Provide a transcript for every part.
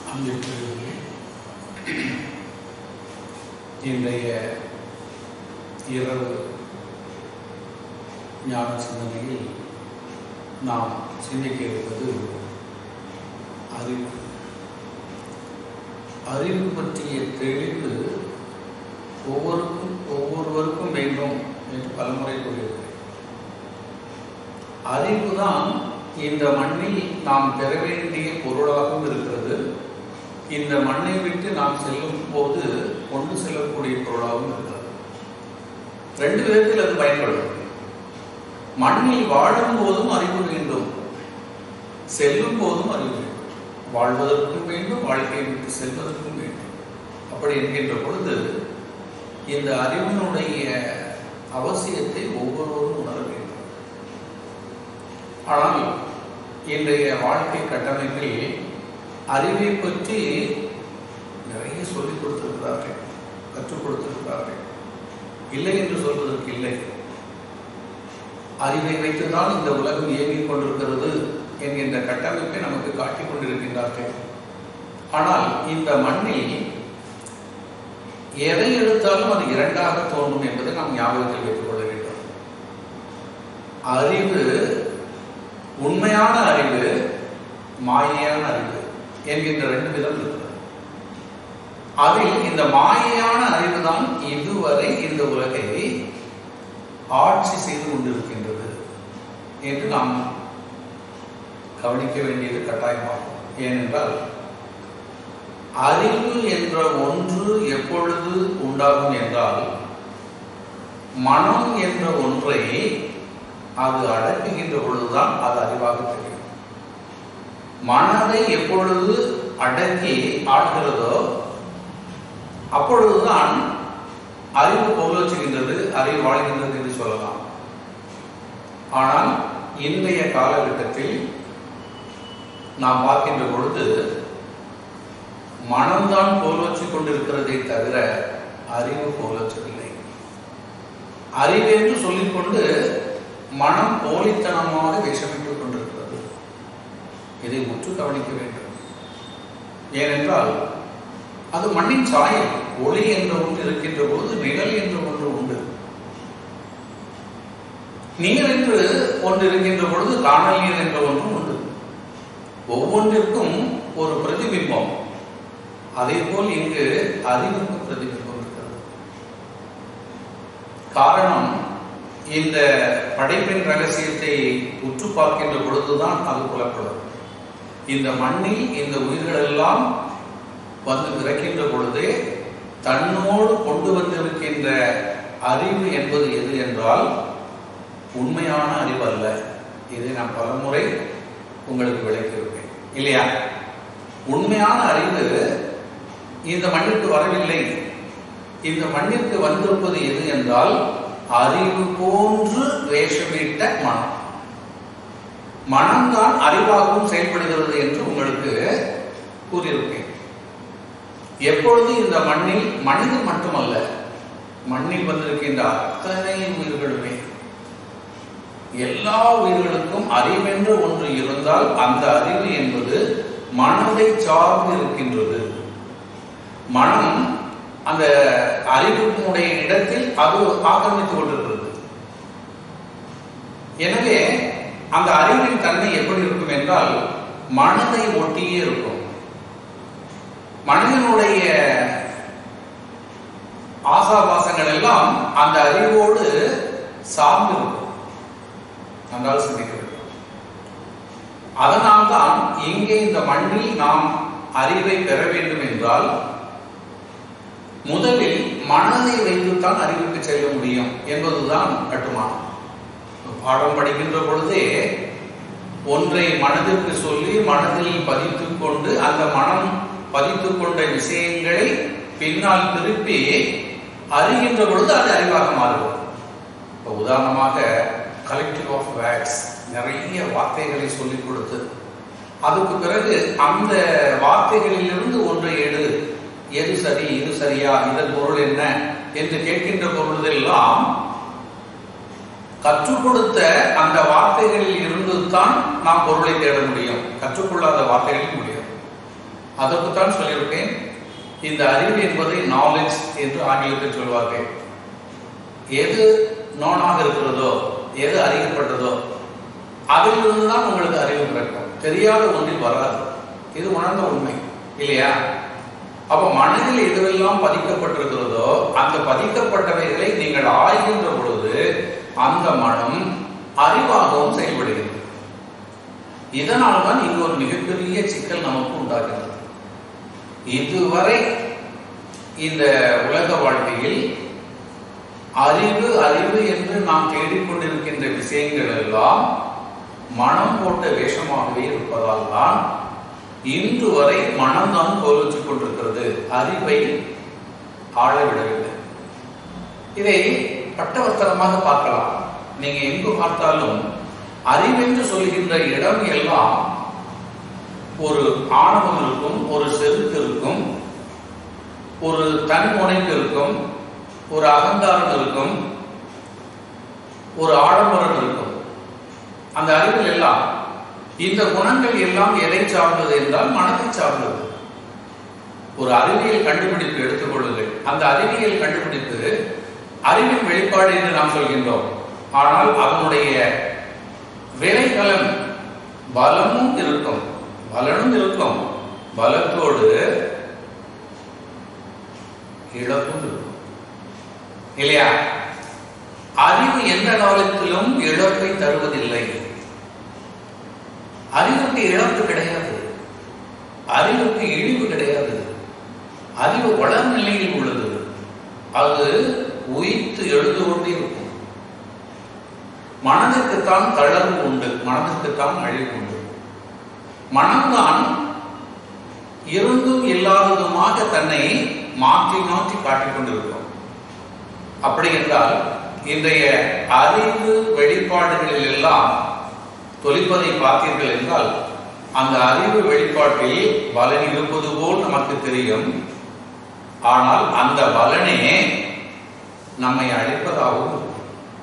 அன்பிற்குரியவர்களே இன்றைய இரவு ஞான சிந்தனையில் நாம் சிந்திக்க இருப்பது அறிவு அறிவு பற்றிய தெளிவு ஒவ்வொருக்கும் ஒவ்வொருவருக்கும் வேண்டும் என்று பலமுறை கூறியிருக்கிறேன் அறிவுதான் இந்த மண்ணில் நாம் பெற வேண்டிய பொருளாகவும் இருக்கிறது இந்த மண்ணை விட்டு நாம் செல்லும் போது கொண்டு செல்லக்கூடிய பொருளாகவும் இருக்கிறது ரெண்டு விதத்தில் அது பயன்படும் மண்ணில் வாழும் போதும் அறிவு வேண்டும் செல்லும் போதும் அறிவு வேண்டும் வாழ்வதற்கும் வேண்டும் வாழ்க்கையை விட்டு செல்வதற்கும் வேண்டும் அப்படி என்கின்ற பொழுது இந்த அறிவினுடைய அவசியத்தை ஒவ்வொருவரும் உணர வேண்டும் ஆனால் இன்றைய வாழ்க்கை கட்டமைப்பில் அறிவை பற்றி நிறைய சொல்லிக் கொடுத்திருக்கிறார்கள் கற்றுக் கொடுத்திருக்கிறார்கள் இல்லை என்று சொல்வதற்கு இல்லை அறிவை வைத்துதான் இந்த உலகம் இயங்கிக் கொண்டிருக்கிறது என்கின்ற கட்டமைப்பை நமக்கு காட்டிக் கொண்டிருக்கின்றார்கள் ஆனால் இந்த மண்ணில் எதை எடுத்தாலும் அது இரண்டாக தோன்றும் என்பதை நாம் ஞாபகத்தில் வைத்துக் கொள்ள வேண்டும் அறிவு உண்மையான அறிவு மாயையான அறிவு என்கின்ற ரெண்டு விதம் இருக்கிறது அதில் இந்த மாயையான அறிவுதான் இதுவரை இந்த உலகை ஆட்சி செய்து கொண்டிருக்கின்றது என்று நாம் கவனிக்க வேண்டியது கட்டாயமாகும் ஏனென்றால் அறிவு என்ற ஒன்று எப்பொழுது உண்டாகும் என்றால் மனம் என்ற ஒன்றை அது அடக்குகின்ற பொழுதுதான் அது அறிவாக தெரியும் மனதை எப்பொழுது அடக்கி ஆடுகிறதோ அப்பொழுதுதான் அறிவு போலோச்சுகின்றது அறிவு வாழ்கின்றது என்று சொல்லலாம் ஆனால் இன்றைய காலகட்டத்தில் நாம் பார்க்கின்ற பொழுது மனம்தான் போலோச்சு கொண்டிருக்கிறதை தவிர அறிவு போலோச்சவில்லை அறிவு என்று சொல்லிக்கொண்டு மனம் போலித்தனமாக விஷமிட்டுக் கொண்டிருக்கிறது இதை முற்று கவனிக்க வேண்டும் ஏனென்றால் அது மண்ணின் சாயம் ஒளி என்ற ஒன்று இருக்கின்ற போது நிழல் என்ற ஒன்று உண்டு நீர் என்று ஒன்று இருக்கின்ற பொழுது காணல் நீர் என்ற ஒன்றும் உண்டு ஒவ்வொன்றிற்கும் ஒரு பிரதிபிம்பம் அதே போல் இங்கு அறிவுக்கு பிரதிபிம்பம் இருக்கிறது காரணம் இந்த படைப்பின் ரகசியத்தை உற்று பார்க்கின்ற பொழுதுதான் அது புலப்படும் இந்த மண்ணில் இந்த உயிர்கள் எல்லாம் வந்து பிறக்கின்ற பொழுது தன்னோடு கொண்டு வந்திருக்கின்ற அறிவு என்பது எது என்றால் உண்மையான அறிவு அல்ல இதை நான் பலமுறை உங்களுக்கு விளக்கியிருப்பேன் இல்லையா உண்மையான அறிவு இந்த மண்ணிற்கு வரவில்லை இந்த மண்ணிற்கு வந்திருப்பது எது என்றால் அறிவு போன்று வேஷமிட்ட மனம் மனம்தான் அறிவாகவும் செயல்படுகிறது என்று உங்களுக்கு கூறியிருக்கேன் எப்பொழுது இந்த மண்ணில் மனிதன் மட்டுமல்ல மண்ணில் வந்திருக்கின்ற அத்தனை உயிர்களுமே எல்லா உயிர்களுக்கும் அறிவென்று ஒன்று இருந்தால் அந்த அறிவு என்பது மனதை சார்ந்து இருக்கின்றது மனம் அந்த அறிவினுடைய இடத்தில் அது ஆக்கிரமித்துக் கொண்டிருக்கிறது எனவே அந்த அறிவின் தன்மை எப்படி இருக்கும் என்றால் மனதை ஒட்டியே இருக்கும் மனிதனுடைய ஆசாபாசங்கள் எல்லாம் அந்த அறிவோடு சார்ந்து இருக்கும் நன்றாக சிந்திக்க வேண்டும் அதனால்தான் இங்கே இந்த மண்ணில் நாம் அறிவை பெற வேண்டும் என்றால் முதலில் மனதை வைத்துத்தான் அறிவுக்கு செல்ல முடியும் என்பதுதான் கட்டுமானம் பாடம் படிக்கின்ற பொழுதே ஒன்றை மனதிற்கு சொல்லி மனதில் பதித்துக் கொண்டு அந்த மனம் பதித்துக் கொண்ட விஷயங்களை பின்னால் திருப்பி அறிகின்ற பொழுது அது அறிவாக மாறுகிறது இப்போ உதாரணமாக கலெக்டிவ் ஆஃப் வேர்ட்ஸ் நிறைய வார்த்தைகளை சொல்லிக் கொடுத்து அதுக்கு பிறகு அந்த வார்த்தைகளிலிருந்து ஒன்றை எடு எது சரி இது சரியா இதன் பொருள் என்ன என்று கேட்கின்ற பொழுதெல்லாம் கற்றுக் கொடுத்த அந்த வார்த்தைகளில் இருந்து தான் நாம் பொருளை தேட முடியும் கற்றுக்கொள்ளாத வார்த்தைகளில் முடியும் அதற்குத்தான் சொல்லியிருப்பேன் இந்த அறிவு என்பதை நாலேஜ் என்று ஆங்கிலத்தில் சொல்வார்கள் எது நோனாக இருக்கிறதோ எது அறியப்பட்டதோ அதிலிருந்து தான் உங்களுக்கு அறிவு பிறக்கும் தெரியாத ஒன்றில் வராது இது உணர்ந்த உண்மை இல்லையா அப்ப மனதில் எதுவெல்லாம் பதிக்கப்பட்டிருக்கிறதோ அந்த பதிக்கப்பட்டவைகளை நீங்கள் ஆய்கின்ற பொழுது அந்த மனம் அறிவாகவும் செயல்படுகிறது இதனால் தான் இங்கு ஒரு மிகப்பெரிய சிக்கல் நமக்கு உண்டாகிறது இதுவரை இந்த உலக வாழ்க்கையில் அறிவு அறிவு என்று நாம் தேடிக்கொண்டிருக்கின்ற விஷயங்கள் எல்லாம் மனம் போட்ட வேஷமாகவே இருப்பதால் தான் இன்று வரை மனம்தான் கோலிச்சுக் கொண்டிருக்கிறது அறிவை ஆழ விடவில்லை இதை பட்டவர்த்தனமாக பார்க்கலாம் நீங்க எங்கு பார்த்தாலும் அறிவென்று சொல்கின்ற இடம் எல்லாம் ஒரு ஆணவம் இருக்கும் ஒரு செருக்கு இருக்கும் ஒரு தன்முனைப்பு இருக்கும் ஒரு அகங்காரம் இருக்கும் ஒரு ஆடம்பரம் இருக்கும் அந்த அறிவில் எல்லாம் இந்த குணங்கள் எல்லாம் எதை சார்ந்தது என்றால் மனதை சார்ந்தது ஒரு அறிவியல் கண்டுபிடிப்பு எடுத்துக்கொள்ளுங்கள் அந்த அறிவியல் கண்டுபிடிப்பு அறிவின் வெளிப்பாடு என்று நாம் சொல்கின்றோம் ஆனால் அதனுடைய விலைகலன் பலமும் இருக்கும் பலனும் இருக்கும் பலத்தோடு இழப்பும் இருக்கும் இல்லையா அறிவு எந்த காலத்திலும் இழப்பை தருவதில்லை அறிவுக்கு இழப்பு கிடையாது அறிவுக்கு இழிவு கிடையாது அறிவு வளர் நிலையில் உள்ளது அது உயிர்த்து எழுது கொண்டே இருக்கும் மனதிற்குத்தான் தளர்வு உண்டு மனதிற்குத்தான் அழிவு உண்டு மனம்தான் இருந்தும் இல்லாததுமாக தன்னை மாற்றி மாற்றி காட்டிக் கொண்டிருக்கும் அப்படி என்றால் இன்றைய அறிவு வெளிப்பாடுகளில் எல்லாம் தொலிப்பதை பார்த்தீர்கள் என்றால் அந்த அறிவு வெளிப்பாட்டில் பலன் இருப்பது போல் நமக்கு தெரியும் ஆனால் அந்த பலனே நம்மை அழிப்பதாகவும் இருக்கும்.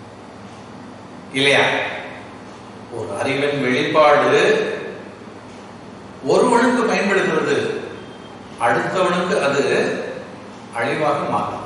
இல்லையா ஒரு அறிவின் வெளிப்பாடு ஒருவனுக்கு பயன்படுகிறது அடுத்தவனுக்கு அது அழிவாக மாறும்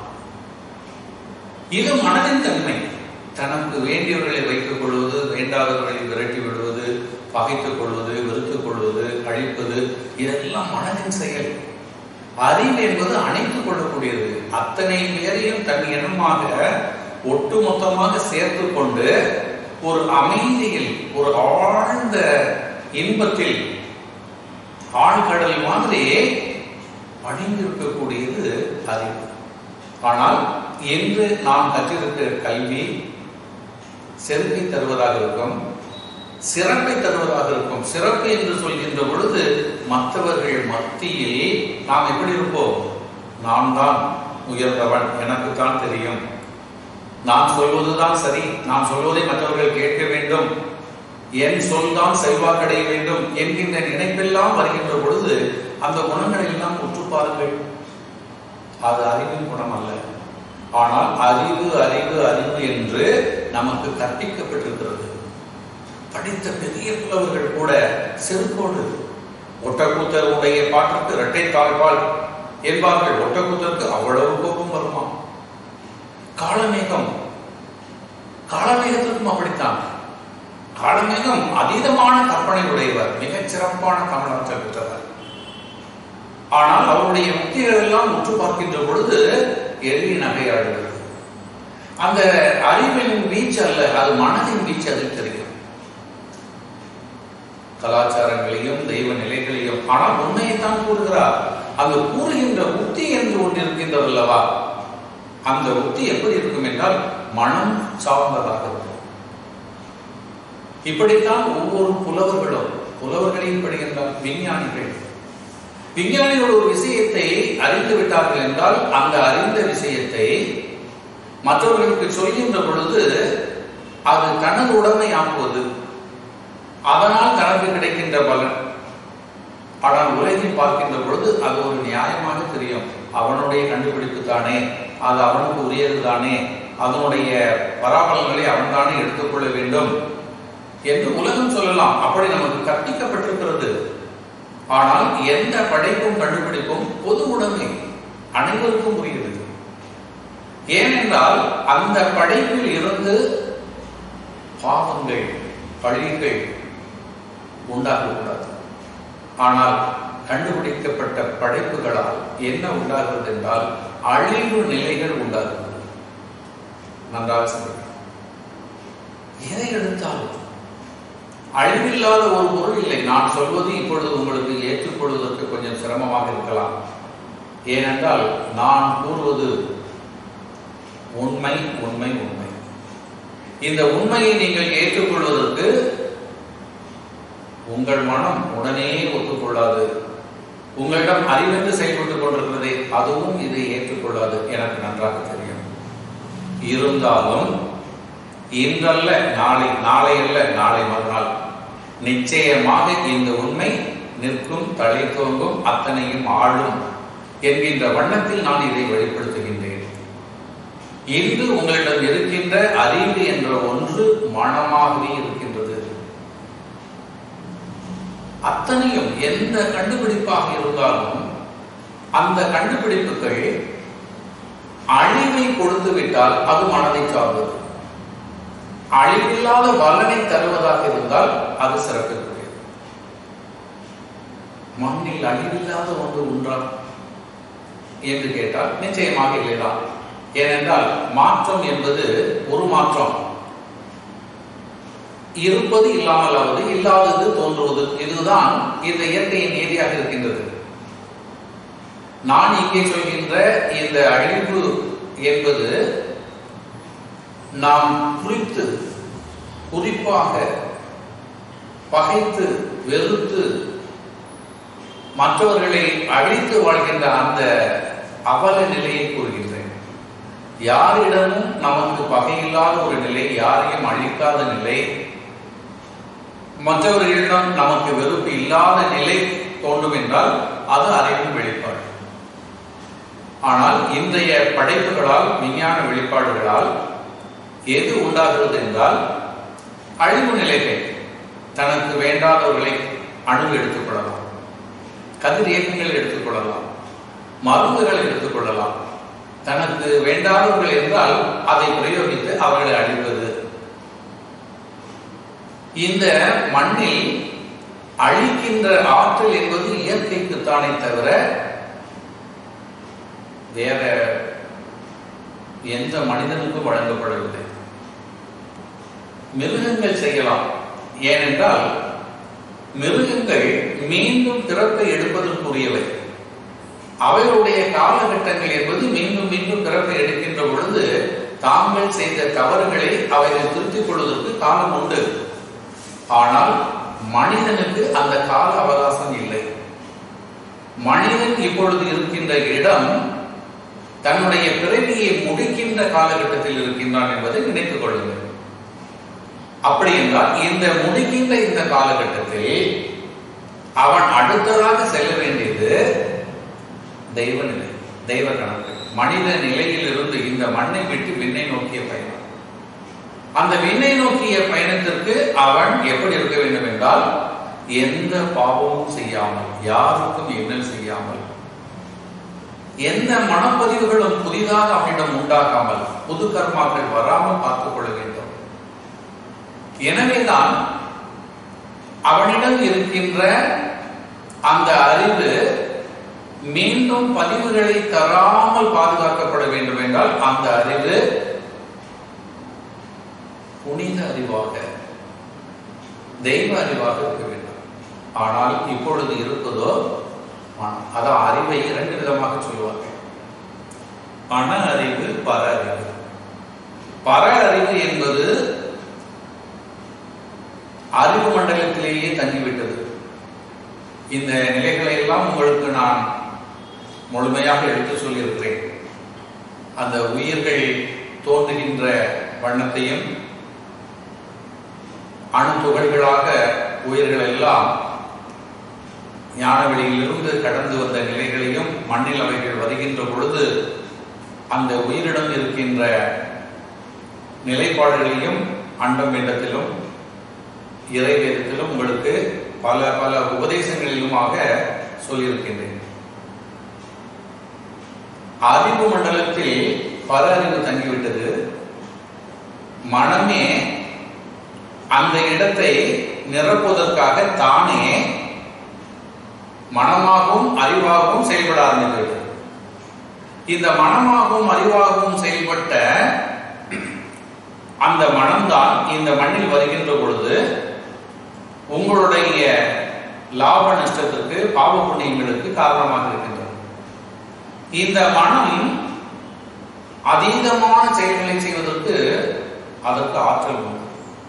இது மனதின் தன்மை தனக்கு வேண்டியவர்களை வைத்துக் கொள்வது வேண்டாதவர்களை விரட்டி விடுவது பகைத்துக் கொள்வது வெறுத்துக் கொள்வது அழிப்பது இதெல்லாம் மனதின் செயல் அறிவு என்பது அணைத்துக் கொள்ளக்கூடியது அத்தனை பேரையும் தன் எண்ணமாக ஒட்டுமொத்தமாக சேர்த்து கொண்டு ஒரு அமைதியில் ஒரு ஆழ்ந்த இன்பத்தில் ஆழ்கடல் மாதிரி அணிந்திருக்கக்கூடியது அறிவு ஆனால் என்று நாம் கற்றிருக்கிற கல்வி செருப்பை தருவதாக இருக்கும் சிறப்பை தருவதாக இருக்கும் சிறப்பு என்று சொல்கின்ற பொழுது மற்றவர்கள் மத்தியில் நாம் எப்படி இருப்போம் நான் தான் உயர்ந்தவன் எனக்குத்தான் தெரியும் நான் சொல்வதுதான் சரி நான் சொல்வதை மற்றவர்கள் கேட்க வேண்டும் என் சொல் தான் செல்வாக்கடைய வேண்டும் என்கின்ற நினைப்பெல்லாம் வருகின்ற பொழுது அந்த குணங்களை எல்லாம் உற்று பாருங்கள் அது அறிவின் குணம் அல்ல ஆனால் அறிவு அறிவு அறிவு என்று நமக்கு கற்பிக்கப்பட்டிருக்கிறது படித்த பெரிய புலவர்கள் கூட செருக்கோடு ஒட்டக்கூத்தருடைய பாட்டுக்கு இரட்டை தாழ்பால் என்பார்கள் ஒட்டக்கூத்தருக்கு அவ்வளவு கோபம் வருமா காலமேகம் காலமேகத்திற்கும் அப்படித்தான் காலமேகம் அதீதமான கற்பனை உடையவர் மிகச் சிறப்பான தமிழாற்றல் பெற்றவர் ஆனால் அவருடைய யுக்திகள் எல்லாம் உற்று பார்க்கின்ற பொழுது எள்ளி நகையாடுகிறது அந்த அறிவின் வீச்சு அல்ல அது மனதின் வீச்சு அதில் தெரியும் கலாச்சாரங்களையும் தெய்வ நிலைகளையும் ஆனால் உண்மையைத்தான் கூறுகிறார் அந்த கூறுகின்ற உத்தி என்று ஒன்று இருக்கின்றது அல்லவா அந்த உத்தி எப்படி இருக்கும் என்றால் மனம் சார்ந்ததாக இருக்கும் இப்படித்தான் ஒவ்வொரு புலவர்களும் புலவர்களையும் படுகின்றார் விஞ்ஞானிகள் விஞ்ஞானிகள் ஒரு விஷயத்தை அறிந்து விட்டார்கள் என்றால் அந்த அறிந்த விஷயத்தை மற்றவர்களுக்கு சொல்கின்ற பொழுது அது தனது உடைமை ஆக்குவது அதனால் தனக்கு கிடைக்கின்ற பலன் ஆனால் உலகில் பார்க்கின்ற பொழுது அது ஒரு நியாயமாக தெரியும் அவனுடைய கண்டுபிடிப்பு தானே அது அவனுக்கு உரியது தானே அதனுடைய பராபலங்களை அவன் தானே எடுத்துக்கொள்ள வேண்டும் என்று உலகம் சொல்லலாம் அப்படி நமக்கு கற்பிக்கப்பட்டிருக்கிறது ஆனால் எந்த படைப்பும் கண்டுபிடிப்பும் பொது உடைமை அனைவருக்கும் உரியது ஏனென்றால் அந்த படைப்பில் இருந்து பாவங்கள் பழிகள் உண்டாகக்கூடாது ஆனால் கண்டுபிடிக்கப்பட்ட படைப்புகளால் என்ன உண்டாகிறது என்றால் அழிவு நிலைகள் உண்டாகிறது நன்றாக சிந்திக்க எதை எடுத்தாலும் அழிவில்லாத ஒரு பொருள் இல்லை நான் சொல்வது இப்பொழுது உங்களுக்கு ஏற்றுக்கொள்வதற்கு கொஞ்சம் சிரமமாக இருக்கலாம் ஏனென்றால் நான் கூறுவது உண்மை உண்மை உண்மை இந்த உண்மையை நீங்கள் ஏற்றுக்கொள்வதற்கு உங்கள் மனம் உடனே ஒத்துக்கொள்ளாது உங்களிடம் அறிவென்று செயல்பட்டுக் கொண்டிருக்கிறதே அதுவும் இதை ஏற்றுக்கொள்ளாது எனக்கு நன்றாக தெரியும் இருந்தாலும் இன்றல்ல நாளை நாளை அல்ல நாளை மறுநாள் நிச்சயமாக இந்த உண்மை நிற்கும் தலை தோங்கும் அத்தனையும் ஆளும் என்கின்ற வண்ணத்தில் நான் இதை வெளிப்படுத்துகின்றேன் இன்று உங்களிடம் இருக்கின்ற அறிவு என்ற ஒன்று மனமாகவே இருக்கின்றது அத்தனையும் எந்த கண்டுபிடிப்பாக இருந்தாலும் அந்த கண்டுபிடிப்புகள் அழிவை கொடுத்து விட்டால் அது மனதை சார்ந்தது அழிவில்லாத பலனை தருவதாக இருந்தால் அது சிறப்பிற்குரியது மண்ணில் அழிவில்லாத ஒன்று உண்டா என்று கேட்டால் நிச்சயமாக இல்லைதான் ஏனென்றால் மாற்றம் என்பது ஒரு மாற்றம் இருப்பது இல்லாமல் ஆவது இல்லாதது தோன்றுவது இதுதான் இந்த இயற்கையின் நீதியாக இருக்கின்றது நான் இங்கே சொல்கின்ற இந்த அழிவு என்பது நாம் குறித்து குறிப்பாக பகைத்து வெறுத்து மற்றவர்களை அழித்து வாழ்கின்ற அந்த அவல நிலையை கூறுகின்றேன் யாரிடமும் நமக்கு பகையில்லாத ஒரு நிலை யாரையும் அழிக்காத நிலை மற்றவர்களிடம் நமக்கு வெறுப்பு இல்லாத நிலை தோன்றும் என்றால் அது அறிவின் வெளிப்பாடு ஆனால் இன்றைய படைப்புகளால் விஞ்ஞான வெளிப்பாடுகளால் எது உண்டாகிறது என்றால் அழிவு நிலைகள் தனக்கு வேண்டாதவர்களை அணு எடுத்துக்கொள்ளலாம் கதிர் இயக்கங்கள் எடுத்துக்கொள்ளலாம் மருந்துகளை எடுத்துக்கொள்ளலாம் தனக்கு வேண்டாதவர்கள் என்றால் அதை பிரயோகித்து அவர்களை அழிப்பது இந்த மண்ணில் அழிக்கின்ற ஆற்றல் என்பது இயற்கைக்குத்தானே தவிர வேற எந்த மனிதனுக்கும் வழங்கப்படவில்லை மிருகங்கள் செய்யலாம் ஏனென்றால் மிருகங்கள் மீண்டும் பிறப்பை எடுப்பதற்குரியவை அவைகளுடைய காலகட்டங்கள் என்பது மீண்டும் மீண்டும் பிறப்பை எடுக்கின்ற பொழுது தாங்கள் செய்த தவறுகளை அவைகள் திருத்திக் கொள்வதற்கு காலம் உண்டு ஆனால் மனிதனுக்கு அந்த கால அவகாசம் இல்லை மனிதன் இப்பொழுது இருக்கின்ற இடம் தன்னுடைய பிறவியை முடிக்கின்ற காலகட்டத்தில் இருக்கின்றான் என்பதை நினைத்துக் கொள்ளுங்கள் அப்படி என்றால் இந்த முடிக்கின்ற இந்த காலகட்டத்தில் அவன் அடுத்ததாக செல்ல வேண்டியது தெய்வ நிலை தெய்வ கணக்கு மனித நிலையில் இருந்து இந்த மண்ணை விட்டு விண்ணை நோக்கிய பயணம் அந்த விண்ணை நோக்கிய பயணத்திற்கு அவன் எப்படி இருக்க வேண்டும் என்றால் எந்த பாவமும் செய்யாமல் யாருக்கும் இன்னல் செய்யாமல் எந்த மனப்பதிவுகளும் புதிதாக அவனிடம் உண்டாகாமல் புது கர்மாக்கள் வராமல் பார்த்துக் கொள்ள வேண்டும் எனவேதான் அவனிடம் இருக்கின்ற அந்த அறிவு மீண்டும் பதிவுகளை தராமல் பாதுகாக்கப்பட வேண்டும் என்றால் அந்த அறிவு புனித அறிவாக தெய்வ அறிவாக இருக்க வேண்டும் ஆனால் இப்பொழுது இருப்பதோ மனம் அதான் அறிவை இரண்டு விதமாக சொல்லுவார்கள் பண அறிவு பர அறிவு பர அறிவு என்பது அறிவு மண்டலத்திலேயே தங்கிவிட்டது இந்த நிலைகளை எல்லாம் உங்களுக்கு நான் முழுமையாக எடுத்து சொல்லியிருக்கிறேன் அந்த உயிர்கள் தோன்றுகின்ற வண்ணத்தையும் அணு துகள்களாக உயிர்கள் எல்லாம் ஞானவெளியிலிருந்து கடந்து வந்த நிலைகளையும் மண்ணில் அவைகள் வருகின்ற பொழுது அந்த உயிரிடம் இருக்கின்ற நிலைப்பாடுகளையும் அண்டம் இடத்திலும் இறைவேதத்திலும் உங்களுக்கு பல பல உபதேசங்களிலுமாக சொல்லியிருக்கின்றேன் அறிவு மண்டலத்தில் பல அறிவு தங்கிவிட்டது மனமே அந்த இடத்தை நிரப்புவதற்காக தானே மனமாகவும் அறிவாகவும் செயல்பட ஆரம்பிக்கிறது இந்த மனமாகவும் அறிவாகவும் செயல்பட்ட அந்த மனம்தான் இந்த மண்ணில் வருகின்ற பொழுது உங்களுடைய லாப நஷ்டத்திற்கு பாவ புண்ணியங்களுக்கு காரணமாக இருக்கின்றது இந்த மனம் அதீதமான செயல்களை செய்வதற்கு அதற்கு ஆற்றல் உண்டு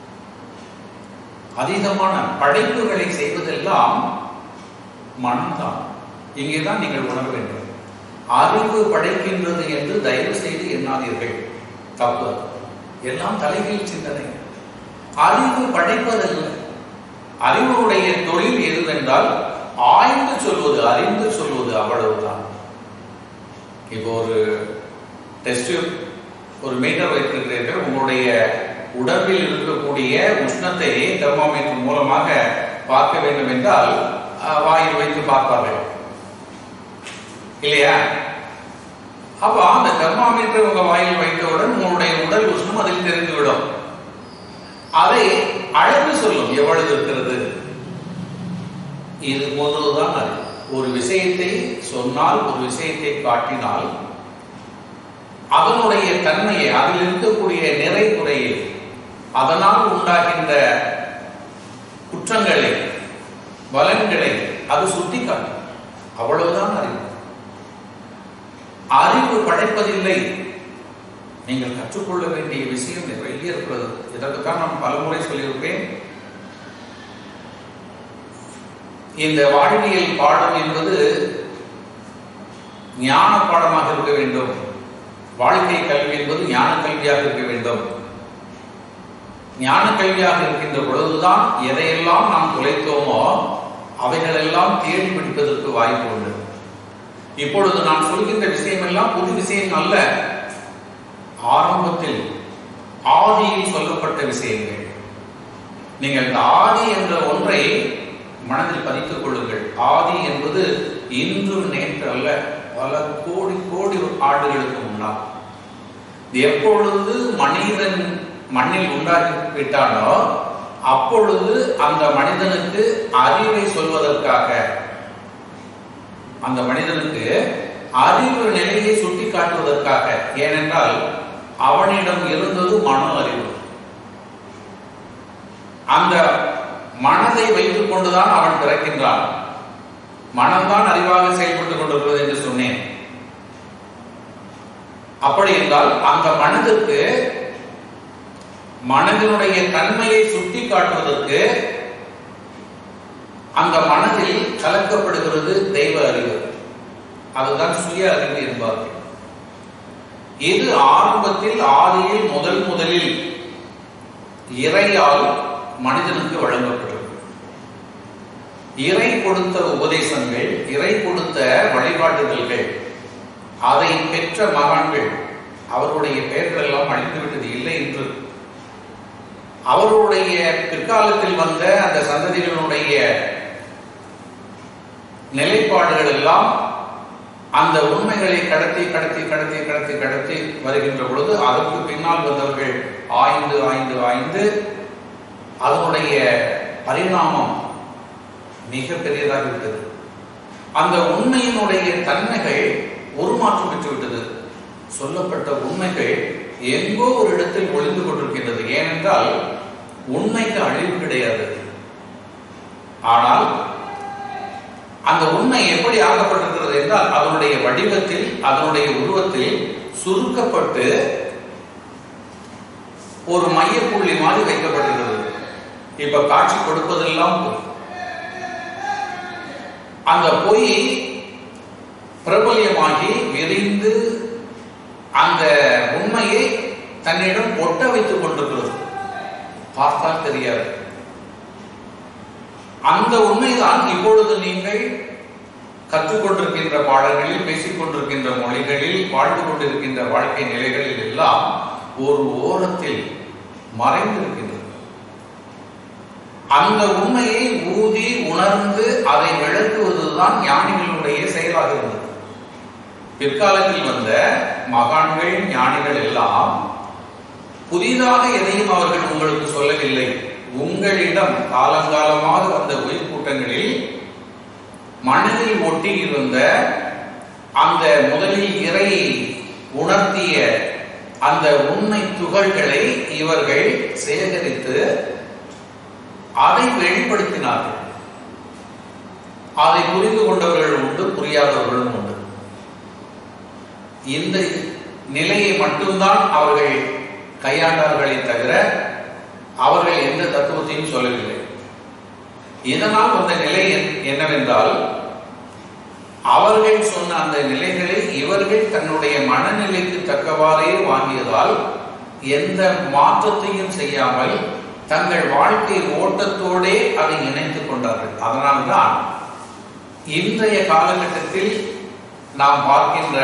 அதீதமான படைப்புகளை செய்வதெல்லாம் மனம்தான் இங்கேதான் நீங்கள் உணர வேண்டும் அறிவு படைக்கின்றது என்று தயவு செய்து எண்ணாதீர்கள் தப்பு அது. எல்லாம் தலைகீழ் சிந்தனை அறிவு படைப்பதல்ல அறிவுடைய தொழில் எதுவென்றால் ஆய்ந்து சொல்வது அறிந்து சொல்வது அவ்வளவுதான் இப்போ ஒரு டெஸ்ட் ஒரு மீட்டர் வைத்திருக்கிறீர்கள் உங்களுடைய உடம்பில் இருக்கக்கூடிய உஷ்ணத்தை தெர்மோமீட்டர் மூலமாக பார்க்க வேண்டும் என்றால் அஹ், வாயில் வைத்து பார்ப்பார்கள் இல்லையா அப்ப அந்த தெர்மாமீட்டர் உங்க வாயில் வைத்தவுடன் உங்களுடைய உடல் உஷ்ணம் அதில் தெரிந்துவிடும் அதை அளவு சொல்லும் எவ்வளவு இருக்கிறது இது போன்றதுதான் அது ஒரு விஷயத்தை சொன்னால் ஒரு விஷயத்தை காட்டினால் அதனுடைய தன்மையை அதில் இருக்கக்கூடிய நிறை குறையை அதனால் உண்டாகின்ற குற்றங்களை பலன்களை அது சுட்டி காட்டும் அவ்வளவுதான் அறிவு அறிவு படைப்பதில்லை நீங்கள் கற்றுக்கொள்ள வேண்டிய விஷயம் நிறைய இருக்கிறது இதற்குத்தான் நான் பலமுறை சொல்லியிருப்பேன் இந்த வாழ்வியல் பாடம் என்பது ஞான பாடமாக இருக்க வேண்டும் வாழ்க்கை கல்வி என்பது ஞான கல்வியாக இருக்க வேண்டும் ஞான கல்வியாக இருக்கின்ற பொழுதுதான் எதையெல்லாம் நாம் துளைத்தோமோ அவைகளெல்லாம் தேடி பிடிப்பதற்கு வாய்ப்பு உண்டு இப்பொழுது நான் சொல்கின்ற விஷயம் எல்லாம் புது விஷயம் அல்ல ஆரம்பத்தில் ஆதியில் சொல்லப்பட்ட விஷயங்கள் நீங்கள் இந்த ஆதி என்ற ஒன்றை மனதில் பதித்துக் கொள்ளுங்கள் ஆதி என்பது இன்று நேற்று அல்ல பல கோடி கோடி ஆண்டுகளுக்கு முன்னால் எப்பொழுது மனிதன் மண்ணில் உண்டாகி விட்டானோ அப்பொழுது அந்த மனிதனுக்கு அறிவை சொல்வதற்காக அந்த மனிதனுக்கு அறிவு நிலையை சுட்டி காட்டுவதற்காக ஏனென்றால் அவனிடம் இருந்தது மனோ அறிவு அந்த மனதை வைத்துக் கொண்டுதான் அவன் பிறக்கின்றான் மனம்தான் அறிவாக செயல்பட்டுக் கொண்டிருக்கிறது என்று சொன்னேன் அப்படி என்றால் அந்த மனதிற்கு மனதினுடைய தன்மையை சுட்டி காட்டுவதற்கு அந்த மனதில் கலக்கப்படுகிறது தெய்வ அறிவு அதுதான் சுய அறிவு என்பார்கள் இது ஆரம்பத்தில் ஆதியில் முதல் முதலில் இறையால் மனிதனுக்கு வழங்கப்பட்டது இறை கொடுத்த உபதேசங்கள் இறை கொடுத்த வழிகாட்டுதல்கள் அதை பெற்ற மகான்கள் அவருடைய பெயர்கள் எல்லாம் அழிந்துவிட்டது இல்லை என்று அவருடைய பிற்காலத்தில் வந்த அந்த சந்ததிகளுடைய நிலைப்பாடுகள் எல்லாம் அந்த உண்மைகளை கடத்தி கடத்தி கடத்தி கடத்தி கடத்தி வருகின்ற பொழுது அதற்கு பின்னால் வந்தவர்கள் ஆய்ந்து ஆய்ந்து ஆய்ந்து அதனுடைய பரிணாமம் மிக பெரியதாகிவிட்டது அந்த உண்மையினுடைய தன்மைகள் உருமாற்றம் பெற்றுவிட்டது சொல்லப்பட்ட உண்மைகள் எங்கோ ஒரு இடத்தில் ஒளிந்து கொண்டிருக்கின்றது ஏனென்றால் உண்மைக்கு அழிவு கிடையாது ஆனால் அந்த உண்மை எப்படி ஆக்கப்பட்டிருக்கிறது என்றால் அதனுடைய வடிவத்தில் அதனுடைய உருவத்தில் சுருக்கப்பட்டு ஒரு மையப்புள்ளி மாதிரி வைக்கப்பட்டிருக்கிறது இப்ப காட்சி கொடுப்பதெல்லாம் பொய் அந்த பொய் பிரபல்யமாகி விரிந்து அந்த உண்மையை தன்னிடம் ஒட்ட வைத்துக் கொண்டிருக்கிறது பார்த்தால் தெரியாது அந்த உண்மைதான் இப்பொழுது நீங்கள் கற்றுக்கொண்டிருக்கின்ற பாடங்களில் பேசிக் கொண்டிருக்கின்ற மொழிகளில் வாழ்ந்து கொண்டிருக்கின்ற வாழ்க்கை நிலைகளில் எல்லாம் ஒரு ஓரத்தில் மறைந்திருக்கின்றது அந்த உண்மையை ஊதி உணர்ந்து அதை விளக்குவதுதான் ஞானிகளுடைய செயலாக இருந்தது பிற்காலத்தில் வந்த மகான்கள் ஞானிகள் எல்லாம் புதிதாக எதையும் அவர்கள் உங்களுக்கு சொல்லவில்லை உங்களிடம் காலங்காலமாக வந்த உயிர் கூட்டங்களில் மனதில் ஒட்டி இருந்த அந்த முதலில் இறை உணர்த்திய அந்த உண்மை துகள்களை இவர்கள் சேகரித்து அதை வெளிப்படுத்தினார்கள் அதை புரிந்து கொண்டவர்கள் உண்டு புரியாதவர்களும் உண்டு இந்த நிலையை மட்டும்தான் அவர்கள் கையாண்டார்களே தவிர அவர்கள் எந்த தத்துவத்தையும் சொல்லவில்லை இதனால் வந்த நிலை என்னவென்றால் அவர்கள் சொன்ன அந்த நிலைகளை இவர்கள் தன்னுடைய மனநிலைக்கு தக்கவாறே வாங்கியதால் எந்த மாற்றத்தையும் செய்யாமல் தங்கள் வாழ்க்கை ஓட்டத்தோடே அதை இணைத்துக் கொண்டார்கள் அதனால்தான் இன்றைய காலகட்டத்தில் நாம் பார்க்கின்ற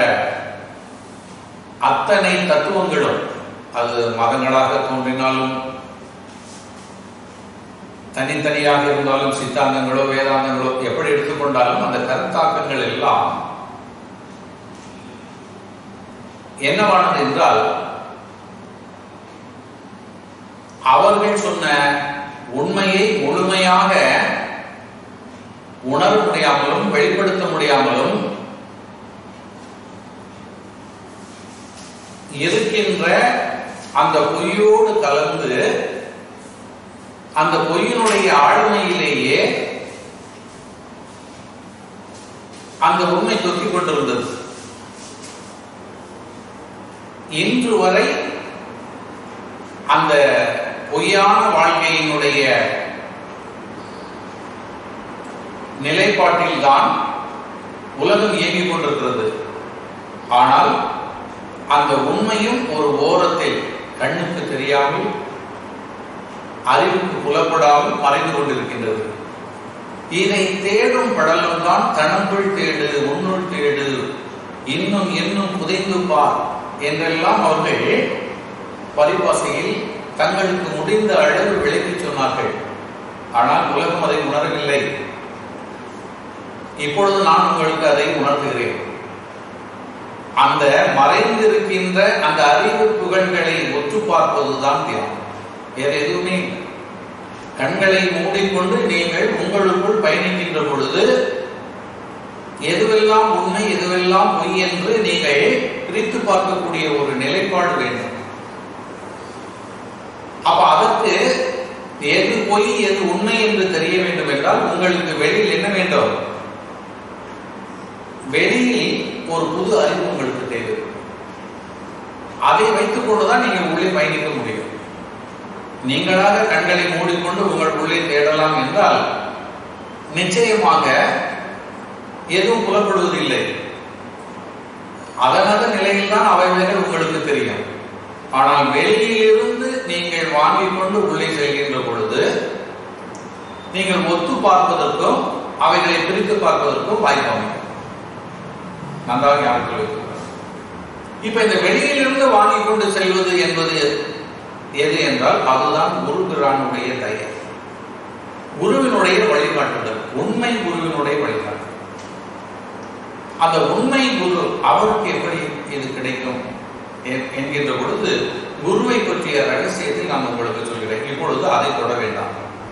அத்தனை தத்துவங்களும் அது மதங்களாக தோன்றினாலும் தனித்தனியாக இருந்தாலும் சித்தாந்தங்களோ வேதாந்தங்களோ எப்படி எடுத்துக்கொண்டாலும் அந்த கருத்தாக்கங்கள் எல்லாம் என்னவானது என்றால் அவர்கள் சொன்ன உண்மையை முழுமையாக உணர முடியாமலும் வெளிப்படுத்த முடியாமலும் இருக்கின்ற அந்த பொய்யோடு கலந்து அந்த பொய்யினுடைய ஆளுமையிலேயே அந்த உண்மை தொக்கிக் கொண்டிருந்தது இன்று வரை அந்த பொய்யான வாழ்க்கையினுடைய நிலைப்பாட்டில்தான் உலகம் இயங்கிக் கொண்டிருக்கிறது ஆனால் அந்த உண்மையும் ஒரு ஓரத்தில் கண்ணுக்கு தெரியாமல் அறிவுக்கு புலப்படாமல் மறைந்து கொண்டிருக்கின்றது இதை தேடும் படலம் தான் தனக்குள் தேடு உன்னுள் தேடு இன்னும் இன்னும் புதைந்து பார் என்றெல்லாம் அவர்கள் பரிபாசையில் தங்களுக்கு முடிந்த அளவு விளக்கி சொன்னார்கள் ஆனால் உலகம் அதை உணரவில்லை இப்பொழுது நான் உங்களுக்கு அதை உணர்த்துகிறேன் அந்த மறைந்திருக்கின்ற அந்த அறிவு புகழ்களை ஒற்று பார்ப்பதுதான் தியானம் வேற எதுவுமே இல்லை. கண்களை மூடிக்கொண்டு நீங்கள் உங்களுக்குள் பயணிக்கின்ற பொழுது எதுவெல்லாம் உண்மை எதுவெல்லாம் பொய் என்று நீங்கள் பிரித்து பார்க்கக்கூடிய ஒரு நிலைப்பாடு வேண்டும் அப்ப அதற்கு எது பொய் எது உண்மை என்று தெரிய வேண்டும் என்றால் உங்களுக்கு வெளியில் என்ன வேண்டும் வெளியில் ஒரு புது அறிவு உங்களுக்கு தேவை அதை வைத்துக் கொண்டுதான் நீங்க உள்ளே பயணிக்க முடியும் நீங்களாக கண்களை மூடிக்கொண்டு உங்கள் உள்ளே தேடலாம் என்றால் நிச்சயமாக எதுவும் புலப்படுவதில்லை அதனது நிலையில் தான் அவைகள் உங்களுக்கு தெரியும் ஆனால் வெளியிலிருந்து நீங்கள் வாங்கிக் கொண்டு உள்ளே செல்கின்ற பொழுது நீங்கள் ஒத்து பார்ப்பதற்கும் அவைகளை பிரித்து பார்ப்பதற்கும் வாய்ப்பு அமையும் நன்றாக ஞாபகத்தில் வைத்துக் இப்ப இந்த வெளியிலிருந்து வாங்கி கொண்டு செல்வது என்பது எது என்றால் அதுதான் குரு பிரானுடைய தயர் குருவினுடைய வழிகாட்டுதல் உண்மை குருவினுடைய வழிகாட்டுதல் அந்த உண்மை குரு அவருக்கு எப்படி இது கிடைக்கும் என்- என்கின்ற பொழுது குருவை பற்றிய ரகசியத்தை நான் உங்களுக்கு சொல்கிறேன் இப்பொழுது அதை தொட வேண்டாம்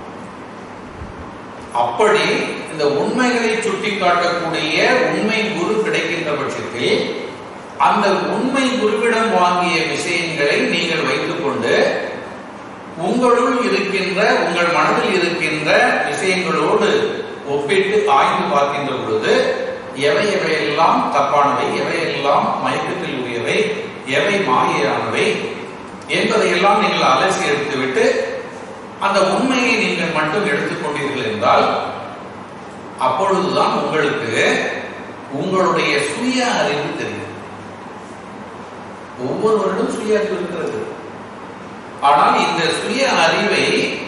அப்படி இந்த உண்மைகளை சுட்டி காட்டக்கூடிய உண்மை குரு கிடைக்கின்ற பட்சத்தில் அந்த உண்மை குருவிடம் வாங்கிய விஷயங்களை நீங்கள் வைத்துக்கொண்டு உங்களுள் இருக்கின்ற உங்கள் மனதில் இருக்கின்ற விஷயங்களோடு ஒப்பிட்டு ஆய்ந்து பார்க்கின்ற பொழுது எவை எவையெல்லாம் தப்பானவை எவையெல்லாம் மயக்கத்தில் உரியவை எவை மாயையானவை என்பதையெல்லாம் நீங்கள் அலசி எடுத்துவிட்டு அந்த உண்மையை நீங்கள் மட்டும் எடுத்துக்கொண்டீர்கள் என்றால் அப்பொழுதுதான் உங்களுக்கு உங்களுடைய சுய அறிவு தெரியும் ஒவ்வொருவரிடம் சுய அறிவு இருக்கிறது ஆனால் இந்த சுய அறிவை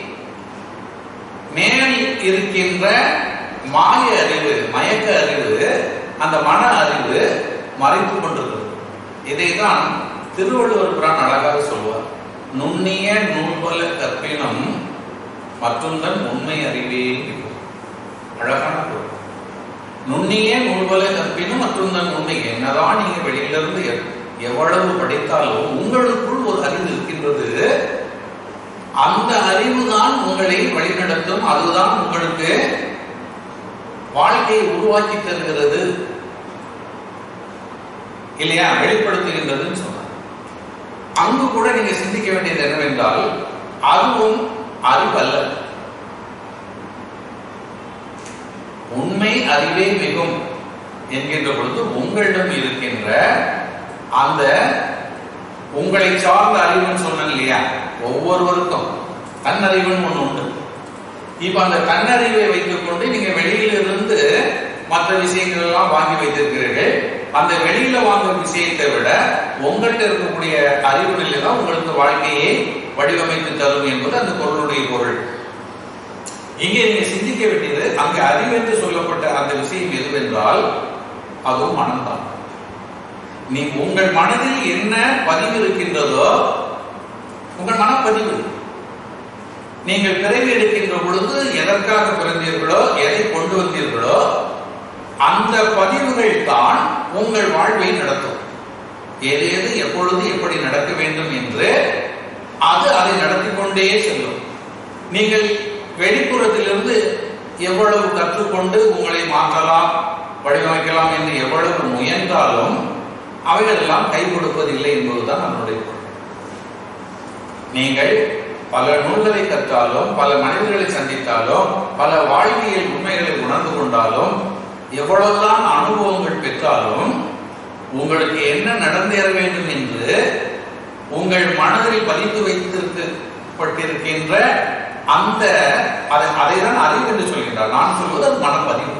மேல் இருக்கின்ற மாய அறிவு மயக்க அறிவு அந்த மன அறிவு மறைத்துக் கொண்டிருக்கிறது இதைதான் திருவள்ளுவர் புரான் அழகாக சொல்வார் நுண்ணிய நூல்பல கற்பினும் மற்றொன்றன் உண்மை அறிவே மிகும் அழகான பொருள் நுண்ணியே நூல்வல கற்பினும் மற்றொன்றன் உண்மை என்னதான் நீங்க வெளியிலிருந்து எ- எவ்வளவு படித்தாலும் உங்களுக்குள் ஒரு அறிவு இருக்கின்றது அந்த அறிவு தான் உங்களை வழிநடத்தும் அதுதான் உங்களுக்கு வாழ்க்கையை உருவாக்கி தருகிறது இல்லையா வெளிப்படுத்துகின்றதுன்னு சொன்னார் அங்கு கூட நீங்க சிந்திக்க வேண்டியது என்னவென்றால் அதுவும் அறிவல்ல உண்மை அறிவே மிகும் என்கின்ற பொழுது உங்களிடம் இருக்கின்ற அந்த உங்களை சார்ந்த அறிவுன்னு சொன்னேன் இல்லையா ஒவ்வொருவருக்கும் தன்னறிவுன்னு ஒண்ணு உண்டு இப்ப அந்த தன்னறிவை வைத்துக் கொண்டு நீங்க வெளியிலிருந்து மற்ற விஷயங்கள் எல்லாம் வாங்கி வைத்திருக்கிறீர்கள் அந்த வெளியில வாங்குற விஷயத்தை விட உங்கள்கிட்ட இருக்கக்கூடிய அறிவு நிலை தான் உங்களுக்கு வாழ்க்கையை வடிவமைத்து தரும் என்பது அந்த பொருளுடைய பொருள் இங்கே நீங்க சிந்திக்க வேண்டியது அங்கே அறிவு என்று சொல்லப்பட்ட அந்த விஷயம் எதுவென்றால் அதுவும் மனம்தான் நீ உங்கள் மனதில் என்ன பதிவு இருக்கின்றதோ உங்கள் மனப்பதிவு நீங்கள் பிறவி எடுக்கின்ற பொழுது எதற்காக பிறந்தீர்களோ எதை கொண்டு வந்தீர்களோ அந்த பதிவுகள் தான் உங்கள் வாழ்வை நடத்தும் எது எது எப்பொழுது எப்படி நடக்க வேண்டும் என்று அது அதை நடத்தி கொண்டே செல்லும் நீங்கள் வெளிப்புறத்திலிருந்து எவ்வளவு கற்றுக்கொண்டு உங்களை மாற்றலாம் வடிவமைக்கலாம் என்று எவ்வளவு முயன்றாலும் அவைகள் எல்லாம் கை கொடுப்பதில்லை என்பதுதான் நம்முடைய பொருள் நீங்கள் பல நூல்களை கற்றாலும் பல மனிதர்களை சந்தித்தாலும் பல வாழ்வியல் உண்மைகளை உணர்ந்து கொண்டாலும் எவ்வளவுதான் அனுபவங்கள் பெற்றாலும் உங்களுக்கு என்ன நடந்தேற வேண்டும் என்று உங்கள் மனதில் பதித்து வைத்திருக்கப்பட்டிருக்கின்ற அந்த அதை அதைதான் அறிவு என்று சொல்கின்றார் நான் சொல்வது அது மனப்பதிவு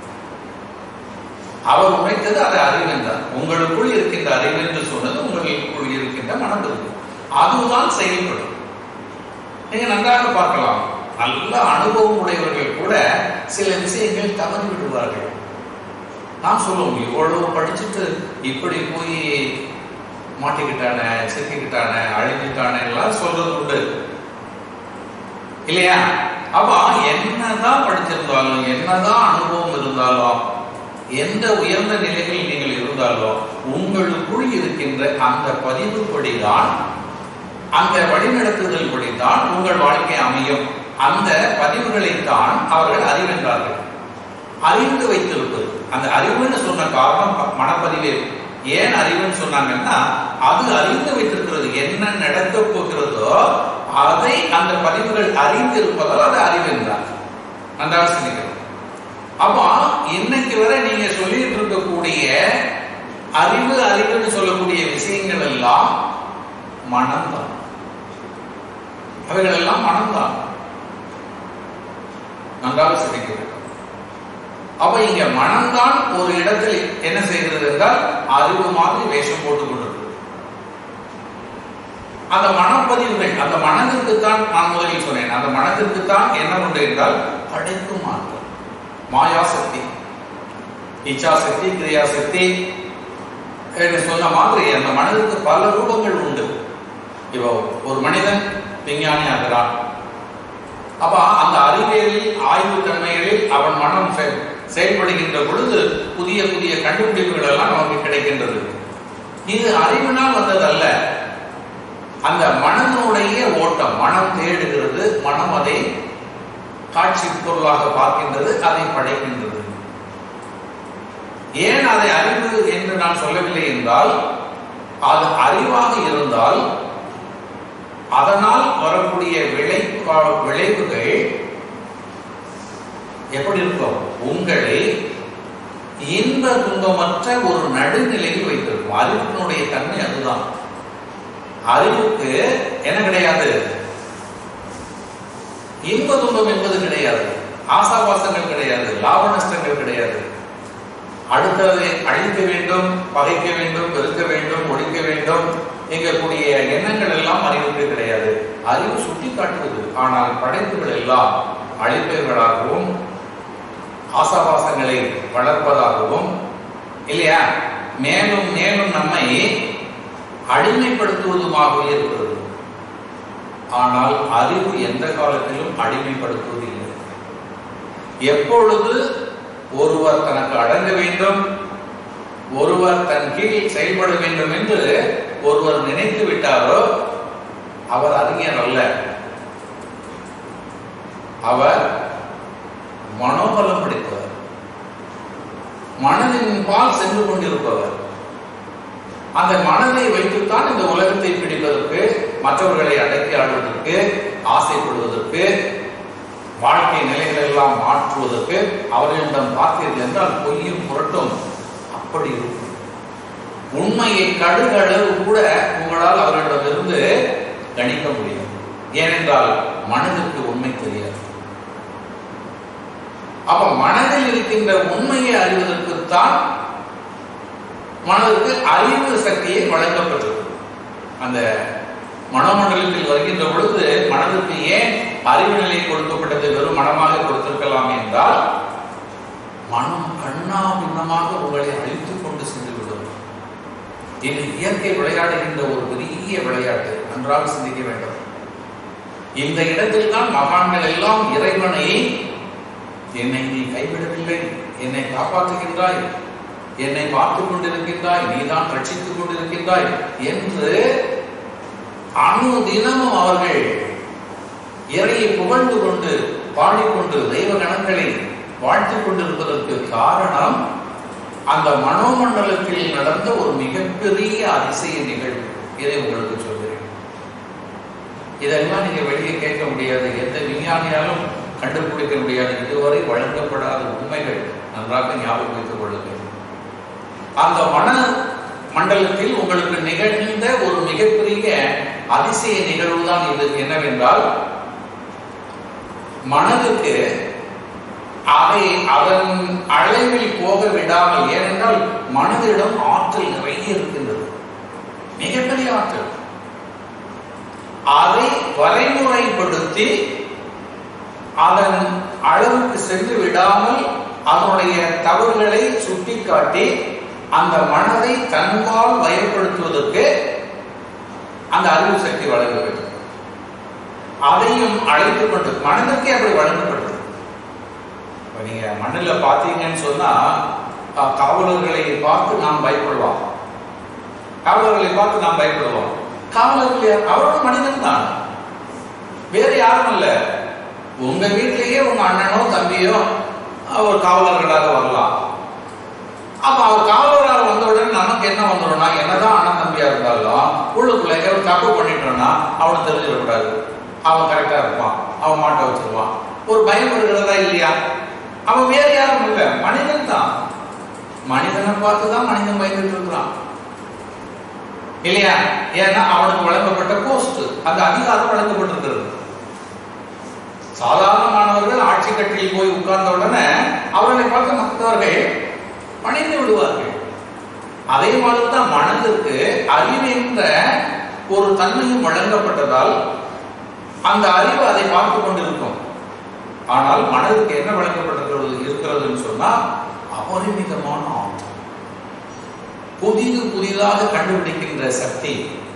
அவர் உரைத்தது அதை அறிவு என்றார் உங்களுக்குள் இருக்கின்ற அறிவு என்று சொன்னது உங்களுக்குள் இருக்கின்ற மனப்பதிவு அதுதான் செயல்படும் நீங்க நன்றாக பார்க்கலாம் நல்ல அனுபவம் உடையவர்கள் கூட சில விஷயங்கள் தவறி விடுவார்கள் நாம் சொல்லுவோம் இவ்வளவு படிச்சுட்டு இப்படி போய் மாட்டிக்கிட்டானே சிக்கிக்கிட்டானே அழிஞ்சிட்டானே எல்லாம் சொல்றது உண்டு இல்லையா அப்ப என்னதான் படிச்சிருந்தாலும் என்னதான் அனுபவம் இருந்தாலும் எந்த உயர்ந்த நிலைகளில் நீங்கள் இருந்தாலும் உங்களுக்குள் இருக்கின்ற அந்த பதிவுப்படிதான் அந்த வழிநடத்துதல் படிதான் உங்கள் வாழ்க்கை அமையும் அந்த பதிவுகளைத்தான் அவர்கள் அறிவென்றார்கள் அறிந்து வைத்திருப்பது அந்த அறிவுன்னு சொன்ன காரணம் ப- மனப்பதிவே ஏன் அறிவுன்னு சொன்னாங்கன்னா அது அறிந்து வைத்திருக்கிறது என்ன நடக்க போகிறதோ அதை அந்த பதிவுகள் அறிந்து இருப்பதால் அது அறிவு என்றார் நன்றாக சிந்திக்கிறோம் அப்போ இன்னைக்கு வரை நீங்க சொல்லிட்டு இருக்கக்கூடிய அறிவு அறிவுன்னு சொல்லக்கூடிய விஷயங்கள் எல்லாம் மனம்தான் அவைகள் எல்லாம் மனம்தான் நன்றாக சிந்திக்க வேண்டும் அப்ப இங்க மனம்தான் ஒரு இடத்தில் என்ன செய்கிறது என்றால் அறிவு மாதிரி வேஷம் போட்டுக் கொண்டிருக்கு அந்த மனப்பதிவுகள் அந்த மனதிற்குத்தான் நான் முதலில் சொன்னேன் அந்த மனதிற்குத்தான் என்ன உண்டு என்றால் படைக்கும் மாற்றம் மாயா சக்தி இச்சா சக்தி கிரியா சக்தி என்று சொன்ன மாதிரி அந்த மனதிற்கு பல ரூபங்கள் உண்டு இப்போ ஒரு மனிதன் விஞ்ஞானி ஆகிறான் அப்ப அந்த அறிவியலில் ஆய்வு தன்மைகளில் அவன் மனம் செ- செயல்படுகின்ற பொழுது புதிய புதிய கண்டுபிடிப்புகள் எல்லாம் நமக்கு கிடைக்கின்றது இது அறிவினால் வந்ததல்ல அந்த மனதினுடைய ஓட்டம் மனம் தேடுகிறது மனம் அதை காட்சி பொருளாக பார்க்கின்றது அதை படைக்கின்றது ஏன் அதை அறிவு என்று நான் சொல்லவில்லை என்றால் அது அறிவாக இருந்தால் அதனால் வரக்கூடிய விளை விளைவுகள் எப்படி இருக்கும் உங்களை இன்ப துன்பமற்ற ஒரு நடுநிலையில் வைத்திருக்கும் அறிவினுடைய தன்மை அதுதான் அறிவுக்கு என்ன கிடையாது இன்ப துன்பம் என்பது கிடையாது ஆசாபாசங்கள் கிடையாது லாப நஷ்டங்கள் கிடையாது அடுத்ததை அழிக்க வேண்டும் பகைக்க வேண்டும் பெருக்க வேண்டும் ஒழிக்க வேண்டும் எங்கக்கூடிய எண்ணங்கள் எல்லாம் அறிவுக்கு கிடையாது அறிவு சுட்டி காட்டுவது ஆனால் படைப்புகள் எல்லாம் அழிப்பவர்களாகவும் ஆசாபாசங்களை வளர்ப்பதாகவும் இல்லையா மேலும் மேலும் நம்மை அடிமைப்படுத்துவதுமாகவே இருக்கிறது ஆனால் அறிவு எந்த காலத்திலும் அடிமைப்படுத்துவது இல்லை எப்பொழுது ஒருவர் தனக்கு அடங்க வேண்டும் ஒருவர் தன் கீழ் செயல்பட வேண்டும் என்று ஒருவர் நினைத்து விட்டாரோ அவர் அறிஞர் அல்ல அவர் மனோபலம் படித்தவர் மனதின் பால் சென்று கொண்டிருப்பவர் அந்த மனதை வைத்துத்தான் இந்த உலகத்தை பிடிப்பதற்கு மற்றவர்களை அடக்கி ஆடுவதற்கு ஆசைப்படுவதற்கு வாழ்க்கை நிலைகள் எல்லாம் மாற்றுவதற்கு அவர்களிடம் பார்த்தீர்கள் என்றால் பொய்யும் புரட்டும் அப்படி இருக்கும் உண்மையை கடுகளவு கூட உங்களால் அவர்களிடமிருந்து கணிக்க முடியும் ஏனென்றால் மனதிற்கு உண்மை தெரியாது அப்ப மனதில் இருக்கின்ற உண்மையை அறிவதற்குத்தான் மனதுக்கு அறிவு சக்தியை வழங்கப்பட்டது அந்த மனோமண்டலத்தில் வருகின்ற பொழுது மனதுக்கு ஏன் அறிவு நிலை கொடுக்கப்பட்டது வெறும் மனமாக கொடுத்திருக்கலாம் என்றால் மனம் கண்ணா பின்னமாக உங்களை அழித்துக் கொண்டு சென்று விடும் இது இயற்கை விளையாடுகின்ற ஒரு பெரிய விளையாட்டு நன்றாக சிந்திக்க வேண்டும் இந்த இடத்தில் தான் மகான்கள் எல்லாம் இறைவனை என்னை நீ கைவிடவில்லை என்னை காப்பாற்றுகின்றாய் என்னை பார்த்துக் கொண்டிருக்கின்றாய் நீதான் ரட்சித்துக் கொண்டிருக்கின்றாய் என்று அணு தினமும் அவர்கள் இறையை புகழ்ந்து கொண்டு பாடிக்கொண்டு தெய்வ கணங்களை வாழ்த்திக் கொண்டிருப்பதற்கு காரணம் அந்த மனோமண்டலத்தில் நடந்த ஒரு மிகப்பெரிய அதிசய நிகழ்வு இதை உங்களுக்கு சொல்கிறேன் இதெல்லாம் நீங்க வெளியே கேட்க முடியாது எந்த விஞ்ஞானியாலும் கண்டுபிடிக்க முடியாது இதுவரை வழங்கப்படாத உண்மைகள் நன்றாக ஞாபகம் வைத்துக் கொள்ளுங்கள் அந்த மன மண்டலத்தில் உங்களுக்கு நிகழ்ந்த ஒரு மிகப்பெரிய அதிசய நிகழ்வு தான் இது என்னவென்றால் மனதுக்கு அதை அதன் அளவில் போக விடாமல் ஏனென்றால் மனதிடம் ஆற்றல் நிறைய இருக்கின்றது மிகப்பெரிய ஆற்றல் அதை வரைமுறைப்படுத்தி அதன் அளவுக்கு சென்று விடாமல் அதனுடைய தவறுகளை சுட்டிக்காட்டி அந்த மனதை தன்பால் வயப்படுத்துவதற்கு அந்த அறிவு சக்தி வழங்க வேண்டும் அதையும் அழைத்துக் கொண்டு மனதிற்கே அப்படி வழங்கப்பட்டது இப்ப நீங்க மண்ணில் பார்த்தீங்கன்னு சொன்னா அஹ், காவலர்களை பார்த்து நாம் பயப்படுவோம் காவலர்களை பார்த்து நாம் பயப்படுவோம் காவலர்கள் யார்? அவரும் மனிதன் தான் வேற யாரும் இல்ல உங்க வீட்டிலேயே உங்க அண்ணனோ தம்பியோ ஒரு காவலர்களாக வரலாம் அப்ப அவர் காவலராக வந்தவுடனே நமக்கு என்ன வந்துடும்னா என்னதான் அண்ணன் தம்பியா இருந்தாலும் உள்ளுக்குள்ள ஒரு தப்பு பண்ணிட்டோம்னா அவனை தெரிஞ்சிடக்கூடாது அவன் கரெக்டா இருப்பான் அவன் மாட்ட வச்சிருவான் ஒரு பயம் இருக்கிறதா இல்லையா அவன் வேற யாரும் இல்லை மனிதன் தான் மனிதனை பார்த்து தான் மனிதன் பயந்துட்டு இருக்கிறான் இல்லையா ஏன்னா அவனுக்கு வழங்கப்பட்ட போஸ்ட் அந்த அதிகாரம் வழங்கப்பட்டிருக்கிறது சாதாரணமானவர்கள் ஆட்சி கட்டில் போய் உட்கார்ந்த உடனே அவர்களை பார்த்து மற்றவர்கள் பணிந்து விடுவார்கள் அதே மாதிரி தான் மனதிற்கு அறிவு என்ற ஒரு தன்மையும் வழங்கப்பட்டதால் அந்த அறிவு அதை பார்த்து கொண்டிருக்கும் ஆனால் மனதுக்கு என்ன வழங்கப்பட்டிருக்கிறது இருக்கிறதுன்னு சொன்னா அபரிமிதமான ஆற்றல் புதிது புதிதாக கண்டுபிடிக்கின்ற சக்தி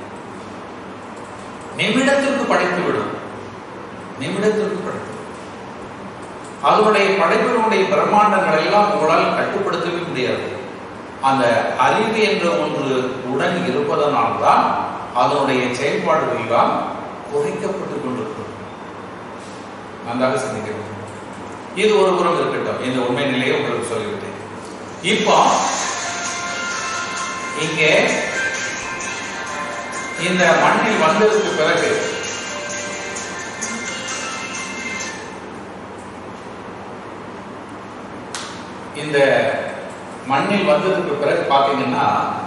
நிமிடத்திற்கு படைத்து விடும் நிமிடத்திற்கு படைத்து விடும். அதனுடைய படைப்பினுடைய பிரம்மாண்டங்கள் எல்லாம் உங்களால் கட்டுப்படுத்தவே முடியாது அந்த அறிவு என்ற ஒன்று உடன் இருப்பதனால்தான் அதனுடைய செயல்பாடுகள் எல்லாம் குறைக்கப்பட்டுக் கொண்டிருக்கிறது நன்றாக சிந்திக்க வேண்டும் இது ஒரு புறம் இருக்கட்டும் இந்த உண்மை நிலையை உங்களுக்கு சொல்லிவிட்டேன் இப்போ இங்கே இந்த மண்ணில் வந்ததுக்கு பிறகு இந்த மண்ணில் வந்ததுக்கு பிறகு பார்த்தீங்கன்னா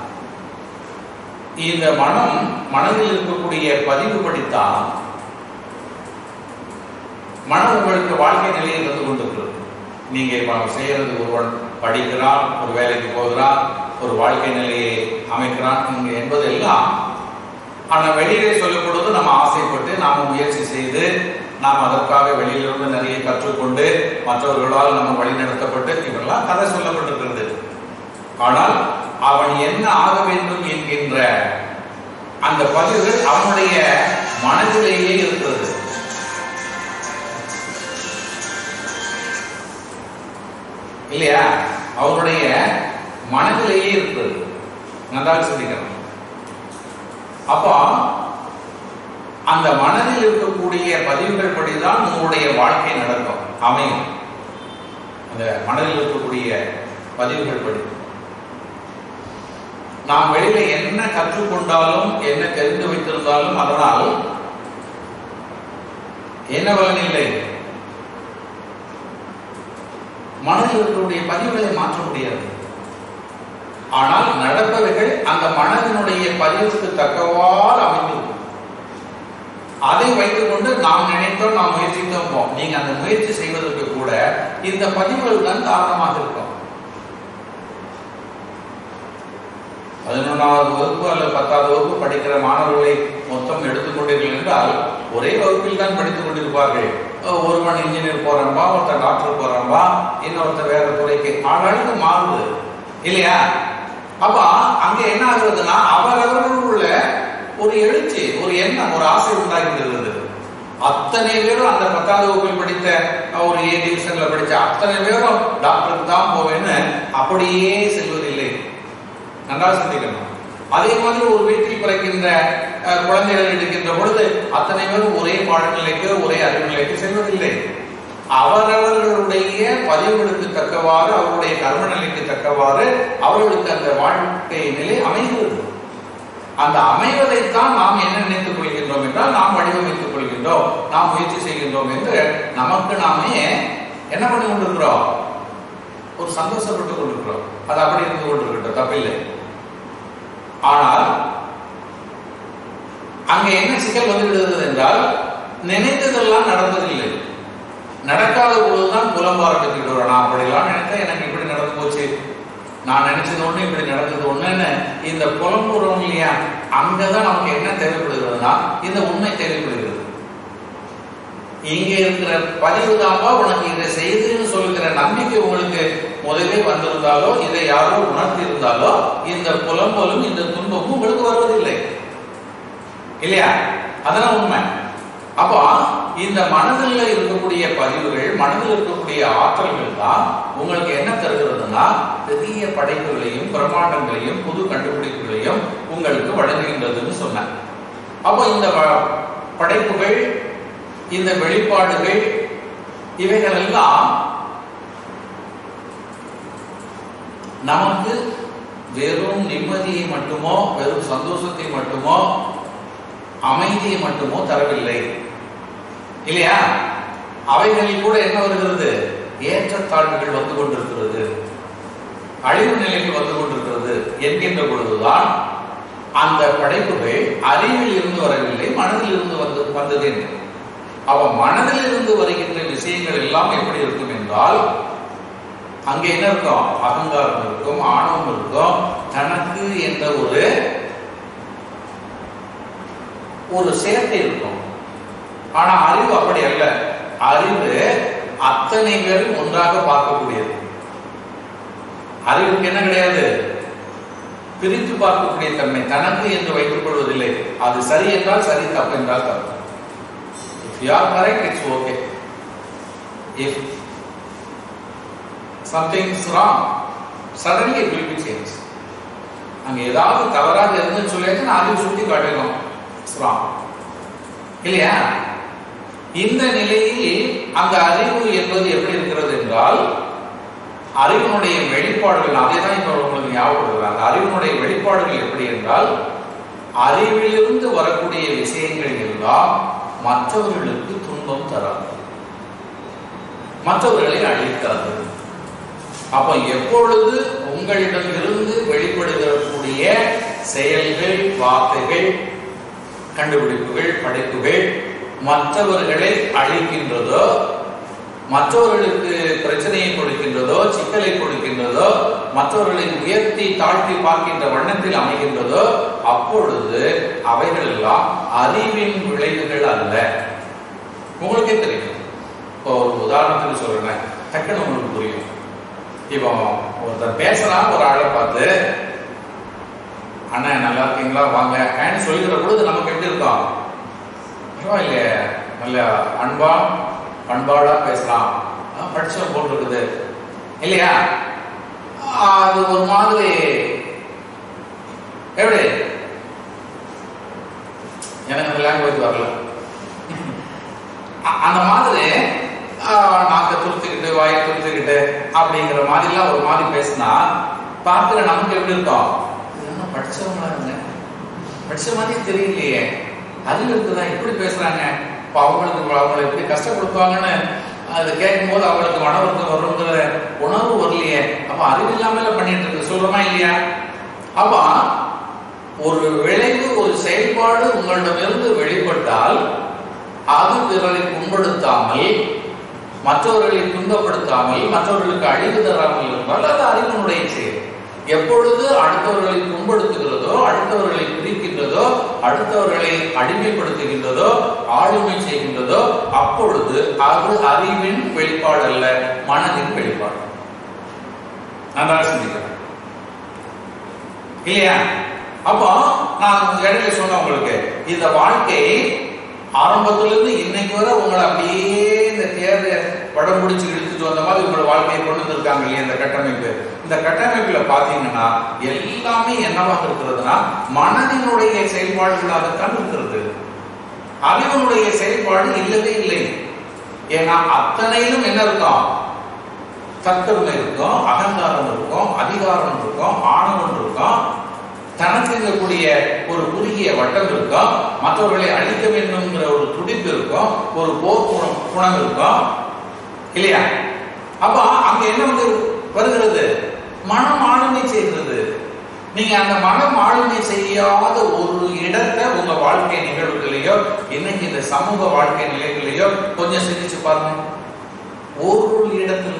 இந்த மனம் மனதில் இருக்கக்கூடிய பதிவு படித்தான் மனம் உங்களுக்கு வாழ்க்கை நிலையை தந்து கொண்டிருக்கிறது நீங்க இப்ப செய்யறது ஒருவன் படிக்கிறான் ஒரு வேலைக்கு போகிறான் ஒரு வாழ்க்கை நிலையை அமைக்கிறான் இங்க என்பதெல்லாம் ஆனா வெளியிலே சொல்லப்படுவது நம்ம ஆசைப்பட்டு நாம முயற்சி செய்து நாம் அதற்காக வெளியிலிருந்து நிறைய கற்றுக்கொண்டு மற்றவர்களால் நம்ம வழிநடத்தப்பட்டு இவெல்லாம் கதை சொல்லப்பட்டிருக்கிறது ஆனால் அவன் என்ன ஆக வேண்டும் என்கின்ற அந்த பதிவுகள் அவனுடைய மனதிலேயே இருக்கிறது இல்லையா அவருடைய மனதிலேயே இருக்கிறது நன்றாக சிந்திக்கணும் அப்போ அந்த மனதில் இருக்கக்கூடிய பதிவுகள் படிதான் உங்களுடைய வாழ்க்கை நடக்கும் அமையும் அந்த மனதில் இருக்கக்கூடிய பதிவுகள் படி நாம் வெளியில என்ன கற்றுக்கொண்டாலும் என்ன தெரிந்து வைத்திருந்தாலும் அதனால் என்ன பலன் இல்லை மனதில் இருக்கக்கூடிய பதிவுகளை மாற்ற முடியாது ஆனால் நடப்பவைகள் அந்த மனதினுடைய பதிவுக்கு தக்கவாறு அமைந்திருக்கும் அதை வைத்துக் கொண்டு நாம் நினைத்தோம் நாம் முயற்சித்தோம் போம் நீங்க அந்த முயற்சி செய்வதற்கு கூட இந்த பதிவுகள் தான் காரணமாக இருக்கும் பதினொன்றாவது வகுப்பு அல்லது பத்தாவது வகுப்பு படிக்கிற மாணவர்களை மொத்தம் எடுத்துக்கொண்டீர்கள் என்றால் ஒரே வகுப்பில் தான் படித்துக் கொண்டிருப்பார்கள் ஒருவன் இன்ஜினியர் போறான்பா ஒருத்தர் டாக்டர் போறான்பா இன்னொருத்தர் வேற துறைக்கு ஆளாளுக்கு மாறுது இல்லையா அப்ப அங்க என்ன ஆகுறதுன்னா அவரவர்களுள்ள ஒரு எழுச்சி ஒரு எண்ணம் ஒரு ஆசை உண்டாகின்றது அத்தனை பேரும் அந்த பத்தாவது வகுப்பில் படித்த ஒரு ஏ டிவிஷன்ல படிச்ச அத்தனை பேரும் டாக்டருக்கு தான் போவேன்னு அப்படியே செல்வதில்லை நன்றாக சிந்திக்கணும் அதே மாதிரி ஒரு வீட்டில் பிறக்கின்ற குழந்தைகள் எடுக்கின்ற பொழுது அத்தனை பேரும் ஒரே பாடநிலைக்கு ஒரே அறிவு நிலைக்கு செல்வதில்லை அவரவர்களுடைய பதிவுகளுக்கு தக்கவாறு அவருடைய கர்ம நிலைக்கு தக்கவாறு அவர்களுக்கு அந்த வாழ்க்கை நிலை அமைகிறது அந்த அமைவதைத்தான் நாம் என்ன நினைத்துக் கொள்கின்றோம் என்றால் நாம் வடிவமைத்துக் கொள்கின்றோம் நாம் முயற்சி செய்கின்றோம் என்று நமக்கு நாமே என்ன பண்ணி கொண்டிருக்கிறோம் ஒரு சந்தோஷப்பட்டு கொண்டிருக்கிறோம் அது அப்படி இருந்து கொண்டிருக்கட்டும் தப்பில்லை ஆனால் அங்க என்ன சிக்கல் வந்து விடுகிறது என்றால் நினைத்ததெல்லாம் நடந்ததில்லை நடக்காத பொழுதுதான் புலம் ஆரம்பிச்சுட்டு நான் அப்படிலாம் நினைத்தேன் எனக்கு இப்படி நடந்து போச்சு நான் நினைச்சது ஒண்ணு இப்படி நடந்தது ஒண்ணுன்னு இந்த புலம்புறோம் இல்லையா அங்கதான் நமக்கு என்ன தேவைப்படுகிறதுனா இந்த உண்மை தேவைப்படுகிறது இங்க இருக்கிற பதிவு தாப்பா உனக்கு இதை செய்துன்னு சொல்லுகிற நம்பிக்கை உங்களுக்கு முதலே வந்திருந்தாலோ இதை யாரோ உணர்த்தி இருந்தாலோ இந்த புலம்பலும் இந்த துன்பமும் உங்களுக்கு வருவதில்லை இல்லையா அதெல்லாம் உண்மை அப்போ இந்த மனதில் இருக்கக்கூடிய பதிவுகள் மனதில் இருக்கக்கூடிய ஆற்றல்கள் தான் உங்களுக்கு என்ன தருகிறதுனா பெரிய படைப்புகளையும் பிரம்மாண்டங்களையும் புது கண்டுபிடிப்புகளையும் உங்களுக்கு வழங்குகின்றதுன்னு சொன்னேன் அப்போ இந்த படைப்புகள் இந்த வெளிப்பாடுகள் இவைகள் எல்லாம் நமக்கு வெறும் நிம்மதியை மட்டுமோ வெறும் சந்தோஷத்தை மட்டுமோ அமைதியை மட்டுமோ தரவில்லை இல்லையா அவைகளில் கூட என்ன வருகிறது ஏற்றத்தாழ்வுகள் வந்து கொண்டிருக்கிறது அழிவு நிலைக்கு வந்து கொண்டிருக்கிறது என்கின்ற பொழுதுதான் அந்த படைப்புகள் அறிவில் இருந்து வரவில்லை மனதில் இருந்து வந்து வந்தது என்று அவ மனதில் இருந்து வருகின்ற விஷயங்கள் எல்லாம் எப்படி இருக்கும் என்றால் அங்கே என்ன இருக்கும் அகங்காரம் இருக்கும் ஆணவம் இருக்கும் தனக்கு என்ற ஒரு ஒரு சேர்க்கை இருக்கும் ஆனா அறிவு அப்படி அல்ல அறிவு அத்தனை பேரும் ஒன்றாக பார்க்கக்கூடியது அறிவுக்கு என்ன கிடையாது பிரித்து பார்க்கக்கூடிய தன்மை தனக்கு என்று வைத்துக் கொள்வதில்லை அது சரி என்றால் சரி தப்பு என்றால் தப்பு If you are correct, it's okay. If something is wrong, suddenly it will be changed. அங்க ஏதாவது தவறாக இருந்துன்னு சொல்லியாச்சு நான் அறிவு சுட்டி காட்டணும் wrong. இல்லையா இந்த நிலையில் அந்த அறிவு என்பது எப்படி இருக்கிறது என்றால் அறிவினுடைய வெளிப்பாடுகள் அதே தான் இப்ப உங்களுக்கு ஞாபகப்படுத்துறாங்க அந்த அறிவினுடைய வெளிப்பாடுகள் எப்படி என்றால் அறிவிலிருந்து வரக்கூடிய விஷயங்கள் எல்லாம் மற்றவர்களுக்கு துன்பம் தராது மற்றவர்களை அழிக்காது அப்ப எப்பொழுது உங்களிடம் இருந்து வெளிப்படுத்தக்கூடிய செயல்கள் வார்த்தைகள் கண்டுபிடிப்புகள் படைப்புகள் மற்றவர்களை அழிக்கின்றதோ மற்றவர்களுக்கு பிரச்சனையை கொடுக்கின்றதோ சிக்கலை கொடுக்கின்றதோ மற்றவர்களை உயர்த்தி தாழ்த்தி பார்க்கின்ற வண்ணத்தில் அமைகின்றதோ அப்பொழுது அவைகள் எல்லாம் அறிவின் விளைவுகள் அல்ல உங்களுக்கே தெரியும் இப்போ ஒரு உதாரணத்துக்கு சொல்றேன் டக்குன்னு உங்களுக்கு புரியும் இப்போ ஒருத்தர் பேசுறான் ஒரு ஆளை பார்த்து அண்ணன் நல்லா இருக்கீங்களா வாங்க சொல்லிக்கிற பொழுது நமக்கு எப்படி இருக்கும் இல்லையே நல்ல அன்பா பண்பாடா பேசலாம் ஆ, படிச்சவன் போல் இருக்குது இல்லையா ஆ, அது ஒரு மாதிரி எப்படி எனக்கு அந்த லாங்குவேஜ் வரல அ- அந்த மாதிரி ஆ, நாக்க துருத்துக்கிட்டு வாயை துருத்துக்கிட்டு அப்படிங்கிற மாதிரிலாம் ஒரு மாதிரி பேசினா பார்க்கிற நமக்கு எப்படி இருக்கும் இது என்ன படிச்சவங்களா இருங்க படிச்ச மாதிரியே தெரியலையே அறிவு இருக்குதா இப்படி பேசுறாங்க இப்போ அவங்களுக்கு அவங்களை எப்படி கஷ்டப்படுத்துவாங்கன்னு அது கேட்கும் போது அவங்களுக்கு மன வருத்தம் வருங்கிற உணர்வு வரலையே அப்ப அறிவு இல்லாமல பண்ணிட்டு இருக்கு சொல்றோமா இல்லையா அப்ப ஒரு விளைவு ஒரு செயல்பாடு உங்களிடமிருந்து வெளிப்பட்டால் அது பிறரை புண்படுத்தாமல் மற்றவர்களை துன்பப்படுத்தாமல் மற்றவர்களுக்கு அழிவு தராமல் இருந்தால் அது அறிவனுடைய செயல் எப்பொழுது அடுத்தவர்களை புண்படுத்துகிறதோ அடுத்தவர்களை பிரிக்கின்றதோ அடுத்தவர்களை அடிமைப்படுத்துகின்றதோ ஆளுமை செய்கின்றதோ அப்பொழுது அது அறிவின் வெளிப்பாடு அல்ல மனதின் வெளிப்பாடு நன்றாக சிந்திக்கிறேன் இல்லையா அப்போ நான் இடையில சொன்னேன் உங்களுக்கு இந்த வாழ்க்கை ஆரம்பத்திலிருந்து இன்னைக்கு வரை உங்களை அப்படியே இந்த தேர்வை படம் பிடிச்சு இழுத்துட்டு வந்த மாதிரி உங்களோட வாழ்க்கையை கொண்டு வந்திருக்காங்க இல்லையா இந்த கட்டமைப்பு இந்த கட்டமைப்புல பாத்தீங்கன்னா எல்லாமே என்னவாக இருக்கிறதுனா மனதினுடைய செயல்பாடுகளாகத்தான் இருக்கிறது அறிவனுடைய செயல்பாடு இல்லவே இல்லை ஏன்னா அத்தனையிலும் என்ன இருக்கும் தற்பெருமை இருக்கும் அகங்காரம் இருக்கும் அதிகாரம் இருக்கும் ஆணவம் இருக்கும் தனக்கு இருக்கக்கூடிய ஒரு குறுகிய வட்டம் இருக்கும் மற்றவர்களை அழிக்க வேண்டும்ங்கிற ஒரு துடிப்பு இருக்கும் ஒரு போர் குணம் குணம் இருக்கும் இல்லையா அப்ப அங்க என்ன வந்து வருகிறது மனம் ஆளுமை செய்கிறது நீங்க அந்த மனம் ஆளுமை செய்யாத ஒரு இடத்தை உங்க வாழ்க்கை நிகழ்வுகளையோ இன்னைக்கு இந்த சமூக வாழ்க்கை நிலைகளையோ கொஞ்சம் சிந்திச்சு பாருங்க ஒரு இடத்துல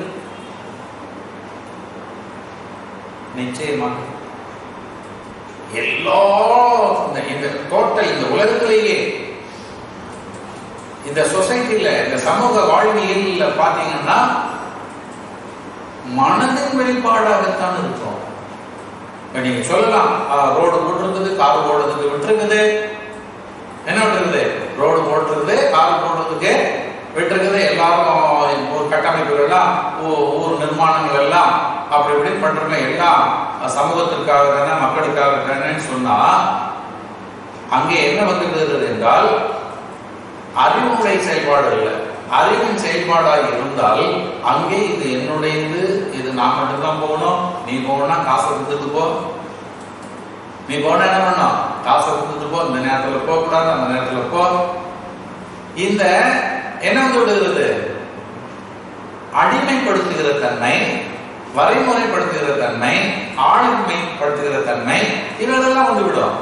நிச்சயமாக எல்லா இந்த இந்த டோட்டல் இந்த உலகத்திலேயே இந்த சொசைட்டில இந்த சமூக வாழ்வியல்ல பாத்தீங்கன்னா மனதின் வெளிப்பாடாகத்தான் இருக்கும் இப்ப நீங்க சொல்லலாம் ரோடு போட்டிருக்குது கார் போடுறதுக்கு விட்டுருக்குது என்ன விட்டுருக்குது ரோடு போட்டிருக்குது கார் போடுறதுக்கு விட்டுருக்குது எல்லாரும் ஒரு கட்டமைப்புகள் எல்லாம் ஊ- ஊர் நிர்மாணங்கள் எல்லாம் அப்படி இப்படி பண்றோமே எல்லாம் சமூகத்திற்காக தானே மக்களுக்காக தானேன்னு சொன்னா அங்கே என்ன வந்துவிடுகிறது என்றால் அறிவுடைய செயல்பாடு இல்லை அறிவின் செயல்பாடாக இருந்தால் அங்கே இது என்னுடையது இது நான் மட்டும்தான் போகணும் நீ போகணும்னா காசை கொடுத்துட்டு போ நீ போனா என்ன பண்ணணும் காசை கொடுத்துட்டு போ இந்த நேரத்துல போக கூடாது அந்த நேரத்துல போ இந்த என்ன வந்து விடுகிறது அடிமைப்படுத்துகிற தன்மை வரைமுறைப்படுத்துகிற தன்மை ஆளுமைப்படுத்துகிற தன்மை இவைகளெல்லாம் வந்து விடும்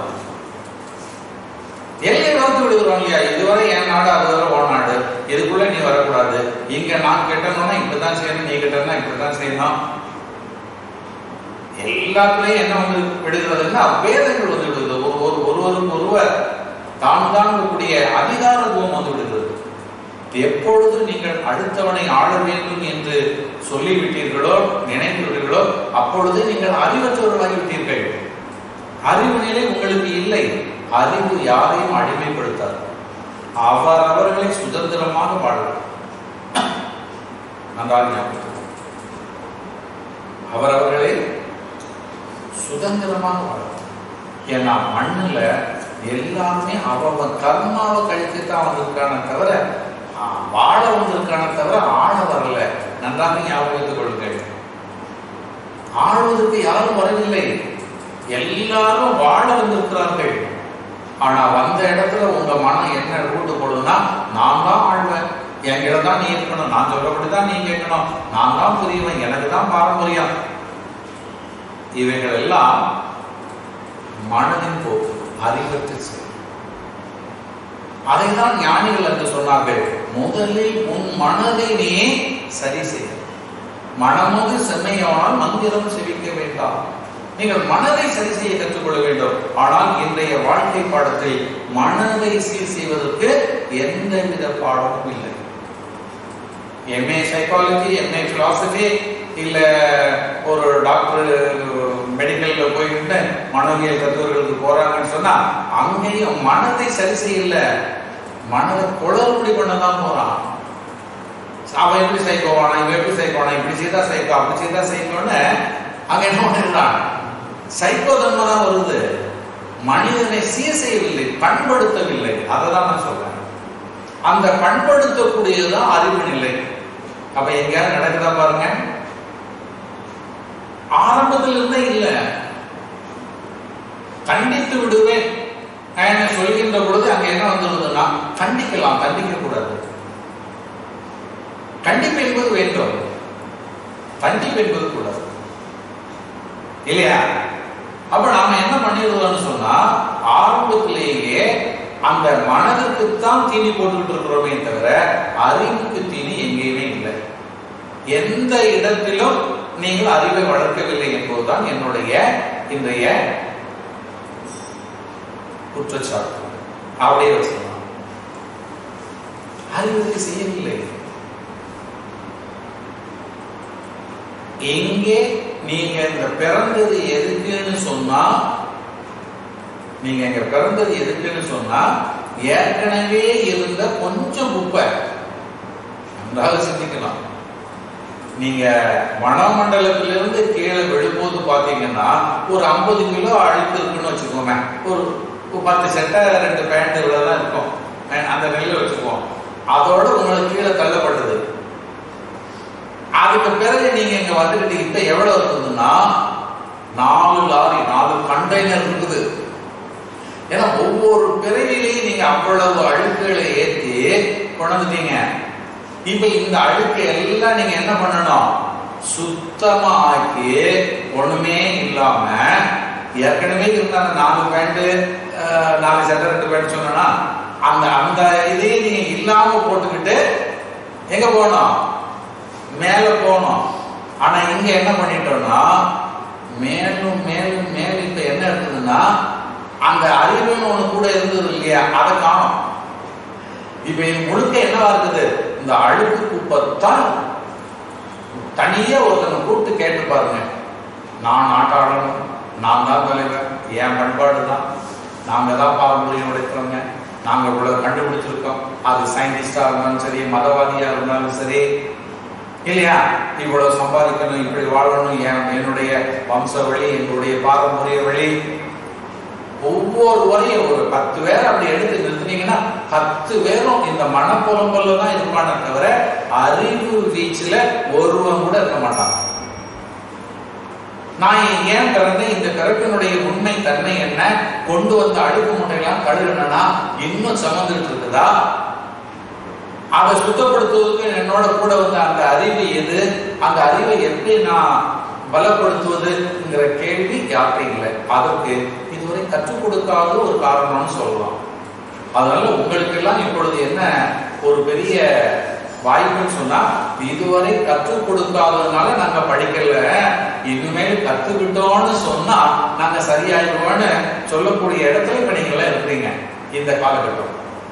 எல்லை வகுத்து விடுகிறோம் இல்லையா இதுவரை என் நாடு அதுவரை உன் நாடு இதுக்குள்ள நீ வரக்கூடாது இங்க நான் கெட்டணும்னா இப்படிதான் செய்யணும் நீ கெட்டணும்னா இப்படிதான் செய்யணும் எல்லாத்துலயும் என்ன வந்து விடுகிறதுன்னா வேதங்கள் வந்து விடுகிறது ஒரு ஒரு ஒருவருக்கு ஒருவர் தான் தான் கூடிய அதிகாரத்துவம் வந்து விடுகிறது எப்பொழுது நீங்கள் அடுத்தவனை ஆள வேண்டும் என்று சொல்லிவிட்டீர்களோ நினைக்கிறீர்களோ அப்பொழுது நீங்கள் அறிவற்றவர்களாகிவிட்டீர்கள் அறிவு நிலை உங்களுக்கு இல்லை அறிவு யாரையும் அடிமைப்படுத்தாது அவர் அவர்களை சுதந்திரமாக வாழலாம் நன்றாக ஞாபகம் அவர் அவர்களை சுதந்திரமாக வாழலாம் ஏன்னா மண்ணுல எல்லாமே அவன் கர்மாவை கழித்துத்தான் வந்திருக்கான தவிர ஆ, வாழ வந்திருக்கான தவிர ஆள வரல நன்றாக ஞாபகம் வைத்துக் கொள்ளுங்கள் ஆளுவதற்கு யாரும் வரவில்லை எல்லாரும் வாழ வந்திருக்கிறார்கள் ஆனா வந்த இடத்துல உங்க மனம் என்ன ரூட்டு போடுதுன்னா நான் தான் ஆழ்வேன் என்கிட்ட தான் நீ இருக்கணும் நான் சொல்லப்படி தான் நீ கேட்கணும் நான் தான் புரியுவேன் எனக்கு தான் பாரம்பரியம் இவைகள் எல்லாம் மனதின் போக்கு அறிவற்ற செயல் அதைதான் ஞானிகள் என்று சொன்னார்கள் முதலில் உன் மனதை நீ சரி செய் மனமோது செம்மையானால் மந்திரம் செவிக்க வேண்டாம் நீங்கள் மனதை சரி செய்ய கற்றுக்கொள்ள வேண்டும் ஆனால் இன்றைய வாழ்க்கை பாடத்தில் மனதை சீர் செய்வதற்கு எந்தவித பாடமும் இல்லை எம்ஏ சைக்காலஜி எம்ஏ பிலாசபி இல்ல ஒரு டாக்டர் மெடிக்கல்ல போயிட்டு மனவியல் தத்துவர்களுக்கு போறாங்கன்னு சொன்னா அங்கேயும் மனதை சரி செய்யல மனதை குளறுபடி பண்ண தான் போறான் அவன் எப்படி சைக்கோவானா இவன் எப்படி சைக்கோவானா இப்படி செய்தா சைக்கோ அப்படி செய்தா சைக்கோன்னு அங்க என்ன பண்ணிடுறான் சைக்கோ தன்மை தான் வருது மனிதனை சீர் செய்யவில்லை பண்படுத்தவில்லை அதை தான் நான் சொல்றேன் அந்த பண்படுத்தக்கூடியதுதான் அறிவு நிலை அப்ப எங்கேயாவது நடக்குதா பாருங்க ஆரம்பத்தில் இருந்தே இல்ல கண்டித்து விடுவேன் என்ன சொல்கின்ற பொழுது அங்க என்ன வந்துருதுன்னா கண்டிக்கலாம் கண்டிக்க கூடாது கண்டிப்பு என்பது வேண்டும் கண்டிப்பு என்பது கூடாது இல்லையா அப்ப நாம என்ன பண்ணிடுறோம்னு சொன்னா ஆரம்பத்திலேயே அந்த மனதிற்கு தான் தீனி போட்டுக்கிட்டு இருக்கிறோமே தவிர அறிவுக்கு தீனி எங்கேயுமே இல்லை எந்த இடத்திலும் நீங்கள் அறிவை வளர்க்கவில்லை என்பதுதான் என்னுடைய இன்றைய குற்றச்சாட்டு அப்படியே வச்சுக்கலாம் அறிவுக்கு செய்யவில்லை எங்கே நீங்க இந்த பிறந்தது எதுக்குன்னு சொன்னா நீங்க இங்க பிறந்தது எதுக்குன்னு சொன்னா ஏற்கனவே இருந்த கொஞ்சம் குப்பை நன்றாக சிந்திக்கலாம் நீங்க மனமண்டலத்திலிருந்து கீழே விழும்போது பாத்தீங்கன்னா ஒரு ஐம்பது கிலோ அழுக்கு இருக்குன்னு வச்சுக்கோங்க ஒரு ஒரு பத்து செட்டை ரெண்டு பேண்ட் இவ்வளவுதான் இருக்கும் அந்த நெல்லை வச்சுக்குவோம் அதோட உங்களுக்கு கீழே தள்ளப்படுது அதுக்கு பிறகு நீங்க இங்க வந்துகிட்டு இப்ப எவ்வளவு இருக்குதுன்னா நாலு லாரி நாலு கண்டெய்னர் இருக்குது ஏன்னா ஒவ்வொரு பிறவிலையும் நீங்க அவ்வளவு அழுக்குகளை ஏற்றி கொண்டுட்டீங்க இப்ப இந்த அழுக்கு எல்லாம் நீங்க என்ன பண்ணணும் சுத்தமா ஆக்கி ஒண்ணுமே இல்லாம ஏற்கனவே இருந்த அந்த நாலு பேண்ட் நாலு சட்டை ரெண்டு பேண்ட் சொன்னா அந்த அந்த இதையே நீங்க இல்லாம போட்டுக்கிட்டு எங்க போனோம் மேல போனோம் ஆனா இங்க என்ன பண்ணிட்டோம்னா மேலும் மேலும் மேலும் இப்ப என்ன இருக்குதுன்னா அந்த அறிவுன்னு ஒண்ணு கூட இருந்தது இல்லையா அதை காணும் இப்ப இது முழுக்க என்னவா இருக்குது இந்த அழுக்கு குப்பத்தான் தனியா ஒருத்தனை கூப்பிட்டு கேட்டு பாருங்க நான் நாட்டாளணும் நான் தான் தலைவர் என் பண்பாடு தான் நாங்க தான் பாரம்பரியம் உடைக்கிறோங்க நாங்க இவ்வளவு கண்டுபிடிச்சிருக்கோம் அது சயின்டிஸ்டா இருந்தாலும் சரி மதவாதியா இருந்தாலும் சரி இல்லையா இவ்வளவு சம்பாதிக்கணும் இப்படி வாழணும் என் என்னுடைய வம்ச வழி என்னுடைய பாரம்பரிய வழி ஒவ்வொரு வரையும் ஒரு பத்து பேர் அப்படி எடுத்து நிறுத்தினீங்கன்னா பத்து பேரும் இந்த மனப்புலம்பல்ல தான் இருப்பானே தவிர அறிவு வீச்சுல ஒருவன் கூட இருக்க மாட்டான் நான் ஏன் பிறந்தேன் இந்த பிறப்பினுடைய உண்மை தன்மை என்ன கொண்டு வந்த அழுக்கு முட்டையெல்லாம் கழுகுனா இன்னும் சமந்துட்டு இருக்குதா அதை சுத்தப்படுத்துவதற்கு என்னோட கூட வந்த அந்த அறிவு எது அந்த அறிவை எப்படி நான் பலப்படுத்துவதுங்கிற கேள்வி யார்கிட்ட இல்லை அதற்கு இதுவரை கற்றுக் கொடுக்காத ஒரு காரணம்னு சொல்லலாம் அதனால உங்களுக்கு எல்லாம் இப்பொழுது என்ன ஒரு பெரிய வாய்ப்புன்னு சொன்னா இதுவரை கற்றுக் கொடுக்காததுனால நாங்க படிக்கல இனிமேல் கத்துக்கிட்டோம்னு சொன்னா நாங்க சரியாயிடுவோம்னு சொல்லக்கூடிய இடத்துல இப்ப நீங்க எல்லாம் இருக்கிறீங்க இந்த காலகட்டம்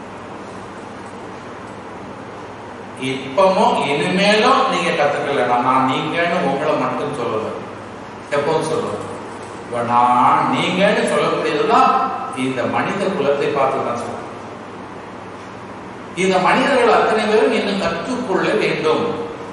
இப்பமும் இனிமேலும் நீங்க கத்துக்கல நான் நீங்கன்னு உங்களை மட்டும் சொல்லல எப்பவும் சொல்லுவேன் இப்ப நான் நீங்கன்னு சொல்லக்கூடியதுதான் இந்த மனித குலத்தை பார்த்து தான் சொல்றேன் இந்த மனிதர்கள் அத்தனை பேரும் இன்னும் கற்றுக்கொள்ள வேண்டும்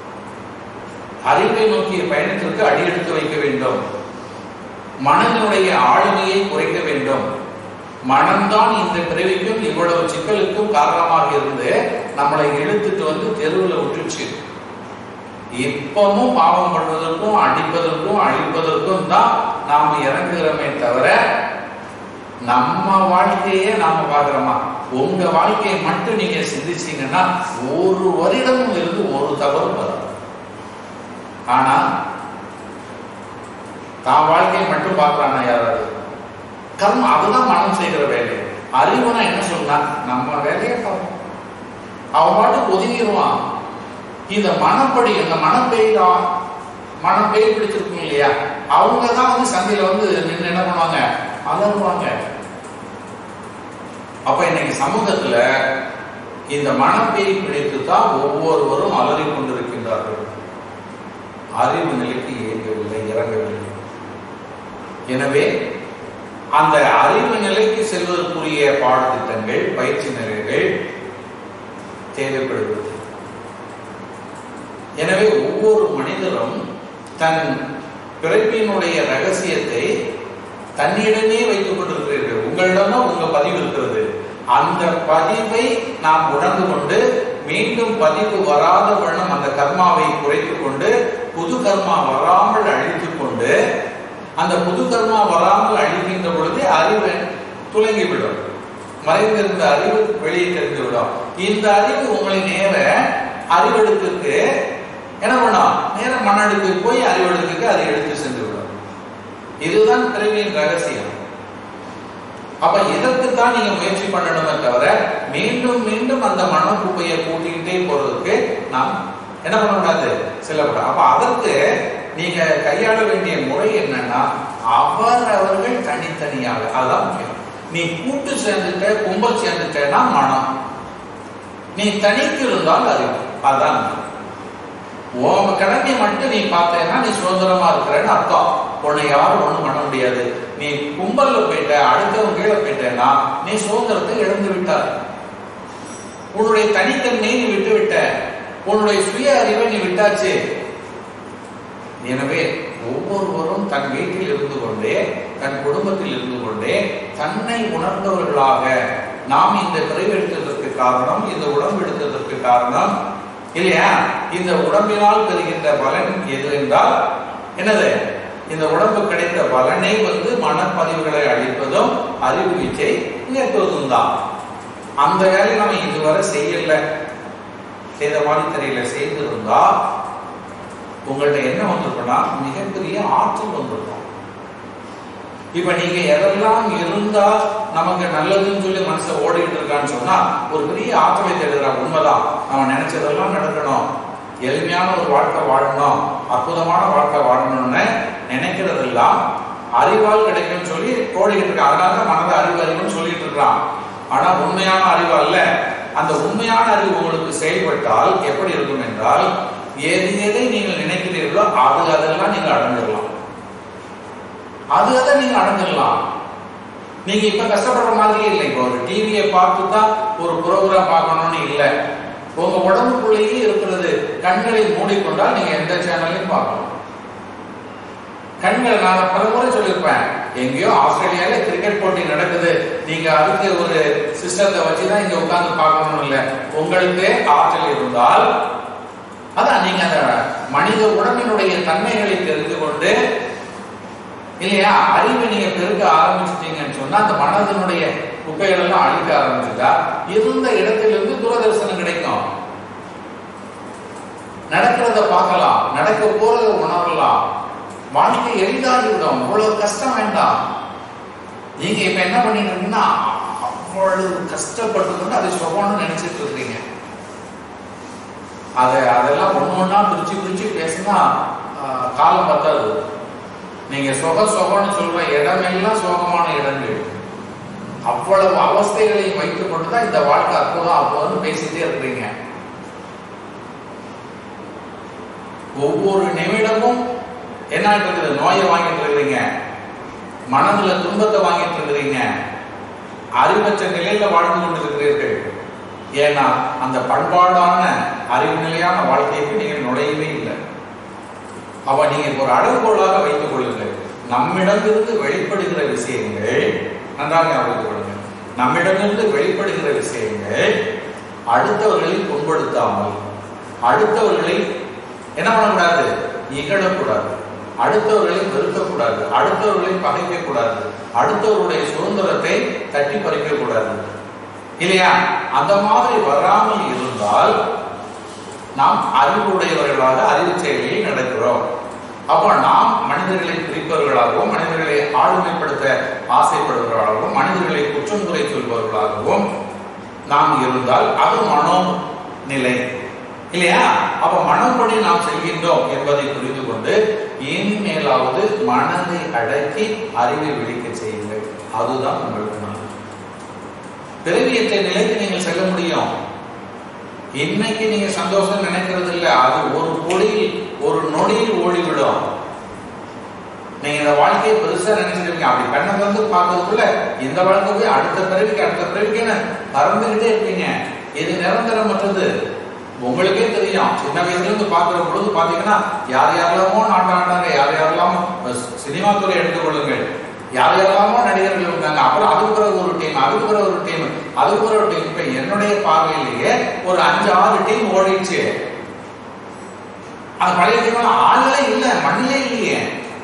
அறிவை நோக்கிய பயணத்திற்கு அடியெடுத்து வைக்க வேண்டும் மனதினுடைய ஆளுமையை குறைக்க வேண்டும் மனம்தான் இந்த பிறவிக்கும் இவ்வளவு சிக்கலுக்கும் காரணமாக இருந்து நம்மளை இழுத்துட்டு வந்து தெருவில் விட்டுச்சு இப்பவும் பாவம் பண்ணுவதற்கும் அடிப்பதற்கும் அழிப்பதற்கும் தான் நாம இறங்குகிறோமே தவிர நம்ம வாழ்க்கையே நாம பார்க்கிறோமா உங்க வாழ்க்கையை மட்டும் நீங்க சிந்திச்சீங்கன்னா ஒரு வருடமும் இருந்து ஒரு தவறு வரும் ஆனா தான் வாழ்க்கையை மட்டும் பார்க்கறானா யாராவது கர்மம் அதுதான் மனம் செய்கிற வேலை அறிவுனா என்ன சொன்னா நம்ம வேலையை பார்ப்போம் அவன் பாட்டுக்கு ஒதுங்கிடுவான் இந்த மனப்படி இந்த மனப்பெய்தா மனப்பெய் பிடிச்சிருக்கும் இல்லையா அவங்க தான் வந்து சந்தையில வந்து நின்று என்ன பண்ணுவாங்க அலறுவாங்க அப்ப இன்னைக்கு சமூகத்துல இந்த மனப்பெய் பிடித்து தான் ஒவ்வொருவரும் அலறி கொண்டிருக்கின்றார்கள் அறிவு நிலைக்கு இயங்கவில்லை இறங்கவில்லை எனவே அந்த அறிவு நிலைக்கு செல்வதற்குரிய பாடத்திட்டங்கள் பயிற்சி நிலைகள் தேவைப்படுகிறது எனவே ஒவ்வொரு மனிதரும் தன் பிறப்பினுடைய ரகசியத்தை தன்னிடமே வைத்துக் கொண்டிருக்கிறீர்கள் உங்களிடமும் உங்க பதிவு இருக்கிறது அந்த பதிவை நாம் உணர்ந்து கொண்டு மீண்டும் பதிவு வராத வண்ணம் அந்த கர்மாவை குறைத்துக் கொண்டு புது கர்மா வராமல் அழித்துக் கொண்டு அந்த புது கர்மா வராமல் அழிக்கின்ற பொழுது அறிவு துலங்கிவிடும் மறைந்திருந்த அறிவு வெளியே தெரிந்துவிடும் இந்த அறிவு உங்களை நேர அறிவெடுத்துக்கு என்ன பண்ணும் நேர மண்ணடுக்கு போய் அறிவெடுத்துக்கு அதை எடுத்து சென்று விடும் இதுதான் பிறவியின் ரகசியம் அப்ப இதற்குத்தான் நீங்க முயற்சி பண்ணணுமே தவிர மீண்டும் மீண்டும் அந்த மன குப்பையை கூட்டிக்கிட்டே போறதுக்கு நாம் என்ன பண்ணக்கூடாது செல்லக்கூடாது அப்ப அதற்கு நீங்க கையாள வேண்டிய முறை என்னன்னா அவர் அவர்கள் தனித்தனியாக அதுதான் முக்கியம் நீ கூட்டு சேர்ந்துட்ட கும்பல் சேர்ந்துட்டேன்னா மனம் நீ தனித்து இருந்தால் அறிவு அதான் உன் கடமை மட்டும் நீ பார்த்தேன்னா நீ சுதந்திரமா இருக்கிறன்னு அர்த்தம் உன்னை யாரும் ஒண்ணும் பண்ண முடியாது நீ கும்பல்ல போயிட்ட அடுத்தவன் கீழே போயிட்டேன்னா நீ சுதந்திரத்தை இழந்து விட்டார் உன்னுடைய தனித்தன்மையை நீ விட்டு விட்ட உன்னுடைய சுய அறிவை நீ விட்டாச்சு எனவே ஒவ்வொருவரும் தன் வீட்டில் இருந்து கொண்டே தன் குடும்பத்தில் இருந்து கொண்டே தன்னை உணர்ந்தவர்களாக நாம் இந்த பிறகு எடுத்ததற்கு காரணம் இந்த உடம்பு எடுத்ததற்கு காரணம் இல்லையா இந்த உடம்பினால் பெறுகின்ற பலன் எது என்றால் என்னது இந்த உடம்பு கிடைத்த பலனை வந்து மனப்பதிவுகளை அளிப்பதும் அறிவு வீச்சை நிறுத்துவதும் தான் அந்த வேலை நம்ம இதுவரை செய்யல செய்த மாதிரி தெரியல செய்திருந்தா உங்கள்ட்ட என்ன வந்திருக்குன்னா மிகப்பெரிய ஆற்றல் வந்திருக்கும் இப்ப நீங்க எதெல்லாம் இருந்தா நமக்கு நல்லதுன்னு சொல்லி மனசை ஓடிட்டு இருக்கான்னு சொன்னா ஒரு பெரிய ஆற்றலை தேடுறான் உண்மைதான் நம்ம நினைச்சதெல்லாம் நடக்கணும் எளிமையான ஒரு வாழ்க்கை வாழணும் அற்புதமான வாழ்க்கை வாழணும்னு நினைக்கிறதெல்லாம் அறிவால் கிடைக்கும்னு சொல்லி ஓடிக்கிட்டு இருக்கான் அதனால தான் மனதை அறிவு அறிவுன்னு சொல்லிட்டு இருக்கான் ஆனா உண்மையான அறிவு அல்ல அந்த உண்மையான அறிவு உங்களுக்கு செயல்பட்டால் எப்படி இருக்கும் என்றால் எது எதை நீங்கள் நினைக்கிறீர்களோ அது அதெல்லாம் நீங்க அடைஞ்சிடலாம் அது அதை நீங்க அடைஞ்சிடலாம் நீங்க இப்ப கஷ்டப்படுற மாதிரியே இல்லை இப்போ ஒரு டிவியை பார்த்து தான் ஒரு ப்ரோக்ராம் பார்க்கணும்னு இல்லை உங்க உடம்புக்குள்ளேயே இருக்கிறது கண்களை மூடிக்கொண்டால் நீங்க எந்த சேனலையும் பார்க்கலாம் கண்கள் நான் பல முறை சொல்லியிருப்பேன் எங்கேயோ ஆஸ்திரேலியால கிரிக்கெட் போட்டி நடக்குது நீங்க அதுக்கு ஒரு சிஸ்டத்தை வச்சுதான் இங்க உட்கார்ந்து பார்க்கணும் இல்ல உங்களுக்கு ஆற்றல் இருந்தால் அதான் நீங்க அந்த மனித உடம்பினுடைய தன்மைகளை தெரிந்து கொண்டு இல்லையா அறிவை நீங்க பெருக்க ஆரம்பிச்சிட்டீங்கன்னு சொன்னா அந்த மனதினுடைய குப்பைகள் எல்லாம் அழிக்க ஆரம்பிச்சுட்டா இருந்த இடத்திலிருந்து தூரதர்சனம் கிடைக்கும் நடக்கிறத பார்க்கலாம் நடக்க போறத உணரலாம் வாழ்க்கை எளிதாகிவிடும் அவ்வளவு கஷ்டம் வேண்டாம் நீங்க இப்ப என்ன பண்ணிட்டு இருக்கீங்கன்னா அவ்வளவு கஷ்டப்பட்டு கொண்டு அதை சுகம்னு நினைச்சிட்டு இருக்கீங்க அதை அதெல்லாம் ஒண்ணு ஒண்ணா பிரிச்சு பிரிச்சு பேசினா ஆஹ், காலம் பத்தாது நீங்க சுக சுகம்னு சொல்ற இடமெல்லாம் சோகமான இடங்கள் அவ்வளவு அவஸ்தைகளையும் வைத்துக் கொண்டுதான் இந்த வாழ்க்கை அற்புதம் அற்புதம்னு பேசிட்டே இருக்கிறீங்க ஒவ்வொரு நிமிடமும் என்ன இருக்குது நோயை வாங்கிட்டு இருக்கிறீங்க மனதுல துன்பத்தை வாங்கிட்டு இருக்கிறீங்க அறிவற்ற நிலையில வாழ்ந்து கொண்டிருக்கிறீர்கள் ஏன்னா அந்த பண்பாடான அறிவு நிலையான வாழ்க்கைக்கு நீங்க நுழையவே இல்லை அவ நீங்க ஒரு அளவுகோலாக வைத்துக் கொள்ளுங்கள் நம்மிடமிருந்து வெளிப்படுகிற விஷயங்கள் நன்றாக ஞாபகம் கொள்ளுங்க நம்மிடமிருந்து வெளிப்படுகிற விஷயங்கள் அடுத்தவர்களை புண்படுத்தாமல் அடுத்தவர்களை என்ன பண்ணக்கூடாது இகழக்கூடாது அடுத்தவர்களை வெறுக்கக்கூடாது அடுத்தவர்களை பகைக்க கூடாது அடுத்தவருடைய சுதந்திரத்தை தட்டி பறிக்க கூடாது இல்லையா அந்த மாதிரி வராமல் இருந்தால் நாம் அறிவுடையவர்களாக அறிவு செயலில் நடக்கிறோம் அப்போ நாம் மனிதர்களை பிரிப்பவர்களாகவும் மனிதர்களை ஆளுமைப்படுத்த ஆசைப்படுபவர்களாகவும் மனிதர்களை குற்றம் குறை சொல்பவர்களாகவும் நாம் இருந்தால் அது மனோநிலை இல்லையா அப்ப மனப்படி நாம் செல்கின்றோம் என்பதை புரிந்து கொண்டு இனிமேலாவது மனதை அடக்கி அறிவை விழிக்க செய்யுங்கள் அதுதான் உங்களுக்கு நல்லது பிறவியற்ற நிலைக்கு நீங்கள் செல்ல முடியும் இன்னைக்கு நீங்க சந்தோஷம் நினைக்கிறது இல்ல அது ஒரு பொடியில் ஒரு நொடியில் ஓடிவிடும் நீங்க இந்த வாழ்க்கையை பெருசா நினைச்சிருக்கீங்க அப்படி கண்ணை வந்து பார்க்கறதுக்குள்ள இந்த வாழ்க்கை போய் அடுத்த பிறவிக்கு அடுத்த பிறவிக்குன்னு பறந்துகிட்டே இருப்பீங்க இது நிரந்தரமற்றது உங்களுக்கே தெரியும் சின்ன வயசுல இருந்து பாக்குற பொழுது பாத்தீங்கன்னா யார் யாரெல்லாமோ நாட்டாண்டாங்க யார் யாரெல்லாம் சினிமா துறை எடுத்துக்கொள்ளுங்கள் யார் யாரெல்லாமோ நடிகர்கள் இருந்தாங்க அப்புறம் அதுக்கு பிறகு ஒரு டீம் அதுக்கு பிறகு ஒரு டீம் அதுக்கு பிறகு ஒரு டீம் இப்ப என்னுடைய பார்வையிலேயே ஒரு அஞ்சு ஆறு டீம் ஓடிடுச்சு அது பழைய டீம் ஆளே இல்ல மண்ணிலே இல்லையே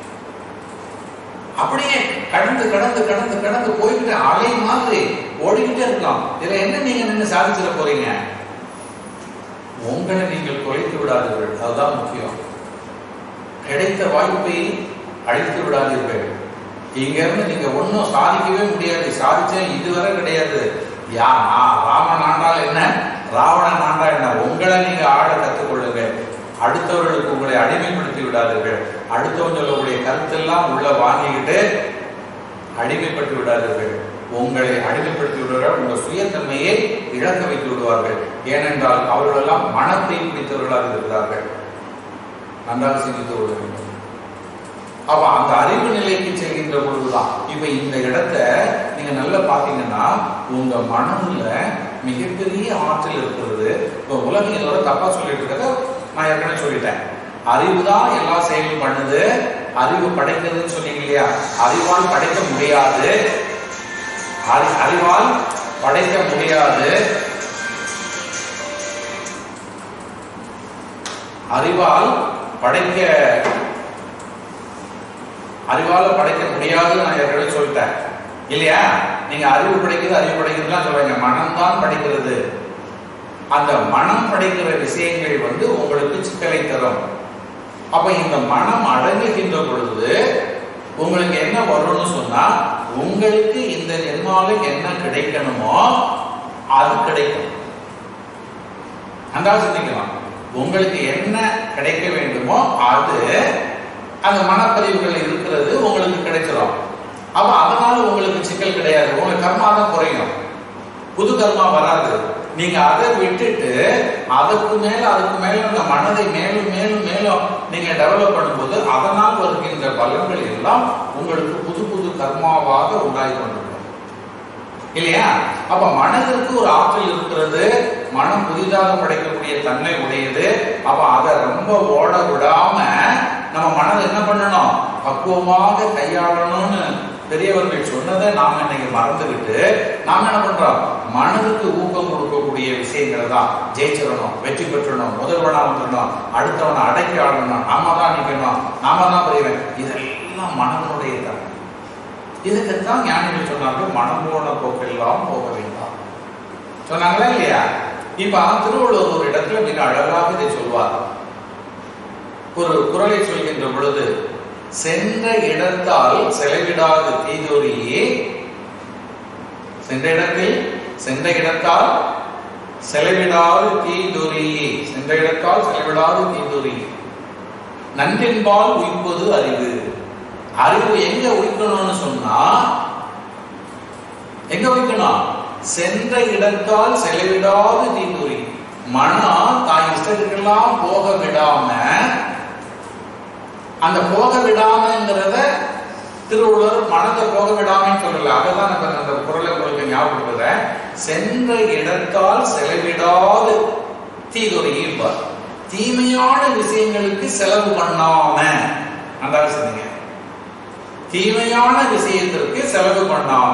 அப்படியே கடந்து கடந்து கடந்து கடந்து போய்கிட்டு அலை மாதிரி ஓடிக்கிட்டே இருக்கலாம் இதுல என்ன நீங்க நின்று சாதிச்சிட போறீங்க உங்களை நீங்கள் குறைத்து விடாதீர்கள் அதுதான் முக்கியம் கிடைத்த வாய்ப்பை அழித்து விடாதீர்கள் இங்க இருந்து நீங்க ஒன்னும் சாதிக்கவே முடியாது சாதிச்சேன் இதுவரை கிடையாது யா நான் ராமன் ஆண்டால் என்ன ராவணன் ஆண்டா என்ன உங்களை நீங்க ஆட கத்துக்கொள்ளுங்க அடுத்தவர்களுக்கு உங்களை அடிமைப்படுத்தி விடாதீர்கள் அடுத்தவங்க சொல்லக்கூடிய கருத்தெல்லாம் உள்ள வாங்கிக்கிட்டு அடிமைப்பட்டு விடாதீர்கள் உங்களை அடிமைப்படுத்தி விடுவார்கள் உங்கள் சுயத்தன்மையை இழக்க வைத்து விடுவார்கள் ஏனென்றால் அவர்களெல்லாம் மனத்தை பிடித்தவர்களாக இருக்கிறார்கள் நன்றாக சிந்தித்து கொள்ள வேண்டும் அப்ப அந்த அறிவு நிலைக்கு செல்கின்ற பொழுதுதான் இப்ப இந்த இடத்த நீங்க நல்லா பாத்தீங்கன்னா உங்க மனதுல மிகப்பெரிய ஆற்றல் இருக்கிறது இப்ப உலகம் இதோட தப்பா சொல்லிட்டு இருக்கிறத நான் ஏற்கனவே சொல்லிட்டேன் அறிவு தான் எல்லா செயலும் பண்ணுது அறிவு படைக்கிறதுன்னு சொன்னீங்க இல்லையா அறிவால் படைக்க முடியாது அறி- அறிவால் படைக்க முடியாது அறிவால் படைக்க அறிவால படைக்க முடியாதுன்னு நான் ஏற்கனவே சொல்லிட்டேன் இல்லையா நீங்க அறிவு படைக்கிறது அறிவு படைக்கிறதுலாம் சொல்றீங்க மனம் தான் படைக்கிறது அந்த மனம் படைக்கிற விஷயங்கள் வந்து உங்களுக்கு சிக்கலை தரும் அப்ப இந்த மனம் அடங்குகின்ற பொழுது உங்களுக்கு என்ன வரும்னு சொன்னா உங்களுக்கு இந்த ஜென்மால என்ன கிடைக்கணுமோ அது கிடைக்கும் அன்றாட சிந்திக்கலாம் உங்களுக்கு என்ன கிடைக்க வேண்டுமோ அது அந்த மனப்பதிவுகள் இருக்கிறது உங்களுக்கு கிடைச்சிடும் அப்ப அதனால உங்களுக்கு சிக்கல் கிடையாது உங்களுக்கு கர்மா தான் குறையும் புது கர்மா வராது நீங்க அதை விட்டுட்டு அதுக்கு மேல அதுக்கு மேல உங்க மனதை மேலும் மேலும் மேலும் நீங்க டெவலப் பண்ணும்போது அதனால் வருகின்ற பலன்கள் எல்லாம் உங்களுக்கு புது புது கர்மாவாக உண்டாகி கொண்டிருக்கும் இல்லையா அப்ப மனதிற்கு ஒரு ஆற்றல் இருக்கிறது மனம் புதிதாக படைக்கக்கூடிய தன்மை உடையது அப்ப அதை ரொம்ப ஓட விடாம நம்ம மனதை என்ன பண்ணணும் பக்குவமாக கையாளணும்னு பெரியவர்கள் சொன்னதை நாம இன்னைக்கு மறந்துவிட்டு நாம என்ன பண்றோம் மனதுக்கு ஊக்கம் கொடுக்கக்கூடிய விஷயங்களை தான் ஜெயிச்சிடணும் வெற்றி பெற்றணும் முதல்வனா வந்துடணும் அடுத்தவனை அடக்கி ஆடணும் நாம தான் நிக்கணும் நாம தான் பெரியவன் இதெல்லாம் மனதனுடைய தன்மை இதுக்குத்தான் ஞானிகள் சொன்னார்கள் மனம் போன போக்கெல்லாம் போக வேண்டாம் சொன்னாங்களா இல்லையா இப்ப திருவள்ளுவர் ஒரு இடத்துல மிக அழகாக இதை சொல்வார் ஒரு குரலை சொல்கின்ற பொழுது சென்ற இடத்தால் செலவிடாது தீதொரியே சென்ற இடத்தில் சென்ற இடத்தால் செலவிடாது தீதொரியே சென்ற இடத்தால் செலவிடாது தீதொரியே நன்றின்பால் உயிப்பது அறிவு அறிவு எங்க உயிக்கணும்னு சொன்னா எங்க வைக்கணும் சென்ற இடத்தால் செலவிடாது தீதுரி மனம் தான் இஷ்டத்துக்கெல்லாம் போக விடாம அந்த போக விடாமங்கிறத திருவள்ளுவர் மனதை போக விடாமன்னு சொல்லல அதுதான் நம்ம அந்த குரலை உங்களுக்கு ஞாபகப்படுத்துறேன் சென்ற இடத்தால் செலவிடாது தீதுரி இருப்பார் தீமையான விஷயங்களுக்கு செலவு பண்ணாம அந்த சொன்னீங்க தீமையான விஷயத்திற்கு செலவு பண்ணாம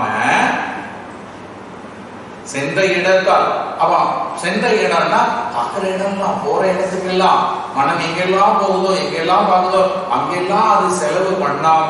சென்ற இடத்தால் அவன் சென்ற இடம்னா பார்க்கிற இடம்லாம் போற இடத்துக்கெல்லாம் மனம் எங்கெல்லாம் போகுதோ எங்கெல்லாம் பார்க்குதோ அங்கெல்லாம் அது செலவு பண்ணாம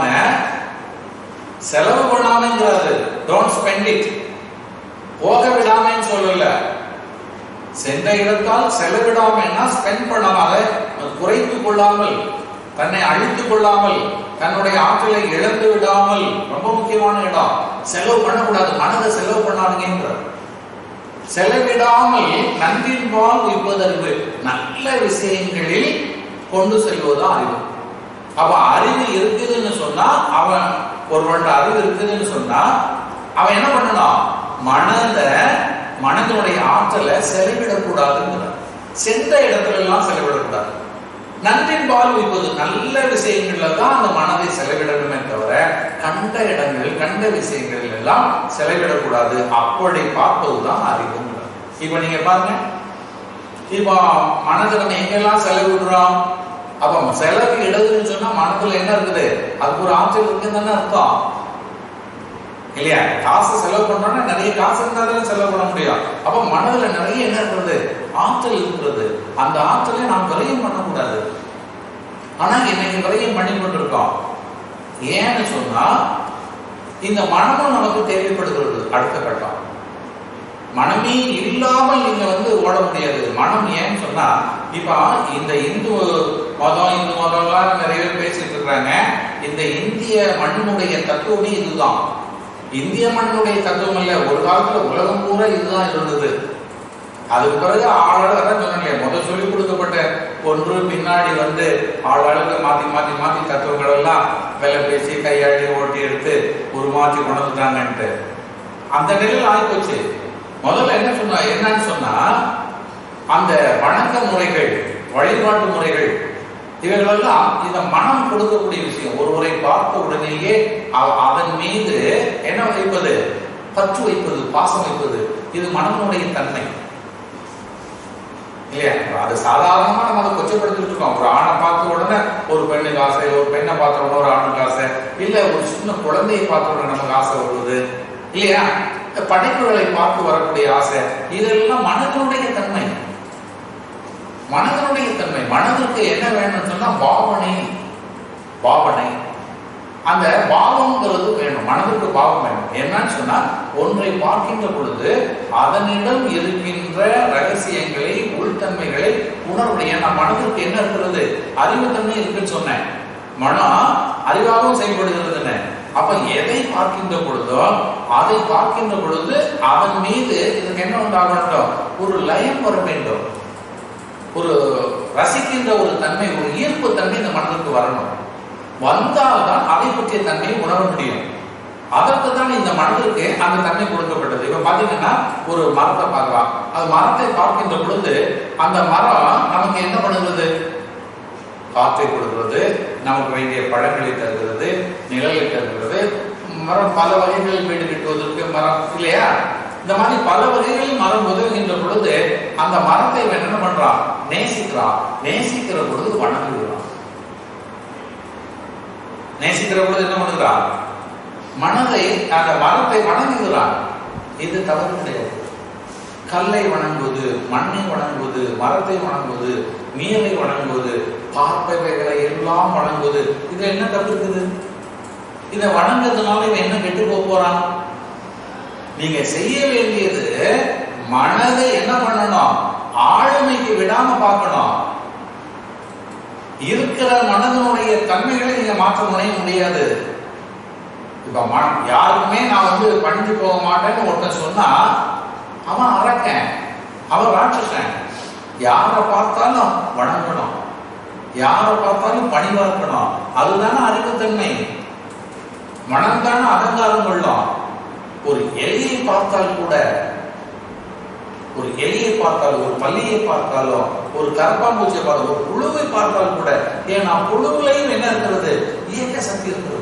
செலவு பண்ணாமங்கிறாரு டோன்ட் ஸ்பெண்ட் இட் போக விடாமன்னு சொல்லல சென்ற இடத்தால் செலவிடாமன்னா ஸ்பெண்ட் பண்ணாம அதை குறைத்து கொள்ளாமல் தன்னை அழித்துக் கொள்ளாமல் தன்னுடைய ஆற்றலை இழந்து விடாமல் ரொம்ப முக்கியமான இடம் செலவு பண்ணக்கூடாது மனதை செலவு பண்ணாதீங்கன்றார் செலவிடாமல் நன்றின்பால் உய்ப்பதறிவு நல்ல விஷயங்களில் கொண்டு செல்வதுதான் அறிவு அப்ப அறிவு இருக்குதுன்னு சொன்னா அவன் ஒருவன் அறிவு இருக்குதுன்னு சொன்னா அவன் என்ன பண்ணணும் மனத மனதனுடைய ஆற்றலை செலவிடக்கூடாதுங்கிறார் சென்ற இடத்துல எல்லாம் செலவிடக்கூடாது நன்றின் பால் வைப்பது நல்ல விஷயங்கள்ல தான் அந்த மனதை செலவிடணுமே தவிர கண்ட இடங்கள் கண்ட விஷயங்கள் எல்லாம் செலவிடக்கூடாது அப்படி பார்ப்பதுதான் அறிவுங்கிறார் இப்ப நீங்க பாருங்க இப்போ மனதை நம்ம எங்கெல்லாம் செலவிடுறோம் அப்ப செலவு இடதுன்னு சொன்னா மனதுல என்ன இருக்குது அதுக்கு ஒரு ஆற்றல் இருக்குன்னு தானே அர்த்தம் இல்லையா காசு செலவு பண்றோம்னா நிறைய காசு இருந்தா தானே செலவு பண்ண முடியும் அப்ப மனதுல நிறைய என்ன இருக்கிறது ஆற்றல் இருக்கிறது அந்த ஆற்றலை நாம் விரயம் பண்ணக்கூடாது ஆனா இன்னைக்கு விரயம் பண்ணி கொண்டிருக்கோம் ஏன்னு சொன்னா இந்த மனமும் நமக்கு தேவைப்படுகிறது அடுத்த கட்டம் மனமே இல்லாமல் நீங்க வந்து ஓட முடியாது மனம் ஏன்னு சொன்னா இப்ப இந்த இந்து மதம் இந்து மதம்லாம் நிறைய பேர் பேசிட்டு இருக்காங்க இந்த இந்திய மண்ணுடைய தத்துவமே இதுதான் இந்திய மண்ணுடைய தத்துவம் இல்ல ஒரு காலத்துல உலகம் பூரா இதுதான் இருந்தது அதுக்கு பிறகு ஆளாளர் அதான் சொன்னேன் முதல் சொல்லி கொடுக்கப்பட்ட ஒன்று பின்னாடி வந்து ஆளாளுக்கு மாத்தி மாத்தி மாத்தி தத்துவங்கள் எல்லாம் வேலை பேசி கையாடி ஓட்டி எடுத்து ஒரு மாத்தி கொண்டுட்டாங்கன்ட்டு அந்த நிலையில் ஆகிப்போச்சு முதல்ல என்ன சொன்னா என்னன்னு சொன்னா அந்த வணக்க முறைகள் வழிபாட்டு முறைகள் இவைகளெல்லாம் இந்த மனம் கொடுக்கக்கூடிய விஷயம் ஒருவரை பார்த்த உடனேயே அவ- அதன் மீது என்ன வைப்பது பற்று வைப்பது பாசம் வைப்பது இது மனமுடைய தன்மை இல்லையா அது சாதாரணமா நம்ம அதை கொச்சப்படுத்திட்டு இருக்கோம் ஒரு ஆணை பார்த்த உடனே ஒரு பெண்ணுக்கு ஆசை ஒரு பெண்ணை பார்த்த உடனே ஒரு ஆணுக்கு ஆசை இல்ல ஒரு சின்ன குழந்தையை பார்த்த உடனே நமக்கு ஆசை வருவது இல்லையா இந்த படைப்புகளை பார்த்து வரக்கூடிய ஆசை இதெல்லாம் மனதினுடைய தன்மை மனதினுடைய தன்மை மனதிற்கு என்ன வேணும்னு சொன்னா பாவனை பாவனை அந்த பாவம்ங்கிறது வேணும் மனதிற்கு பாவம் வேணும் என்னன்னு சொன்னா ஒன்றை பார்க்கின்ற பொழுது அதனிடம் இருக்கின்ற ரகசியங்களை உள்தன்மைகளை உணர்வுடைய நம் மனதிற்கு என்ன இருக்கிறது அறிவுத்தன்மை இருக்குன்னு சொன்னேன் மனம் அறிவாகவும் செயல்படுகிறதுன்னு அப்ப எதை பார்க்கின்ற பொழுதோ அதை பார்க்கின்ற பொழுது அதன் மீது இதுக்கு என்ன உண்டாக வேண்டும் ஒரு லயம் வர வேண்டும் ஒரு ரசிக்கின்ற ஒரு தன்மை ஒரு ஈர்ப்பு தன்மை இந்த மனதிற்கு வரணும் வந்தால்தான் அதை பற்றிய தன்மையை உணர முடியும் அதற்கு தான் இந்த மனதிற்கு அந்த தன்மை கொடுக்கப்பட்டது இப்ப பாத்தீங்கன்னா ஒரு மரத்தை பார்க்கலாம் அது மரத்தை பார்க்கின்ற பொழுது அந்த மரம் நமக்கு என்ன பண்ணுகிறது காற்றை கொடுக்கிறது நமக்கு வேண்டிய பழங்களை தருகிறது நிழலை தருகிறது மரம் பல வகைகளில் வீடு கட்டுவதற்கு மரம் இல்லையா இந்த மாதிரி பல வகைகளில் மரம் உதவுகின்ற பொழுது அந்த மரத்தை இவன் என்ன பண்றான் நேசிக்கிறான் நேசிக்கிற பொழுது வணங்குகிறான் நேசிக்கிற பொழுது என்ன பண்ணுகிறான் மனதை அந்த மரத்தை வணங்குகிறான் இது தவறு கிடையாது கல்லை வணங்குவது மண்ணை வணங்குவது மரத்தை வணங்குவது நீரை வணங்குவது பார்ப்பவைகளை எல்லாம் வணங்குவது இதுல என்ன தப்பு இருக்குது இதை வணங்குறதுனால இவன் என்ன கெட்டு போக போறான் நீங்க செய்ய வேண்டியது மனதை என்ன பண்ணணும் ஆளுமைக்கு விடாம பார்க்கணும் இருக்கிற மனதனுடைய தன்மைகளை நீங்க மாற்ற முனைய முடியாது இப்ப மனம் யாருக்குமே நான் வந்து பணிஞ்சு போக மாட்டேன்னு ஒருத்தன் சொன்னா அவன் அரக்கன் அவன் ராட்சசன் யாரை பார்த்தாலும் வணங்கணும் யாரை பார்த்தாலும் பணிவா இருக்கணும் அதுதானே அறிவுத்தன்மை மனம் தானே அகங்காரம் கொள்ளும் ஒரு எலியை பார்த்தால் கூட ஒரு எலியை பார்த்தாலும் ஒரு பள்ளியை பார்த்தாலும் ஒரு கரப்பாம்பூச்சியை பார்த்தாலும் ஒரு புழுவை பார்த்தால் கூட ஏன்னா புழுவுலையும் என்ன இருக்கிறது இயக்க சக்தி இருக்கிறது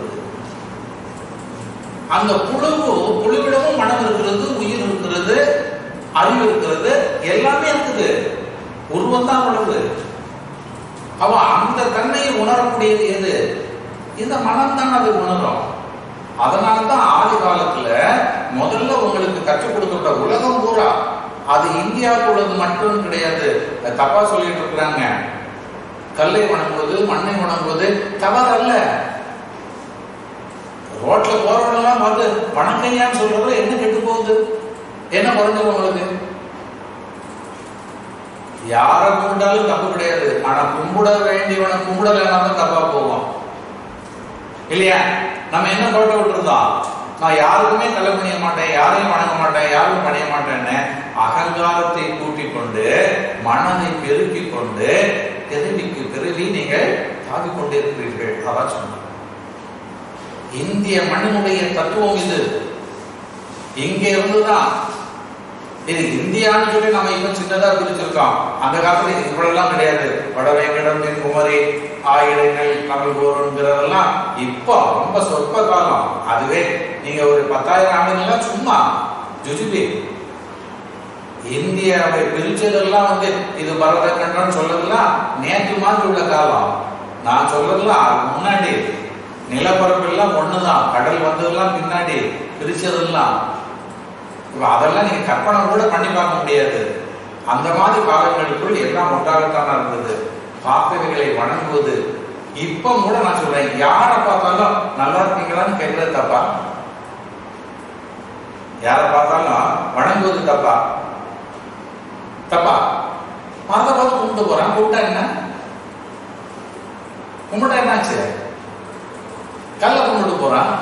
அந்த புழுவு புழுவிடமும் மனம் இருக்கிறது உயிர் இருக்கிறது அறிவு இருக்கிறது எல்லாமே இருக்குது உருவம் தான் உணவு அவ அந்த தன்மையை உணரக்கூடியது எது இந்த மனம் தான் அது உணரும் அதனாலதான் ஆதி காலத்துல முதல்ல உங்களுக்கு கற்றுக் கொடுக்கப்பட்ட உலகம் பூரா அது இந்தியாவுக்குள்ளது மட்டும் கிடையாது தப்பா சொல்லிட்டு இருக்கிறாங்க கல்லை வணங்குவது மண்ணை வணங்குவது தவறு அல்ல ரோட்ல போறவங்கெல்லாம் வந்து வணங்கையான்னு சொல்றது என்ன கெட்டு போகுது என்ன குறைஞ்சது உங்களுக்கு யாரை கும்பிட்டாலும் தப்பு கிடையாது ஆனா கும்பிட வேண்டியவனை கும்பிடலைன்னா தான் தப்பா போகும் இல்லையா நம்ம என்ன போட்டு விட்டுருந்தோம் நான் யாருக்குமே தலை பணிய மாட்டேன் யாரையும் வணங்க மாட்டேன் யாரும் பணிய மாட்டேன்னு அகங்காரத்தை கூட்டிக் கொண்டு மனதை பெருக்கிக் கொண்டு பிறவிக்கு பிறவி நீங்கள் தாக்கிக் கொண்டிருக்கிறீர்கள் அதான் சொன்னார் இந்திய மண்ணினுடைய தத்துவம் இது இங்க இருந்துதான் இது இந்தியான்னு சொல்லி நம்ம இன்னும் சின்னதா பிரிச்சிருக்கோம் அந்த காலத்துல இது இவ்வளவு கிடையாது வடவேங்கடம் தென்குமரி ஆயிரங்கள் தமிழ்கோருங்கிறதெல்லாம் இப்போ ரொம்ப சொற்ப காலம் அதுவே நீங்க ஒரு பத்தாயிரம் ஆண்டுகள்லாம் சும்மா ஜுஜுபி இந்தியாவை பிரிச்சதெல்லாம் வந்து இது பரத கண்டம் சொல்லதெல்லாம் நேற்று மாதிரி உள்ள காலம் நான் சொல்றதெல்லாம் அதுக்கு முன்னாடி நிலப்பரப்பு எல்லாம் ஒண்ணுதான் கடல் வந்ததெல்லாம் பின்னாடி பிரிச்சதெல்லாம் இப்ப அதெல்லாம் நீங்க கற்பனை கூட பண்ணி பார்க்க முடியாது அந்த மாதிரி காலங்களுக்குள் எல்லாம் ஒன்றாகத்தானே இருந்தது பார்த்தவைகளை வணங்குவது இப்ப கூட நான் சொல்றேன் யாரை பார்த்தாலும் நல்லா இருக்கீங்களான்னு கேட்கறது தப்பா யாரை பார்த்தாலும் வணங்குவது தப்பா தப்பா மரத்தை பார்த்து கும்பிட்டு போறான் கும்பிட்டா என்ன கும்பிட்டா என்னாச்சு கல்ல கும்பிட்டு போறான்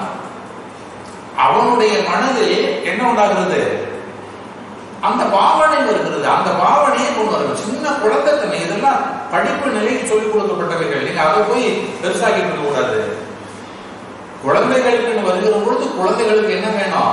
அவனுடைய மனதில் என்ன உண்டாகிறது அந்த பாவனை வருகிறது அந்த பாவனையை கொண்டு வரும் சின்ன குழந்தைத்தன்மை இதெல்லாம் படிப்பு நிலையில் சொல்லிக் கொடுக்கப்பட்டவைகள் நீங்க அதை போய் பெருசாக்கிட்டு இருக்க கூடாது குழந்தைகளுக்கு வருகிற பொழுது குழந்தைகளுக்கு என்ன வேணும்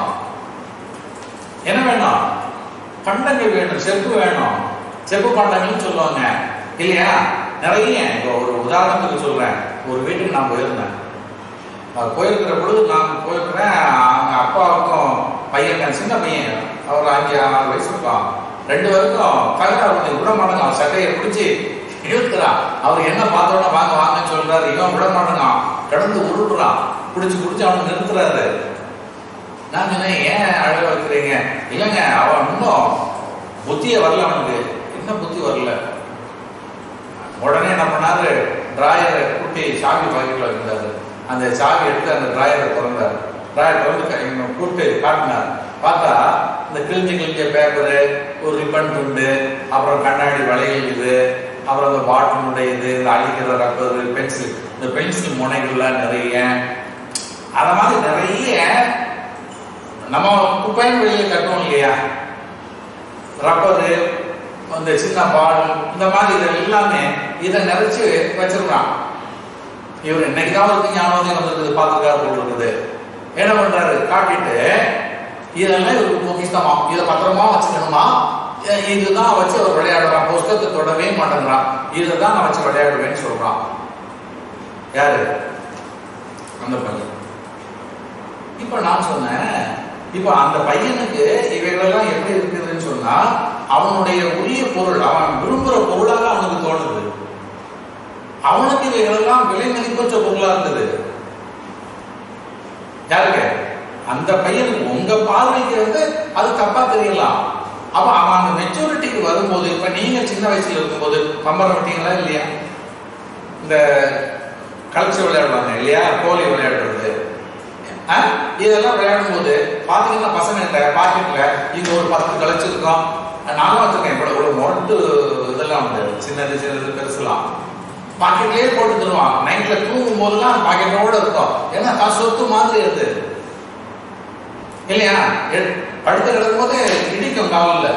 என்ன வேணும் பண்டங்கள் வேணும் செப்பு வேணும் செப்பு பண்டங்கள்னு சொல்லுவாங்க இல்லையா நிறைய இப்போ ஒரு உதாரணத்துக்கு சொல்றேன் ஒரு வீட்டுக்கு நான் போயிருந்தேன் அது போயிருக்கிற பொழுது நான் போயிருக்கிறேன் அவங்க அப்பாவுக்கும் பையன் சின்ன பையன் அவர் அஞ்சு ஆறு வயசு இருக்கும் ரெண்டு பேருக்கும் தகராறு வந்து விட மாட்டாங்க அவன் சட்டையை பிடிச்சி இழுக்கிறான் அவர் என்ன பார்த்தோன்னா வாங்க வாங்கன்னு சொல்றாரு இவன் விட மாட்டாங்க கடந்து உருட்டுறான் பிடிச்சி பிடிச்சி அவனை நிறுத்துறாரு நான் சொன்னேன் ஏன் அழக வைக்கிறீங்க இல்லைங்க அவன் இன்னும் புத்தியே வரல அவனுக்கு என்ன புத்தி வரல உடனே என்ன பண்ணாரு டிராயரை கூட்டி சாவி பாக்கெட்ல வச்சிருந்தாரு அந்த சாவி எடுத்து அந்த டிராயரை திறந்தார் டிராயர் திறந்து கூப்பிட்டு காட்டினார் பார்த்தா இந்த கிழிஞ்ச கிழிஞ்ச பேப்பரு ஒரு ரிப்பன் துண்டு அப்புறம் கண்ணாடி வளையல் இது அப்புறம் அந்த பாட்டினுடைய இது இந்த அழிக்கிற ரப்பர் பென்சில் இந்த பென்சில் முனைகள்லாம் நிறைய அத மாதிரி நிறைய நம்ம குப்பையும் வெளியில கட்டுவோம் இல்லையா ரப்பரு இந்த சின்ன பால் இந்த மாதிரி இது எல்லாமே இதை நிறைச்சு வச்சிருக்கான் இவர் என்னைக்குதான் ஒரு ஞானோதயம் வந்திருக்குது பார்த்துருக்காரு போல் இருக்குது என்ன பண்றாரு காட்டிட்டு இதெல்லாம் இவருக்கு பொக்கிஷமா இதை பத்திரமா வச்சுக்கணுமா இதுதான் வச்சு அவர் விளையாடுறான் புஸ்தகத்தை தொடவே மாட்டேங்கிறான் இதை தான் நான் வச்சு விளையாடுவேன்னு சொல்றான் யாரு அந்த பையன் இப்ப நான் சொன்னேன் இப்ப அந்த பையனுக்கு இவைகளெல்லாம் எப்படி இருக்குதுன்னு சொன்னா அவனுடைய உரிய பொருள் அவன் விரும்புற பொருளாக அவனுக்கு தோணுது அவனுக்கு இவைகளெல்லாம் விலை மதிப்பற்ற பொருளா இருந்தது யாருக்கு அந்த பையனுக்கு உங்க பார்வைக்கு வந்து அது தப்பா தெரியலாம் அப்ப அவன் அந்த மெச்சூரிட்டிக்கு வரும்போது இப்ப நீங்க சின்ன வயசுல இருக்கும்போது பம்பரம் விட்டீங்களா இல்லையா இந்த கலைச்சி விளையாடுவாங்க இல்லையா கோலி விளையாடுறது இதெல்லாம் விளையாடும் போது பாத்தீங்கன்னா பசங்க பாக்கெட்ல இங்க ஒரு பத்து கலைச்சு இருக்கும் நானும் வச்சிருக்கேன் இப்ப இவ்வளவு மொட்டு இதெல்லாம் உண்டு சின்னது சின்னது பெருசுலாம் பாக்கெட்லயே போட்டு தருவான் நைட்ல தூங்கும் போதெல்லாம் பாக்கெட்டோட இருக்கும் ஏன்னா தான் சொத்து மாதிரி அது இல்லையா படுத்து கிடக்கும் போது இடிக்கும் காவல்ல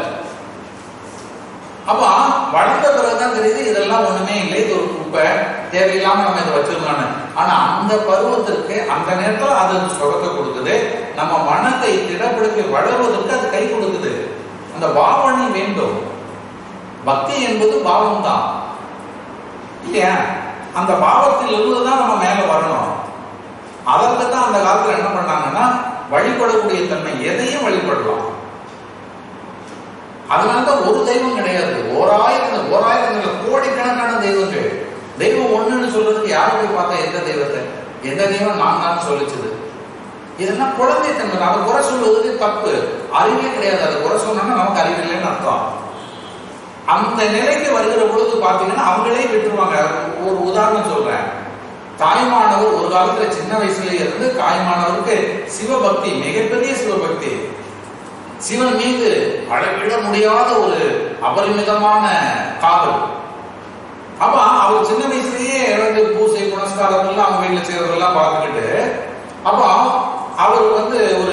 அப்ப வளர்ந்த பிறகுதான் தெரியுது இதெல்லாம் ஒண்ணுமே இல்லை இது ஒரு குப்பை தேவையில்லாம நம்ம இதை வச்சிருந்தோம்னு ஆனா அந்த பருவத்திற்கு அந்த நேரத்துல அது சுகத்தை கொடுக்குது நம்ம மனதை திடப்படுத்தி வளர்வதற்கு அது கை கொடுக்குது அந்த பாவனை வேண்டும் பக்தி என்பது பாவம் தான் இல்லையா அந்த பாவத்தில் இருந்துதான் நம்ம மேல வரணும் அதற்கு தான் அந்த காலத்துல என்ன பண்ணாங்கன்னா வழிபடக்கூடிய தன்மை எதையும் வழிபடலாம் அதனாலதான் ஒரு தெய்வம் கிடையாது ஓராயிரம் ஓராயிரம் கோடிக்கணக்கான தெய்வங்கள் தெய்வம் ஒண்ணுன்னு சொல்றதுக்கு யாரு போய் பார்த்தா எந்த தெய்வத்தை எந்த தெய்வம் நான் தான் சொல்லிச்சது இதெல்லாம் குழந்தைத்தன்மை அதை குறை சொல்லுவது தப்பு அறிவே கிடையாது அதை குறை சொன்னோம்னா நமக்கு அறிவு இல்லைன்னு அர்த்தம் அந்த நிலைக்கு வருகிற பொழுது பாத்தீங்கன்னா அவங்களே விட்டுருவாங்க ஒரு உதாரணம் சொல்றேன் தாய்மானவர் ஒரு காலத்துல சின்ன வயசுல இருந்து தாய்மானவருக்கு சிவபக்தி மிகப்பெரிய சிவபக்தி சிவன் மீது அளவிட முடியாத ஒரு அபரிமிதமான காதல் அப்ப அவர் சின்ன வயசுலயே வந்து பூசை புனஸ்காரம் எல்லாம் அவங்க வீட்டுல செய்யறதெல்லாம் பார்த்துக்கிட்டு அப்ப அவர் வந்து ஒரு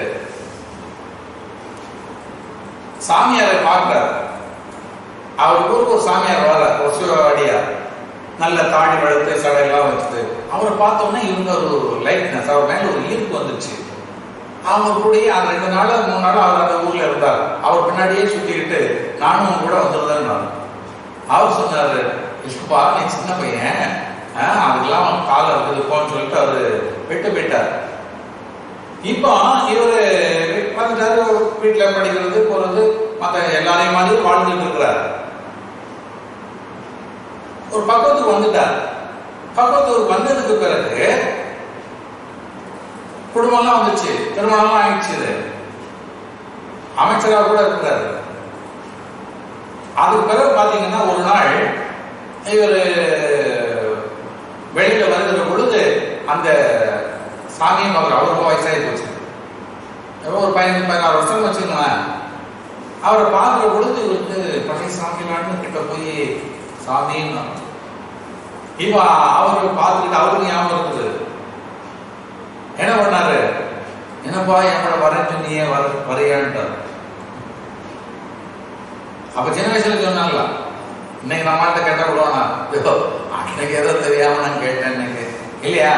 சாமியாரை பார்க்கிறார் அவர் ஊருக்கு ஒரு சாமியார் வர ஒரு சிவவாடியார் நல்ல தாடி வளர்த்து சடையெல்லாம் வச்சுட்டு அவரை பார்த்தோன்னே இவங்க ஒரு லைட்னஸ் அவர் மேல ஒரு ஈர்ப்பு வந்துச்சு அவங்க கூடயே அந்த ரெண்டு நாள் மூணு நாள் அவர் அந்த ஊர்ல இருந்தார் அவர் பின்னாடியே சுத்திக்கிட்டு நானும் கூட வந்துருந்தேன் அவர் சொன்னாரு இல்லப்பா நீ சின்ன பையன் அதுக்கெல்லாம் காலம் இருக்குது போன்னு சொல்லிட்டு அவரு விட்டு போயிட்டார் இப்போ இவரு வந்துட்டாரு வீட்டுல படிக்கிறது போறது மற்ற எல்லாரையும் மாதிரி வாழ்ந்துட்டு இருக்கிறார் ஒரு பக்கத்துக்கு வந்துட்டார் பக்கத்துக்கு வந்ததுக்கு பிறகு குடும்பம்லாம் வந்துச்சு திருமணம்லாம் ஆயிடுச்சு இது அமைச்சராக கூட இருக்கிறாரு அதுக்கு பிறகு பாத்தீங்கன்னா ஒரு நாள் இவர் வெளியில வருகிற பொழுது அந்த சாமியும் அவர் அவருக்கும் வயசாகி போச்சு ஏதோ ஒரு பதினஞ்சு பதினாறு வருஷம் வச்சுக்கோங்களேன் அவரை பார்க்குற பொழுது வந்து பழைய சாமிலான்னு கிட்ட போய் சாமின்னு இவன் அவரை பார்த்துக்கிட்டு அவருக்கு ஞாபகம் இருக்குது என்ன பண்ணாரு என்னப்பா என்னோட வரேன்னு சொன்னியே வர வரையான்ட்டார் அப்ப சின்ன வயசுல சொன்னாங்களா இன்னைக்கு நம்மள்ட்ட கேட்ட விடுவானா ஐயோ, அன்னைக்கு ஏதோ தெரியாம நான் கேட்டேன் இன்னைக்கு இல்லையா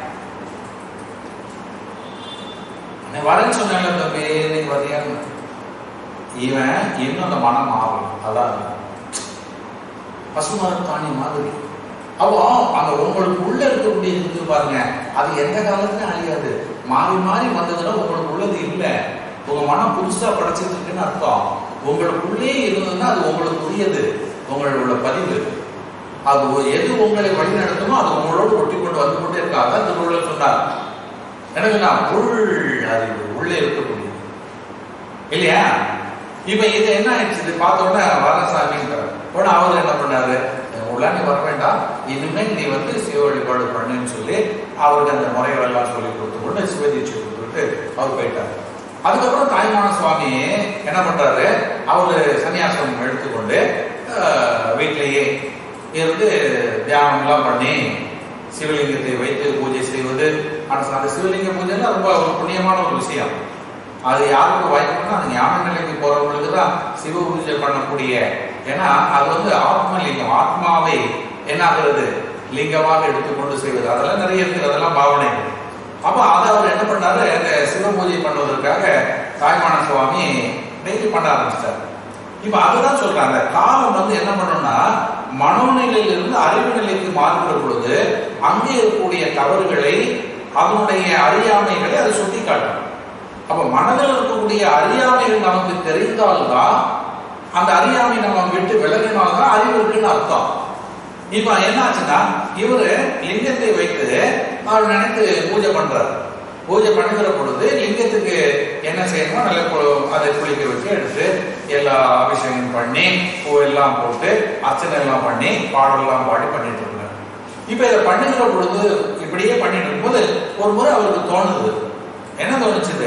அன்னைக்கு வரேன்னு சொன்னாங்க தம்பி இன்னைக்கு வரையான்னு இவன் இன்னும் அந்த மனம் மாறும் அதான் பசுமரத்தாணி மாதிரி அப்போ அந்த உங்களுக்கு உள்ள இருக்கக்கூடிய இருக்கு பாருங்க அது எந்த காலத்துலயும் அழியாது மாறி மாறி வந்ததுன்னா உங்களுக்கு உள்ளது இல்லை உங்க மனம் புதுசா படைச்சிட்டு இருக்குன்னு அர்த்தம் உங்களுக்குள்ளே இருந்ததுன்னா அது உங்களுக்கு உரியது உங்களோட பதிவு அது ஒ- எது உங்களை வழி நடத்துமோ அது உங்களோடு ஒட்டி கொண்டு வந்து கொண்டே இருக்காது அந்த திருவள்ளுவர் சொன்னார் எனக்கு நான் உள் அறிவு உள்ளே இருக்கக்கூடியது இல்லையா இப்ப இது என்ன ஆயிடுச்சு இது பார்த்த உடனே வரசாமிங்கிறார் உடனே அவர் என்ன பண்ணாரு உள்ள நீ வர வேண்டாம் இனிமேல் நீ வந்து சிவ வழிபாடு பண்ணுன்னு சொல்லி அவருக்கு அந்த முறைகள் எல்லாம் சொல்லி கொடுத்து கொண்டு சிவதீட்சை கொடுத்துட்டு அவர் போயிட்டார் அதுக்கப்புறம் தாய்மான சுவாமி என்ன பண்றாரு அவரு சன்னியாசம் எடுத்துக்கொண்டு ஆஹ், வீட்டிலேயே இருந்து தியானம்லாம் பண்ணி சிவலிங்கத்தை வைத்து பூஜை செய்வது ஆனா அந்த சிவலிங்க பூஜைலாம் ரொம்ப ஒரு புண்ணியமான ஒரு விஷயம் அது யாருக்கு வாய்ப்புன்னா அந்த ஞான நிலைக்கு போறவங்களுக்கு தான் சிவ பூஜை பண்ணக்கூடிய ஏன்னா அது வந்து ஆத்ம லிங்கம் ஆத்மாவை என்ன ஆகுறது லிங்கமாக எடுத்துக்கொண்டு செய்வது அதெல்லாம் நிறைய இருக்கு அதெல்லாம் பாவனை அப்ப அதை அவர் என்ன பண்ணாரு அந்த சிவ பூஜை பண்ணுவதற்காக தாய்மான சுவாமி டெய்லி பண்ண ஆரம்பிச்சிட்டார் இப்ப அதுதான் சொல்றாங்க காலம் வந்து என்ன பண்ணணும்னா மனோநிலையிலிருந்து அறிவு நிலைக்கு மாறுகிற பொழுது அங்கே இருக்கக்கூடிய தவறுகளை அதனுடைய அறியாமைகளை அது சுட்டி காட்டும் அப்ப மனதில் இருக்கக்கூடிய அறியாமைகள் நமக்கு தெரிந்தால்தான் அந்த அறியாமை நம்ம விட்டு விலகினால்தான் அறிவு இருக்குன்னு அர்த்தம் இப்ப என்ன ஆச்சுன்னா இவரு லிங்கத்தை வைத்து அவர் நினைத்து பூஜை பண்றாரு பூஜை பண்ணுகிற பொழுது லிங்கத்துக்கு என்ன செய்யணுமோ நல்ல கு- அதை குளிக்க வச்சு எடுத்து எல்லா அபிஷேகம் பண்ணி பூ எல்லாம் போட்டு அர்ச்சனை எல்லாம் பண்ணி பாடலாம் பாடி பண்ணிட்டு இருந்தாரு இப்ப இதை பண்ணுகிற பொழுது இப்படியே பண்ணிட்டு இருக்கும்போது ஒரு முறை அவருக்கு தோணுது என்ன தோணுச்சுது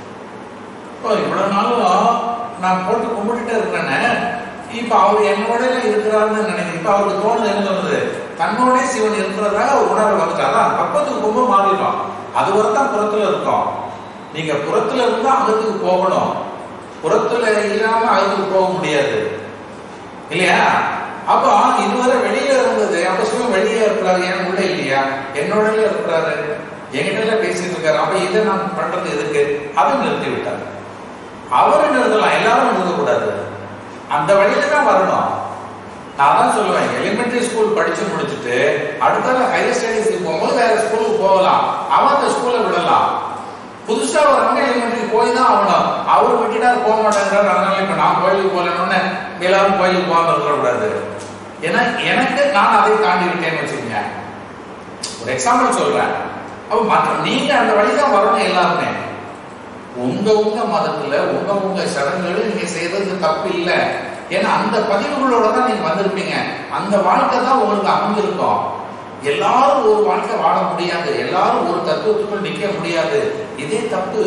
ஓ இவ்வளவு நாளும் நான் போட்டு கும்பிட்டுட்டே இருக்கிறேனே இப்ப அவர் என்னோட இருக்கிறாருன்னு நினைக்கிறேன் இப்ப அவருக்கு தோணுது என்ன தோணுது தன்னோட சிவன் இருக்கிறதாக ஒரு உணர்வு வந்துட்டு அதான் பக்கத்துக்கு ரொம்ப மாறிடும் அது வரைக்கும் புறத்துல இருக்கும் நீங்க புறத்துல இருந்தா அகத்துக்கு போகணும் புறத்துல இல்லாம அகத்துக்கு போக முடியாது இல்லையா அப்போ இதுவரை வெளியில இருந்தது அப்ப சிவன் வெளியே இருக்கிறாரு ஏன் உள்ள இல்லையா என்னோட இருக்கிறாரு என்கிட்ட பேசிட்டு இருக்காரு அப்ப இதை நான் பண்றது எதுக்கு அதை நிறுத்தி விட்டார் அவரை நிறுத்தலாம் எல்லாரும் நிறுத்தக்கூடாது அந்த வழியில தான் வரணும் நான் தான் சொல்லுவேன் எலிமெண்டரி ஸ்கூல் படிச்சு முடிச்சுட்டு அடுத்தால ஹையர் ஸ்டடீஸ்க்கு போகும்போது வேற ஸ்கூலுக்கு போகலாம் அவன் அந்த ஸ்கூல்ல விடலாம் புதுசா வரவங்க எலிமெண்டரி போய் தான் ஆகணும் அவர் விட்டுட்டாரு போக மாட்டேங்கிறாரு அதனால இப்ப நான் கோயிலுக்கு போகலன்னு எல்லாரும் கோயிலுக்கு போகாம இருக்கக்கூடாது ஏன்னா எனக்கு நான் அதை தாண்டி விட்டேன்னு வச்சுக்கோங்க ஒரு எக்ஸாம்பிள் சொல்றேன் அப்ப மற்ற நீங்க அந்த வழிதான் வரணும் எல்லாருமே உங்க உங்க மதத்துல உங்க உங்க சடங்குகள் நீங்க செய்யறது தப்பு இல்ல ஏன்னா அந்த பதிவுகளோட தான் நீங்க வந்திருப்பீங்க அந்த வாழ்க்கை தான் உங்களுக்கு அமைஞ்சிருக்கும் எல்லாரும் ஒரு வாழ்க்கை வாழ முடியாது எல்லாரும் ஒரு தத்துவத்துக்குள் நிக்க முடியாது இதே தப்பு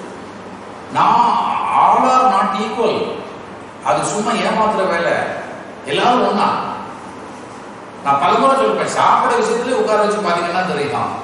நான் ஆல் ஆர் நாட் ஈக்குவல் அது சும்மா ஏமாத்துற வேலை எல்லாரும் ஒண்ணா நான் பலமுறை சொல்லிருப்பேன் சாப்பிட விஷயத்துல உட்கார வச்சு பாத்தீங்கன்னா தெரியும்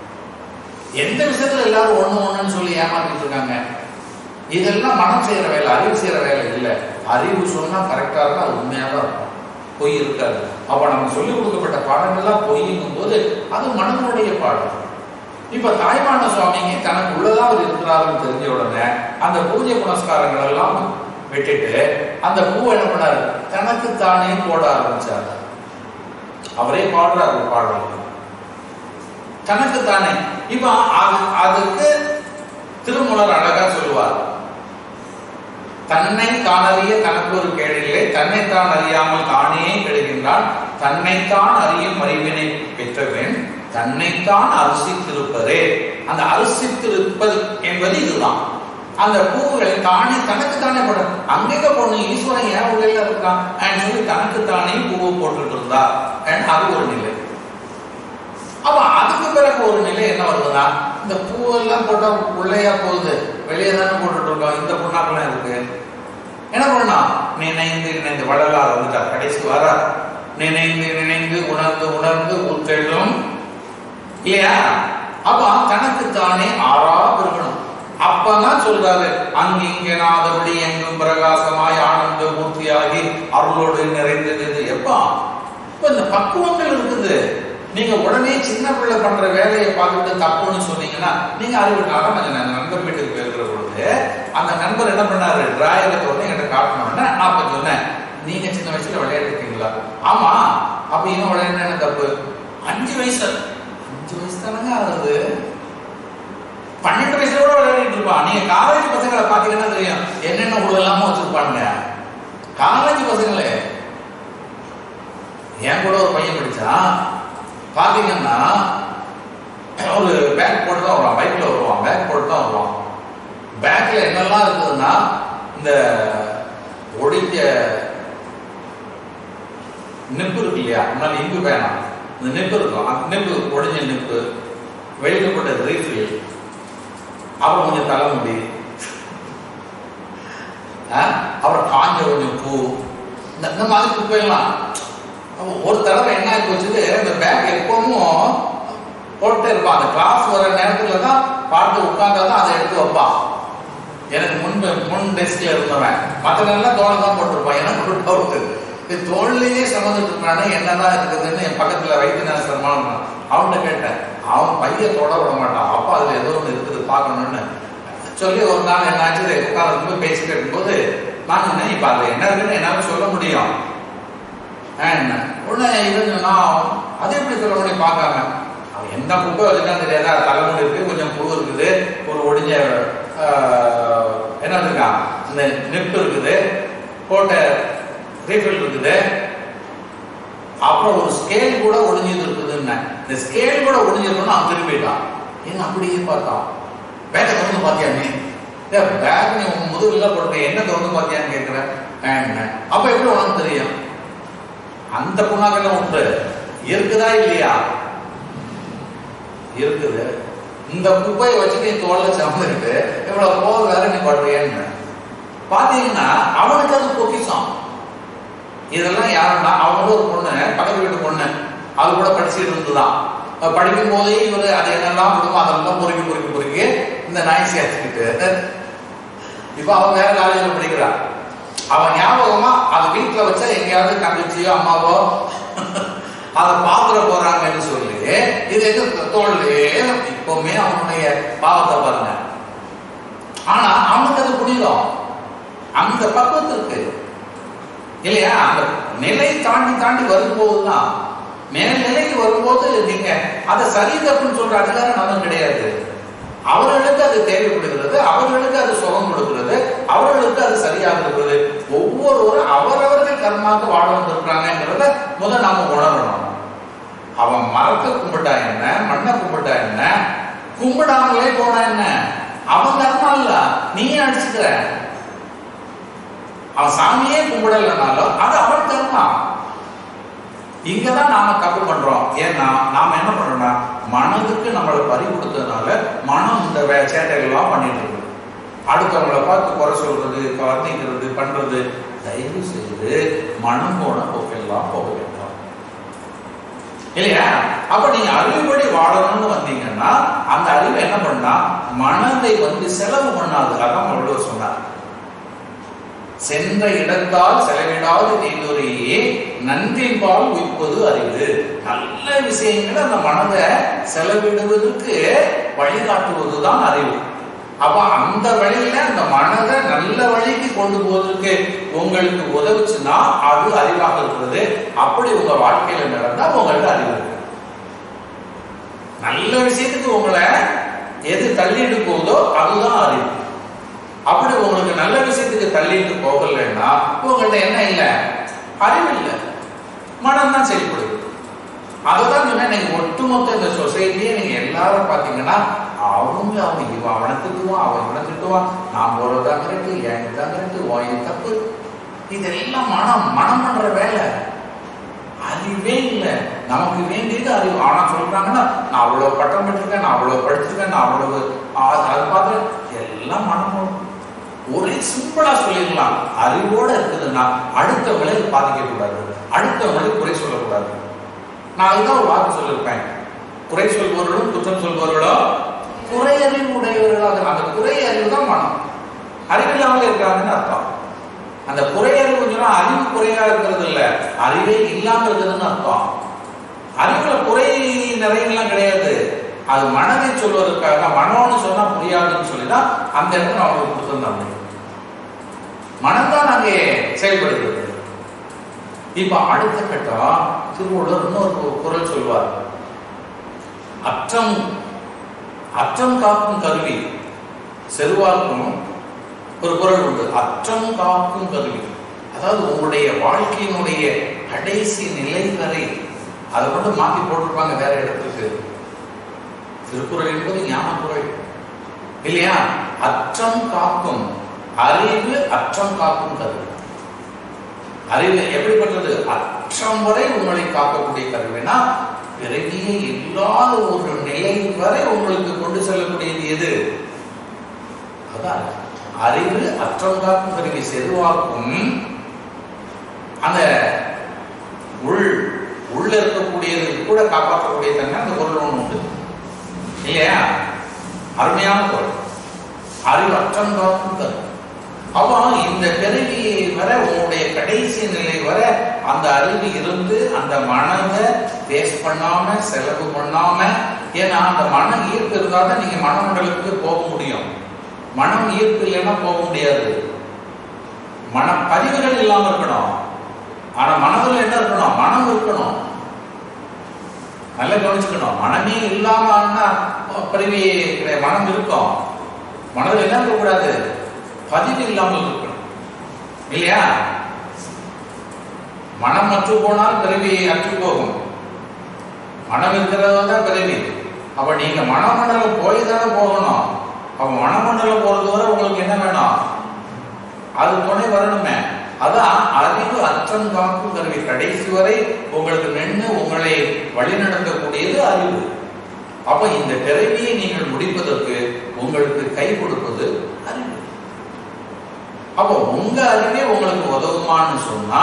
எந்த விஷயத்துல எல்லாரும் ஒண்ணு ஒண்ணுன்னு சொல்லி ஏமாத்திட்டு இருக்காங்க இதெல்லாம் மனம் செய்யற வேலை அறிவு செய்யற வேலை இல்ல அறிவு சொன்னா கரெக்டா இருக்கும் அது உண்மையா தான் இருக்கும் பொய் இருக்காது அப்ப நமக்கு சொல்லிக் கொடுக்கப்பட்ட பாடங்கள்லாம் பொய்யும் போது அது மனதனுடைய பாடம் இப்ப தாய்மான சுவாமிங்க தனக்கு உள்ளதா அவர் இருக்கிறாருன்னு தெரிஞ்ச உடனே அந்த பூஜை புனஸ்காரங்கள் எல்லாம் விட்டுட்டு அந்த பூ என்ன பண்ணாரு தனக்கு தானே போட ஆரம்பிச்சாரு அவரே பாடுறாரு ஒரு பாடல் தனக்கு தானே இப்ப அது அதுக்கு திருமூலர் அழகா சொல்லுவார் தன்னை தானறிய தனக்கு ஒரு கேடில்லை தன்னைத்தான் அறியாமல் தானே கெடுகின்றான் தன்னைத்தான் அறியும் அறிவினை பெற்றவன் தன்னைத்தான் அரிசித்திருப்பதே அந்த அரிசித்திருப்பது என்பது இதுதான் அந்த பூவுகள் தானே தனக்கு தானே போடும் அங்கேங்க பொண்ணு ஈஸ்வரன் ஏன் உள்ள இருக்கான் and சொல்லி தனக்கு தானே பூவை போட்டுட்டு இருந்தா and அது ஒரு நிலை அப்ப அதுக்கு பிறகு ஒரு நிலை என்ன வருதுன்னா இந்த பூவெல்லாம் போட்டா உள்ளேயா போகுது வெளியே தானே போட்டுட்டு இருக்கோம் இந்த புண்ணாக்கெல்லாம் இருக்கு என்ன பண்ணா நினைந்து நினைந்து வள்ளலார் வந்துட்டார் கடைசி வர நினைந்து நினைந்து உணர்ந்து உணர்ந்து ஊத்தெழும் இல்லையா அப்ப தனக்கு தானே ஆறா பெருகணும் அப்பதான் சொல்றாரு அங்கு இங்கே நாதபடி எங்கும் பிரகாசமாய் ஆனந்த மூர்த்தியாகி அருளோடு நிறைந்தது எப்பா இப்ப இந்த பக்குவங்கள் இருக்குது நீங்க உடனே சின்ன பிள்ளை பண்ற வேலையை பார்த்துட்டு தப்புன்னு சொன்னீங்கன்னா நீங்க அறிவுக்காக நான் நண்பர் வீட்டுக்கு போயிருக்கிற பொழுது அந்த நண்பர் என்ன பண்ணாரு டிராயரை வந்து என்கிட்ட காட்டணும்னா நான் அப்ப சொன்னேன் நீங்க சின்ன வயசுல விளையாடிருக்கீங்களா ஆமா அப்ப இன்னும் விளையாடுனா என்ன தப்பு அஞ்சு வயசு அஞ்சு வயசு தானங்க ஆகுது பன்னெண்டு வயசுல கூட விளையாடிட்டு இருப்பான் நீங்க காலேஜ் பசங்களை பாத்தீங்கன்னா தெரியும் என்னென்ன உள்ள எல்லாம வச்சிருப்பானுங்க காலேஜ் பசங்களே என் கூட ஒரு பையன் படிச்சான் பாத்தீங்கன்னா ஒரு பேக் போட்டு தான் வருவான் பைக்ல வருவான் பேக் போட்டு தான் வருவான் பேக்ல என்னெல்லாம் இருக்குதுன்னா இந்த ஒடிஞ்ச நிப்பு இருக்கு இல்லையா முன்னாடி இங்கு பேனா இந்த நிப்பு இருக்கும் அந்த நிப்பு ஒடிஞ்ச நிப்பு வெளிக்கப்பட்ட ரீஃபில் அப்புறம் கொஞ்சம் தலைமுடி ஆ? அப்புறம் காஞ்ச கொஞ்சம் பூ இந்த இந்த மாதிரி குப்பையெல்லாம் அப்ப ஒரு தடவை என்ன ஆகி போச்சுது இந்த பேக் எப்பவும் போட்டே இருப்பான் அந்த கிளாஸ் வர நேரத்துல தான் பார்த்து உட்கார்ந்தாதான் அதை எடுத்து வைப்பான் எனக்கு முன்பு முன் டெஸ்க்ல இருந்தவன் மற்ற எல்லாம் தோலை தான் போட்டிருப்பான் எனக்கு ஒரு டவுட் இது தோல்லையே சம்மந்துட்டு இருக்கானே என்னதான் இருக்குதுன்னு என் பக்கத்துல வைத்தியநாத சர்மான் அவன்கிட்ட கேட்டேன் அவன் பையன் தொட விட மாட்டான் அப்பா அதுல ஏதோ ஒன்று இருக்குது பார்க்கணும்னு சொல்லி ஒரு நாள் என்னாச்சு உட்கார்ந்து போய் பேசிட்டு இருக்கும்போது நான் சொன்னேன் இப்ப அதுல என்ன இருக்குன்னு என்னால சொல்ல முடியும் என்ன உடனே இது நான் அது எப்படி சொல்ல முடியும் பார்க்காம அவன் எந்த குப்பை வச்சுட்டான்னு தெரியாதா தலைமுடி இருக்கு கொஞ்சம் புழு இருக்குது ஒரு ஒடிஞ்ச ஆஹ், என்ன இருக்கான் இந்த நெப் இருக்குது போட்ட ரீஃபில் இருக்குது அப்புறம் ஒரு ஸ்கேல் கூட ஒடிஞ்சது இருக்குதுன்னு இந்த ஸ்கேல் கூட ஒடிஞ்சிருக்குன்னு அவன் திரும்பிட்டான் ஏங்க அப்படியே பார்த்தான் பேக்கை திறந்து பார்த்தியா நீ பேக் நீ உன் முதுகுல போட்டு என்ன திறந்து பார்த்தியான்னு கேட்கிறேன் என்ன அப்ப எப்படி உனக்கு தெரியும் அந்த புண்ணாக்கெல்லாம் உண்டு இருக்குதா இல்லையா இருக்குது இந்த குப்பையை வச்சு நீ தோல்ல சமந்துட்டு இவ்வளவு போக வேற நீ படுறியன்னு பாத்தீங்கன்னா அவனுக்கு அது பொக்கிஷம் இதெல்லாம் யாருன்னா அவங்களும் ஒரு பொண்ணு பக்கத்து வீட்டு பொண்ணு அது கூட படிச்சுட்டு இருந்துதான் அஹ் படிக்கும் போதே இவரு அது என்னெல்லாம் விடுமோ அதெல்லாம் பொறுக்கி பொறுக்கி பொறுக்கி இந்த நாய் சேர்த்துக்கிட்டு இப்ப அவன் வேற காலேஜ்ல படிக்கிறா அவன் ஞாபகமா அது வீட்டுல வச்சா எங்கேயாவது தங்கச்சியோ அம்மாவோ அதை பாத்துட போறாங்கன்னு சொல்லி இது எது தோல்லே இப்பவுமே அவனுடைய பாவத்தை பாருங்க ஆனா அவனுக்கு அது புரியும் அந்த பக்குவத்திற்கு இல்லையா அந்த நிலை தாண்டி தாண்டி வரும்போதுதான் மேல் நிலைக்கு வரும்போது நீங்க அதை சரி தப்புன்னு சொல்ற அதிகாரம் நமக்கு கிடையாது அவர்களுக்கு அது தேவைப்படுகிறது அவர்களுக்கு அது சுகம் கொடுக்கிறது அவர்களுக்கு அது சரியாக இருக்கிறது ஒவ்வொருவரும் அவரவர்கள் கர்மாக்கு வாழ வந்திருக்கிறாங்கிறத முதல் நாம உணரணும் அவன் மரத்தை கும்பிட்டா என்ன மண்ணை கும்பிட்டா என்ன கும்பிடாமலே போனா என்ன அவன் கர்மா இல்ல நீயே அடிச்சுக்கிற அவன் சாமியே கும்பிடலைனாலும் அது அவன் கர்மா இங்கதான் நாம தப்பு பண்றோம் ஏன்னா நாம என்ன பண்றோம்னா மனதுக்கு நம்மளை பறி கொடுத்ததுனால மனம் இந்த வே சேட்டைகள்லாம் பண்ணிட்டு இருக்கு அடுத்தவங்களை பார்த்து குறை சொல்றது வர்ணிக்கிறது பண்றது தயவு செய்து மனம் போன போக்கெல்லாம் போக வேண்டாம் இல்லையா அப்ப நீங்க அறிவுபடி வாழணும்னு வந்தீங்கன்னா அந்த அறிவு என்ன பண்ணா மனதை வந்து செலவு பண்ணாது அதான் வள்ளுவர் சொன்னார் சென்ற இடத்தால் செலவிடாது நீந்துரையே நன்றின்பால் உயிர்ப்பது அறிவு நல்ல விஷயங்களை அந்த மனதை செலவிடுவதற்கு வழிகாட்டுவதுதான் அறிவு அப்ப அந்த வழியில அந்த மனதை நல்ல வழிக்கு கொண்டு போவதற்கு உங்களுக்கு உதவுச்சுன்னா அது அறிவாக இருக்கிறது அப்படி உங்க வாழ்க்கையில நடந்தா உங்கள்ட்ட அறிவு இருக்கு நல்ல விஷயத்துக்கு உங்களை எது தள்ளிட்டு போகுதோ அதுதான் அறிவு அப்படி உங்களுக்கு நல்ல விஷயத்துக்கு தள்ளிட்டு போகலைன்னா உங்கள்ட்ட என்ன இல்லை அறிவு இல்லை மனம் தான் செயல்படுது அதுதான் சொன்னேன் நீங்க ஒட்டுமொத்த இந்த சொசைட்டியே நீங்க எல்லாரும் பாத்தீங்கன்னா அவங்க அவங்க இவன் அவனை திட்டுவான் அவன் இவனை திட்டுவான் நான் போறதுதான் கரெக்ட் என் இதுதான் கரெக்ட் ஓ இது தப்பு இதெல்லாம் மனம் மனம் பண்ற வேலை அறிவே இல்லை நமக்கு வேண்டியது அறிவு ஆனா சொல்றாங்கன்னா நான் அவ்வளவு பட்டம் பெற்றிருக்கேன் நான் அவ்வளவு படிச்சிருக்கேன் நான் அவ்வளவு ஆ- அது பார்த்து எல்லாம் மனம் ஒரே சிம்பிளா சொல்லிடலாம் அறிவோட இருக்குதுன்னா அடுத்த விளைவு பாதிக்க கூடாது அடுத்த விளைவு குறை சொல்லக்கூடாது நான் அதுதான் ஒரு வார்த்தை சொல்லியிருப்பேன் குறை சொல்பவர்களும் குற்றம் சொல்பவர்களோ குறை அறிவு உடையவர்களாக அந்த குறை அறிவு தான் மனம் அறிவில்லாமல் இருக்கிறாங்கன்னு அர்த்தம் அந்த குறை அறிவு சொன்னா அறிவு குறையா இருக்கிறது இல்ல அறிவே இல்லாம இருக்குதுன்னு அர்த்தம் அறிவுல குறை நிறையெல்லாம் கிடையாது அது மனதை சொல்வதற்காக மனோன்னு சொன்னா புரியாதுன்னு சொல்லிதான் அந்த இடத்துல அவங்களுக்கு கொடுத்திருந்தாங்க மனம்தான் அங்கே செயல்படுகிறது இப்ப அடுத்த கட்டம் திருவள்ளுவர் இன்னொரு குரல் சொல்வார் அற்றம் அற்றம் காக்கும் கருவி செருவாக்கும் ஒரு குரல் உண்டு அற்றம் காக்கும் கருவி அதாவது உங்களுடைய வாழ்க்கையினுடைய கடைசி நிலை வரை அதை மட்டும் மாத்தி போட்டிருப்பாங்க வேற இடத்துக்கு திருக்குறள் என்பது ஞான குரல் இல்லையா அற்றம் காக்கும் அறிவு அற்றம் காக்கும் கருவி அறிவு எப்படிப்பட்டது அற்றம் வரை உங்களை காக்கக்கூடிய கருவினா பிறவியே இல்லாத ஒரு நிலை வரை உங்களுக்கு கொண்டு செல்லக்கூடியது எது அதான் அறிவு அற்றம் காக்கும் கருவி செருவாக்கும் அந்த உள் உள்ள இருக்கக்கூடியது கூட காப்பாற்றக்கூடிய தன்மை அந்த பொருள் ஒன்று உண்டு இல்லையா அருமையான பொருள் அறிவு அற்றம் காக்கும் கருவி அப்போ இந்த பிறவி வரை உங்களுடைய கடைசி நிலை வரை அந்த அறிவு இருந்து அந்த மனதை வேஸ்ட் பண்ணாம செலவு பண்ணாம ஏன்னா அந்த மன ஈர்ப்பு இருந்தால் தான் நீங்க மனமண்டலத்துக்கு போக முடியும் மனம் ஈர்ப்பு இல்லைன்னா போக முடியாது மன பதிவுகள் இல்லாம இருக்கணும் ஆனா மனதுல என்ன இருக்கணும் மனம் இருக்கணும் நல்லா கவனிச்சுக்கணும் மனமே இல்லாம பிறவி மனம் இருக்கும் மனதில் என்ன இருக்கக்கூடாது பதிவு இல்லாமல் இருக்கணும் இல்லையா மனம் அற்று போனால் பிறவி அற்று போகும் மனம் இருக்கிறதா தான் பிறவி அப்ப நீங்க மனமண்டலம் போய் தானே போகணும் அப்ப மனமண்டலம் போறது வரை உங்களுக்கு என்ன வேணும் அது துணை வரணுமே அதான் அறிவு அற்றம் காக்கும் கருவி கடைசி வரை உங்களுக்கு நின்று உங்களை வழிநடத்தக்கூடியது அறிவு அப்ப இந்த பிறவியை நீங்கள் முடிப்பதற்கு உங்களுக்கு கை கொடுப்பது அறிவு அப்போ உங்க அறிவே உங்களுக்கு உதவுமான்னு சொன்னா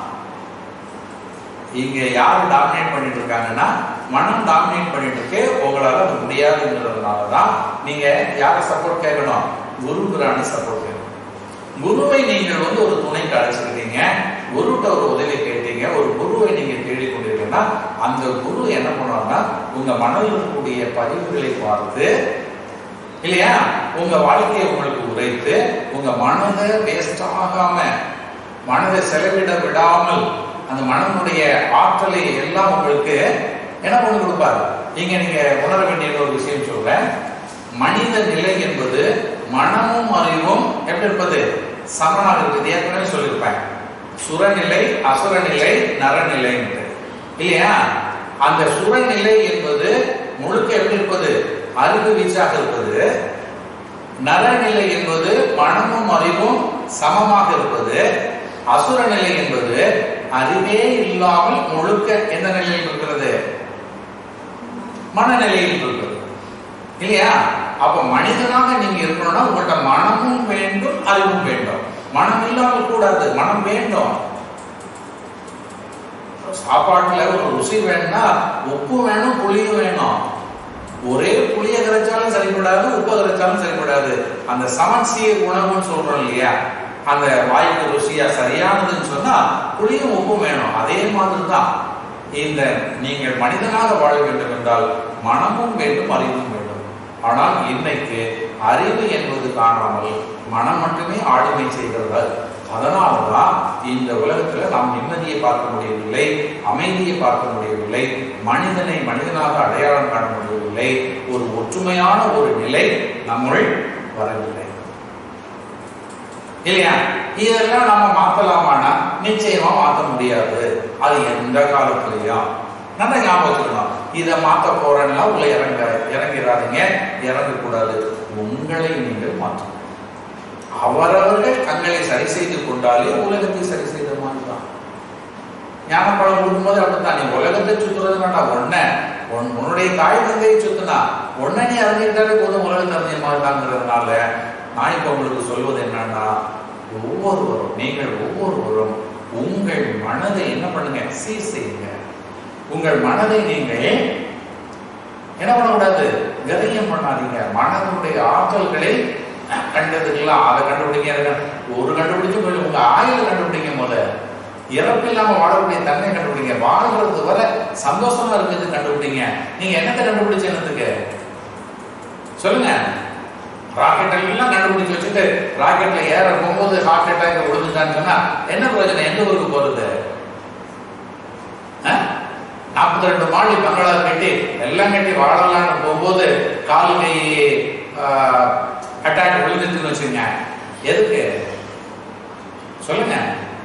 இங்க யார் டாமினேட் பண்ணிட்டு இருக்காங்கன்னா மனம் டாமினேட் பண்ணிட்டு இருக்கு உங்களால அது முடியாதுங்கிறதுனாலதான் நீங்க யார சப்போர்ட் கேட்கணும் குரு பிராணி சப்போர்ட் கேட்கணும் குருவை நீங்கள் வந்து ஒரு துணைக்கு அழைச்சிருக்கீங்க குருட்ட ஒரு உதவி கேட்டீங்க ஒரு குருவை நீங்க தேடிக் கொண்டிருக்கீங்கன்னா அந்த குரு என்ன பண்ணுவாங்கன்னா உங்க மனதில் இருக்கக்கூடிய பதிவுகளை பார்த்து இல்லையா உங்க வாழ்க்கையை உங்களுக்கு உரைத்து உங்க மனதை வேஸ்ட் ஆகாம மனதை செலவிட விடாமல் அந்த மனனுடைய ஆற்றலை எல்லாம் உங்களுக்கு என்ன பண்ணி கொடுப்பாரு இங்க நீங்க உணர வேண்டிய ஒரு விஷயம் சொல்றேன் மனித நிலை என்பது மனமும் அறிவும் எப்படி இருப்பது சமனாக இருக்குது ஏற்கனவே சொல்லியிருப்பேன் சுரநிலை அசுரநிலை நரநிலை இல்லையா அந்த சுரநிலை என்பது முழுக்க எப்படி இருப்பது அறிவு வீச்சாக இருப்பது நரநிலை என்பது மனமும் அறிவும் சமமாக இருப்பது அசுர நிலை என்பது அறிவே இல்லாமல் முழுக்க எந்த நிலையில் இருக்கிறது மனநிலையில் இருக்கிறது இல்லையா அப்ப மனிதனாக நீங்க இருக்கணும்னா உங்கள்ட்ட மனமும் வேண்டும் அறிவும் வேண்டும் மனம் இல்லாமல் கூடாது மனம் வேண்டும் சாப்பாட்டுல ஒரு ருசி வேணும்னா உப்பு வேணும் புளியும் வேணும் ஒரே புளிய கரைச்சாலும் சரிப்படாது உப்பு கரைச்சாலும் சரிப்படாது அந்த சமச்சீர் உணவுன்னு சொல்றோம் இல்லையா அந்த வாய்க்கு ருசியா சரியானதுன்னு சொன்னா புளியும் உப்பும் வேணும் அதே மாதிரி தான் இந்த நீங்கள் மனிதனாக வாழ வேண்டும் என்றால் மனமும் வேண்டும் அறிவும் வேண்டும் ஆனால் இன்னைக்கு அறிவு என்பது காணாமல் மனம் மட்டுமே ஆளுமை செய்கிறது அதனாலதான் இந்த உலகத்துல நாம் நிம்மதியை பார்க்க முடியவில்லை அமைதியை பார்க்க முடியவில்லை மனிதனை மனிதனாக அடையாளம் காண முடியவில்லை ஒரு ஒற்றுமையான ஒரு நிலை நம்முள் வரவில்லை இல்லையா இதெல்லாம் நம்ம மாத்தலாமானா நிச்சயமா மாத்த முடியாது அது எந்த காலத்திலையும் நல்லா ஞாபகம் வச்சுக்கணும் இதை மாத்த போறேன்னா உள்ள இறங்க இறங்கிறாதீங்க இறங்கக்கூடாது உங்களை நீங்கள் மாற்றணும் அவரவர்கள் தங்களை சரி செய்து கொண்டாலே உலகத்தை சரி செய்த மாதிரி தான் ஞானப்பழம் கொடுக்கும்போது அப்படித்தான் நீ உலகத்தை சுத்துறதுனா ஒன்ன உன் உன்னுடைய தாய் தந்தையை சுத்துனா ஒன்ன நீ அறிஞ்சிக்கிட்டாலே போதும் உலகத்தை அறிஞ்ச மாதிரி தாங்கிறதுனால நான் இப்ப உங்களுக்கு சொல்வது என்னன்னா ஒவ்வொருவரும் நீங்கள் ஒவ்வொருவரும் உங்கள் மனதை என்ன பண்ணுங்க சீர் செய்யுங்க உங்கள் மனதை நீங்கள் என்ன பண்ணக்கூடாது கரியம் பண்ணாதீங்க மனதனுடைய ஆற்றல்களை கண்டதுக்கெல்லாம் அதை கண்டுபிடிங்க இதை கண்டு- ஒரு கண்டுபிடிச்சு போய் உங்க ஆயுளை கண்டுபிடிங்க முத இறப்பு இல்லாம வாழக்கூடிய தன்மை கண்டுபிடிங்க வாழ்றது வரை சந்தோஷமா இருக்கிறது கண்டுபிடிங்க நீங்க என்னத்தை கண்டுபிடிச்ச என்னத்துக்கு சொல்லுங்க ராக்கெட் எல்லாம் கண்டுபிடிச்சு வச்சுட்டு ராக்கெட்ல ஏற போகும்போது ஹார்ட் அட்டாக் விழுந்துட்டான்னு சொன்னா என்ன பிரயோஜனம் எந்த ஊருக்கு போறது நாற்பத்தி ரெண்டு மாடி பங்களா கட்டி எல்லாம் கட்டி வாழலாம்னு போகும்போது கால் கை அட்டாக் விழுந்துச்சுன்னு வச்சுங்க எதுக்கு சொல்லுங்க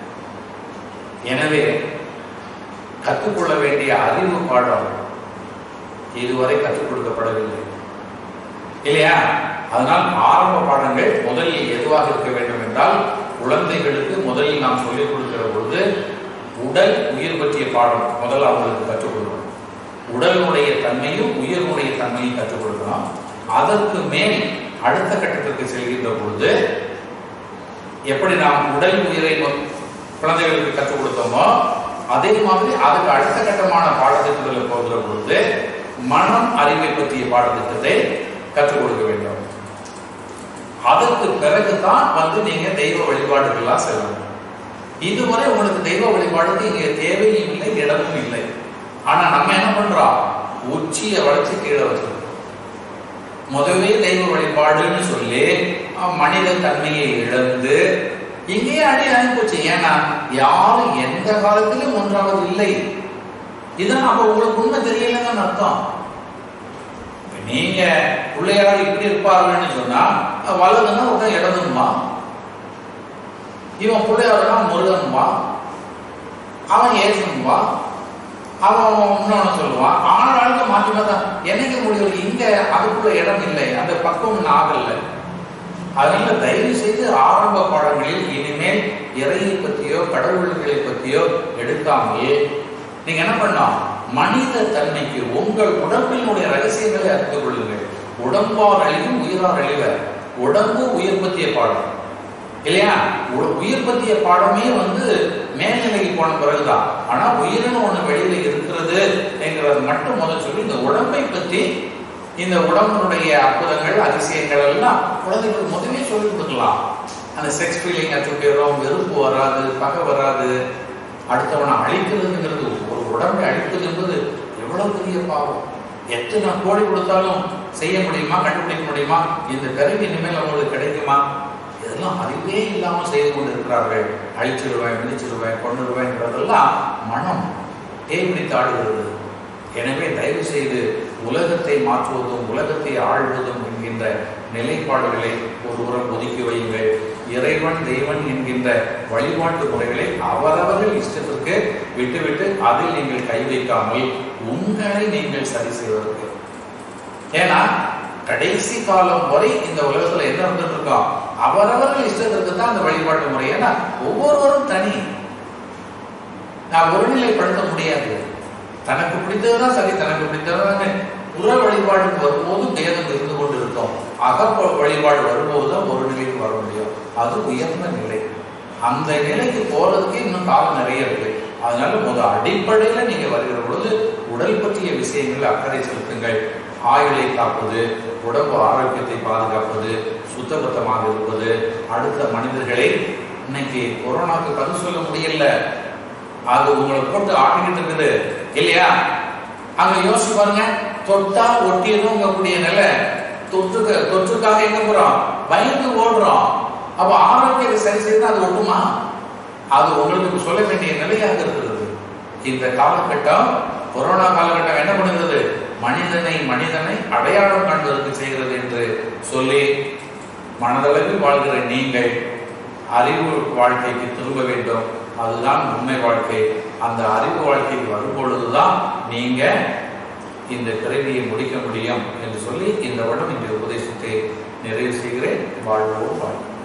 எனவே கற்றுக்கொள்ள வேண்டிய அறிவு பாடம் இதுவரை கற்றுக் கொடுக்கப்படவில்லை இல்லையா அதனால் ஆரம்ப பாடங்கள் முதலில் எதுவாக இருக்க வேண்டும் என்றால் குழந்தைகளுக்கு முதலில் நாம் சொல்லிக் கொடுக்கிற பொழுது உடல் உயிர் பற்றிய பாடம் முதல்ல அவங்களுக்கு கற்றுக் கொடுக்கணும் உடலுடைய தன்மையும் உயிரினுடைய தன்மையும் கற்றுக் கொடுக்கணும் அதற்கு மேல் அடுத்த கட்டத்திற்கு செல்கின்ற பொழுது எப்படி நாம் உடல் உயிரை மொ- குழந்தைகளுக்கு கற்றுக் கொடுத்தோமோ அதே மாதிரி அதுக்கு அடுத்த கட்டமான பாடத்திட்டத்தில் போகிற பொழுது மனம் அறிவை பற்றிய பாடத்திட்டத்தை கற்றுக் கொடுக்க வேண்டும் அதற்கு பிறகுதான் வந்து நீங்க தெய்வ வழிபாடுகள்லாம் செல்லணும் இதுவரை உங்களுக்கு தெய்வ வழிபாடுக்கு இங்க தேவையும் இல்லை இடமும் இல்லை ஆனா நம்ம என்ன பண்றோம் உச்சியை வளைச்சு கீழே வச்சிருக்கோம் முதவே தெய்வ வழிபாடுன்னு சொல்லி அஹ், மனித தன்மையை இழந்து இங்கேயே அடி அனுப்பிச்சு ஏன்னா யாரும் எந்த காலத்திலும் ஒன்றாவது இல்லை இதான் அப்ப உங்களுக்கு உண்மை தெரியலன்னு அர்த்தம் இப்ப நீங்க பிள்ளையார் இப்படி இருப்பார்கள்னு சொன்னா அஹ், வலதுன்னா உடனே இடதுமா இவன் பிள்ளையாருன்னா முருகன்வா அவன் ஏசன்வா அவன் இன்னொன்னு சொல்லுவான் ஆளாளுக்கு மாற்றி மாத்தா என்னைக்கு முடியும் இங்க அதுக்குள்ள இடம் இல்லை அந்த பக்கம் ஆகல அதனால தயவு செய்து ஆரம்ப பாடங்களில் இனிமேல் இறையை பற்றியோ கடவுள்களை பற்றியோ எடுக்காமல் நீங்க என்ன பண்ணலாம் மனித தன்மைக்கு உங்கள் உடம்பினுடைய ரகசியங்களை அறிந்து கொள்ளுங்கள் உடம்பார் அழிவும் உயிரார் அழிவர் உடம்பு உயிர் பற்றிய பாடம் இல்லையா உ- உயிர் பற்றிய பாடமே வந்து மேல்நிலைக்கு போன பிறகுதான் ஆனா உயிரினு ஒண்ணு வெளியில இருக்கிறது என்கிறது மட்டும் முதல் சொல்லி இந்த உடம்பை பற்றி இந்த உடம்பினுடைய அற்புதங்கள் அதிசயங்கள் எல்லாம் குழந்தைகளுக்கு முதலே சொல்லிக் கொடுக்கலாம் அந்த செக்ஸ் ஃபீலிங் அச்சுப்பேரும் வெறுப்பு வராது பகை வராது அடுத்தவனை அழிக்கிறதுங்கிறது ஒரு உடம்பை அழிப்பது என்பது எவ்வளவு பெரிய பாவம் எத்தனை கோடி கொடுத்தாலும் செய்ய முடியுமா கண்டுபிடிக்க முடியுமா இந்த பிறகு இனிமேல் அவங்களுக்கு கிடைக்குமா இதெல்லாம் அறிவே இல்லாமல் செய்து கொண்டு இருக்கிறார்கள் அழிச்சிருவேன் மிதிச்சிருவேன் கொண்டுருவேங்கிறதெல்லாம் மனம் தேய்பிடித்து ஆடுகிறது எனவே தயவு செய்து உலகத்தை மாற்றுவதும் உலகத்தை ஆழ்வதும் என்கின்ற நிலைப்பாடுகளை ஒருபுறம் ஒதுக்கி வையுங்கள் இறைவன் தெய்வன் என்கின்ற வழிபாட்டு முறைகளை அவரவர்கள் இஷ்டத்திற்கு விட்டுவிட்டு அதில் நீங்கள் கை வைக்காமல் உங்களை நீங்கள் சரி செய்வதற்கு ஏன்னா கடைசி காலம் வரை இந்த உலகத்துல என்ன இருந்துட்டு இருக்கோம் அவரவர்கள் இஷ்டத்திற்கு தான் அந்த வழிபாட்டு முறை ஏன்னா ஒவ்வொருவரும் தனி நான் ஒருநிலைப்படுத்த முடியாது தனக்கு பிடித்ததுதான் சரி தனக்கு பிடித்ததுதான் புற வழிபாடுக்கு வரும்போது பேதம் இருந்து கொண்டு இருக்கும் அக வழிபாடு வரும்போது தான் ஒரு நிலைக்கு வர முடியும் அது உயர்ந்த நிலை அந்த நிலைக்கு போறதுக்கு இன்னும் காலம் நிறைய இருக்கு அதனால முதல் அடிப்படையில நீங்க வருகிற பொழுது உடல் பற்றிய விஷயங்கள் அக்கறை செலுத்துங்கள் ஆயுளை காப்பது உடம்பு ஆரோக்கியத்தை பாதுகாப்பது சுத்தபத்தமாக இருப்பது அடுத்த மனிதர்களை இன்னைக்கு கொரோனாக்கு பதில் சொல்ல முடியல அது உங்களை போட்டு ஆட்டிக்கிட்டு இருக்குது இல்லையா அங்க யோசிச்சு பாருங்க தொட்டா ஒட்டியதுங்கக்கூடிய நிலை தொற்றுக்கு தொற்றுக்காக எங்க போறோம் பயந்து ஓடுறோம் அப்ப ஆரோக்கியத்தை சரி செய்து அது ஒட்டுமா அது உங்களுக்கு சொல்ல வேண்டிய நிலையாக இருக்கிறது இந்த காலகட்டம் கொரோனா காலகட்டம் என்ன பண்ணுகிறது மனிதனை மனிதனை அடையாளம் காண்பதற்கு செய்கிறது என்று சொல்லி மனதளவில் வாழ்கிற நீங்கள் அறிவு வாழ்க்கைக்கு திரும்ப வேண்டும் அதுதான் உண்மை வாழ்க்கை அந்த அறிவு வாழ்க்கைக்கு வரும் பொழுதுதான் நீங்க இந்த பிறவியை முடிக்க முடியும் என்று சொல்லி இந்த வருடம் இந்த உபதேசத்தை நிறைவு செய்கிறேன் வாழ்வோம் வாழ்க்கை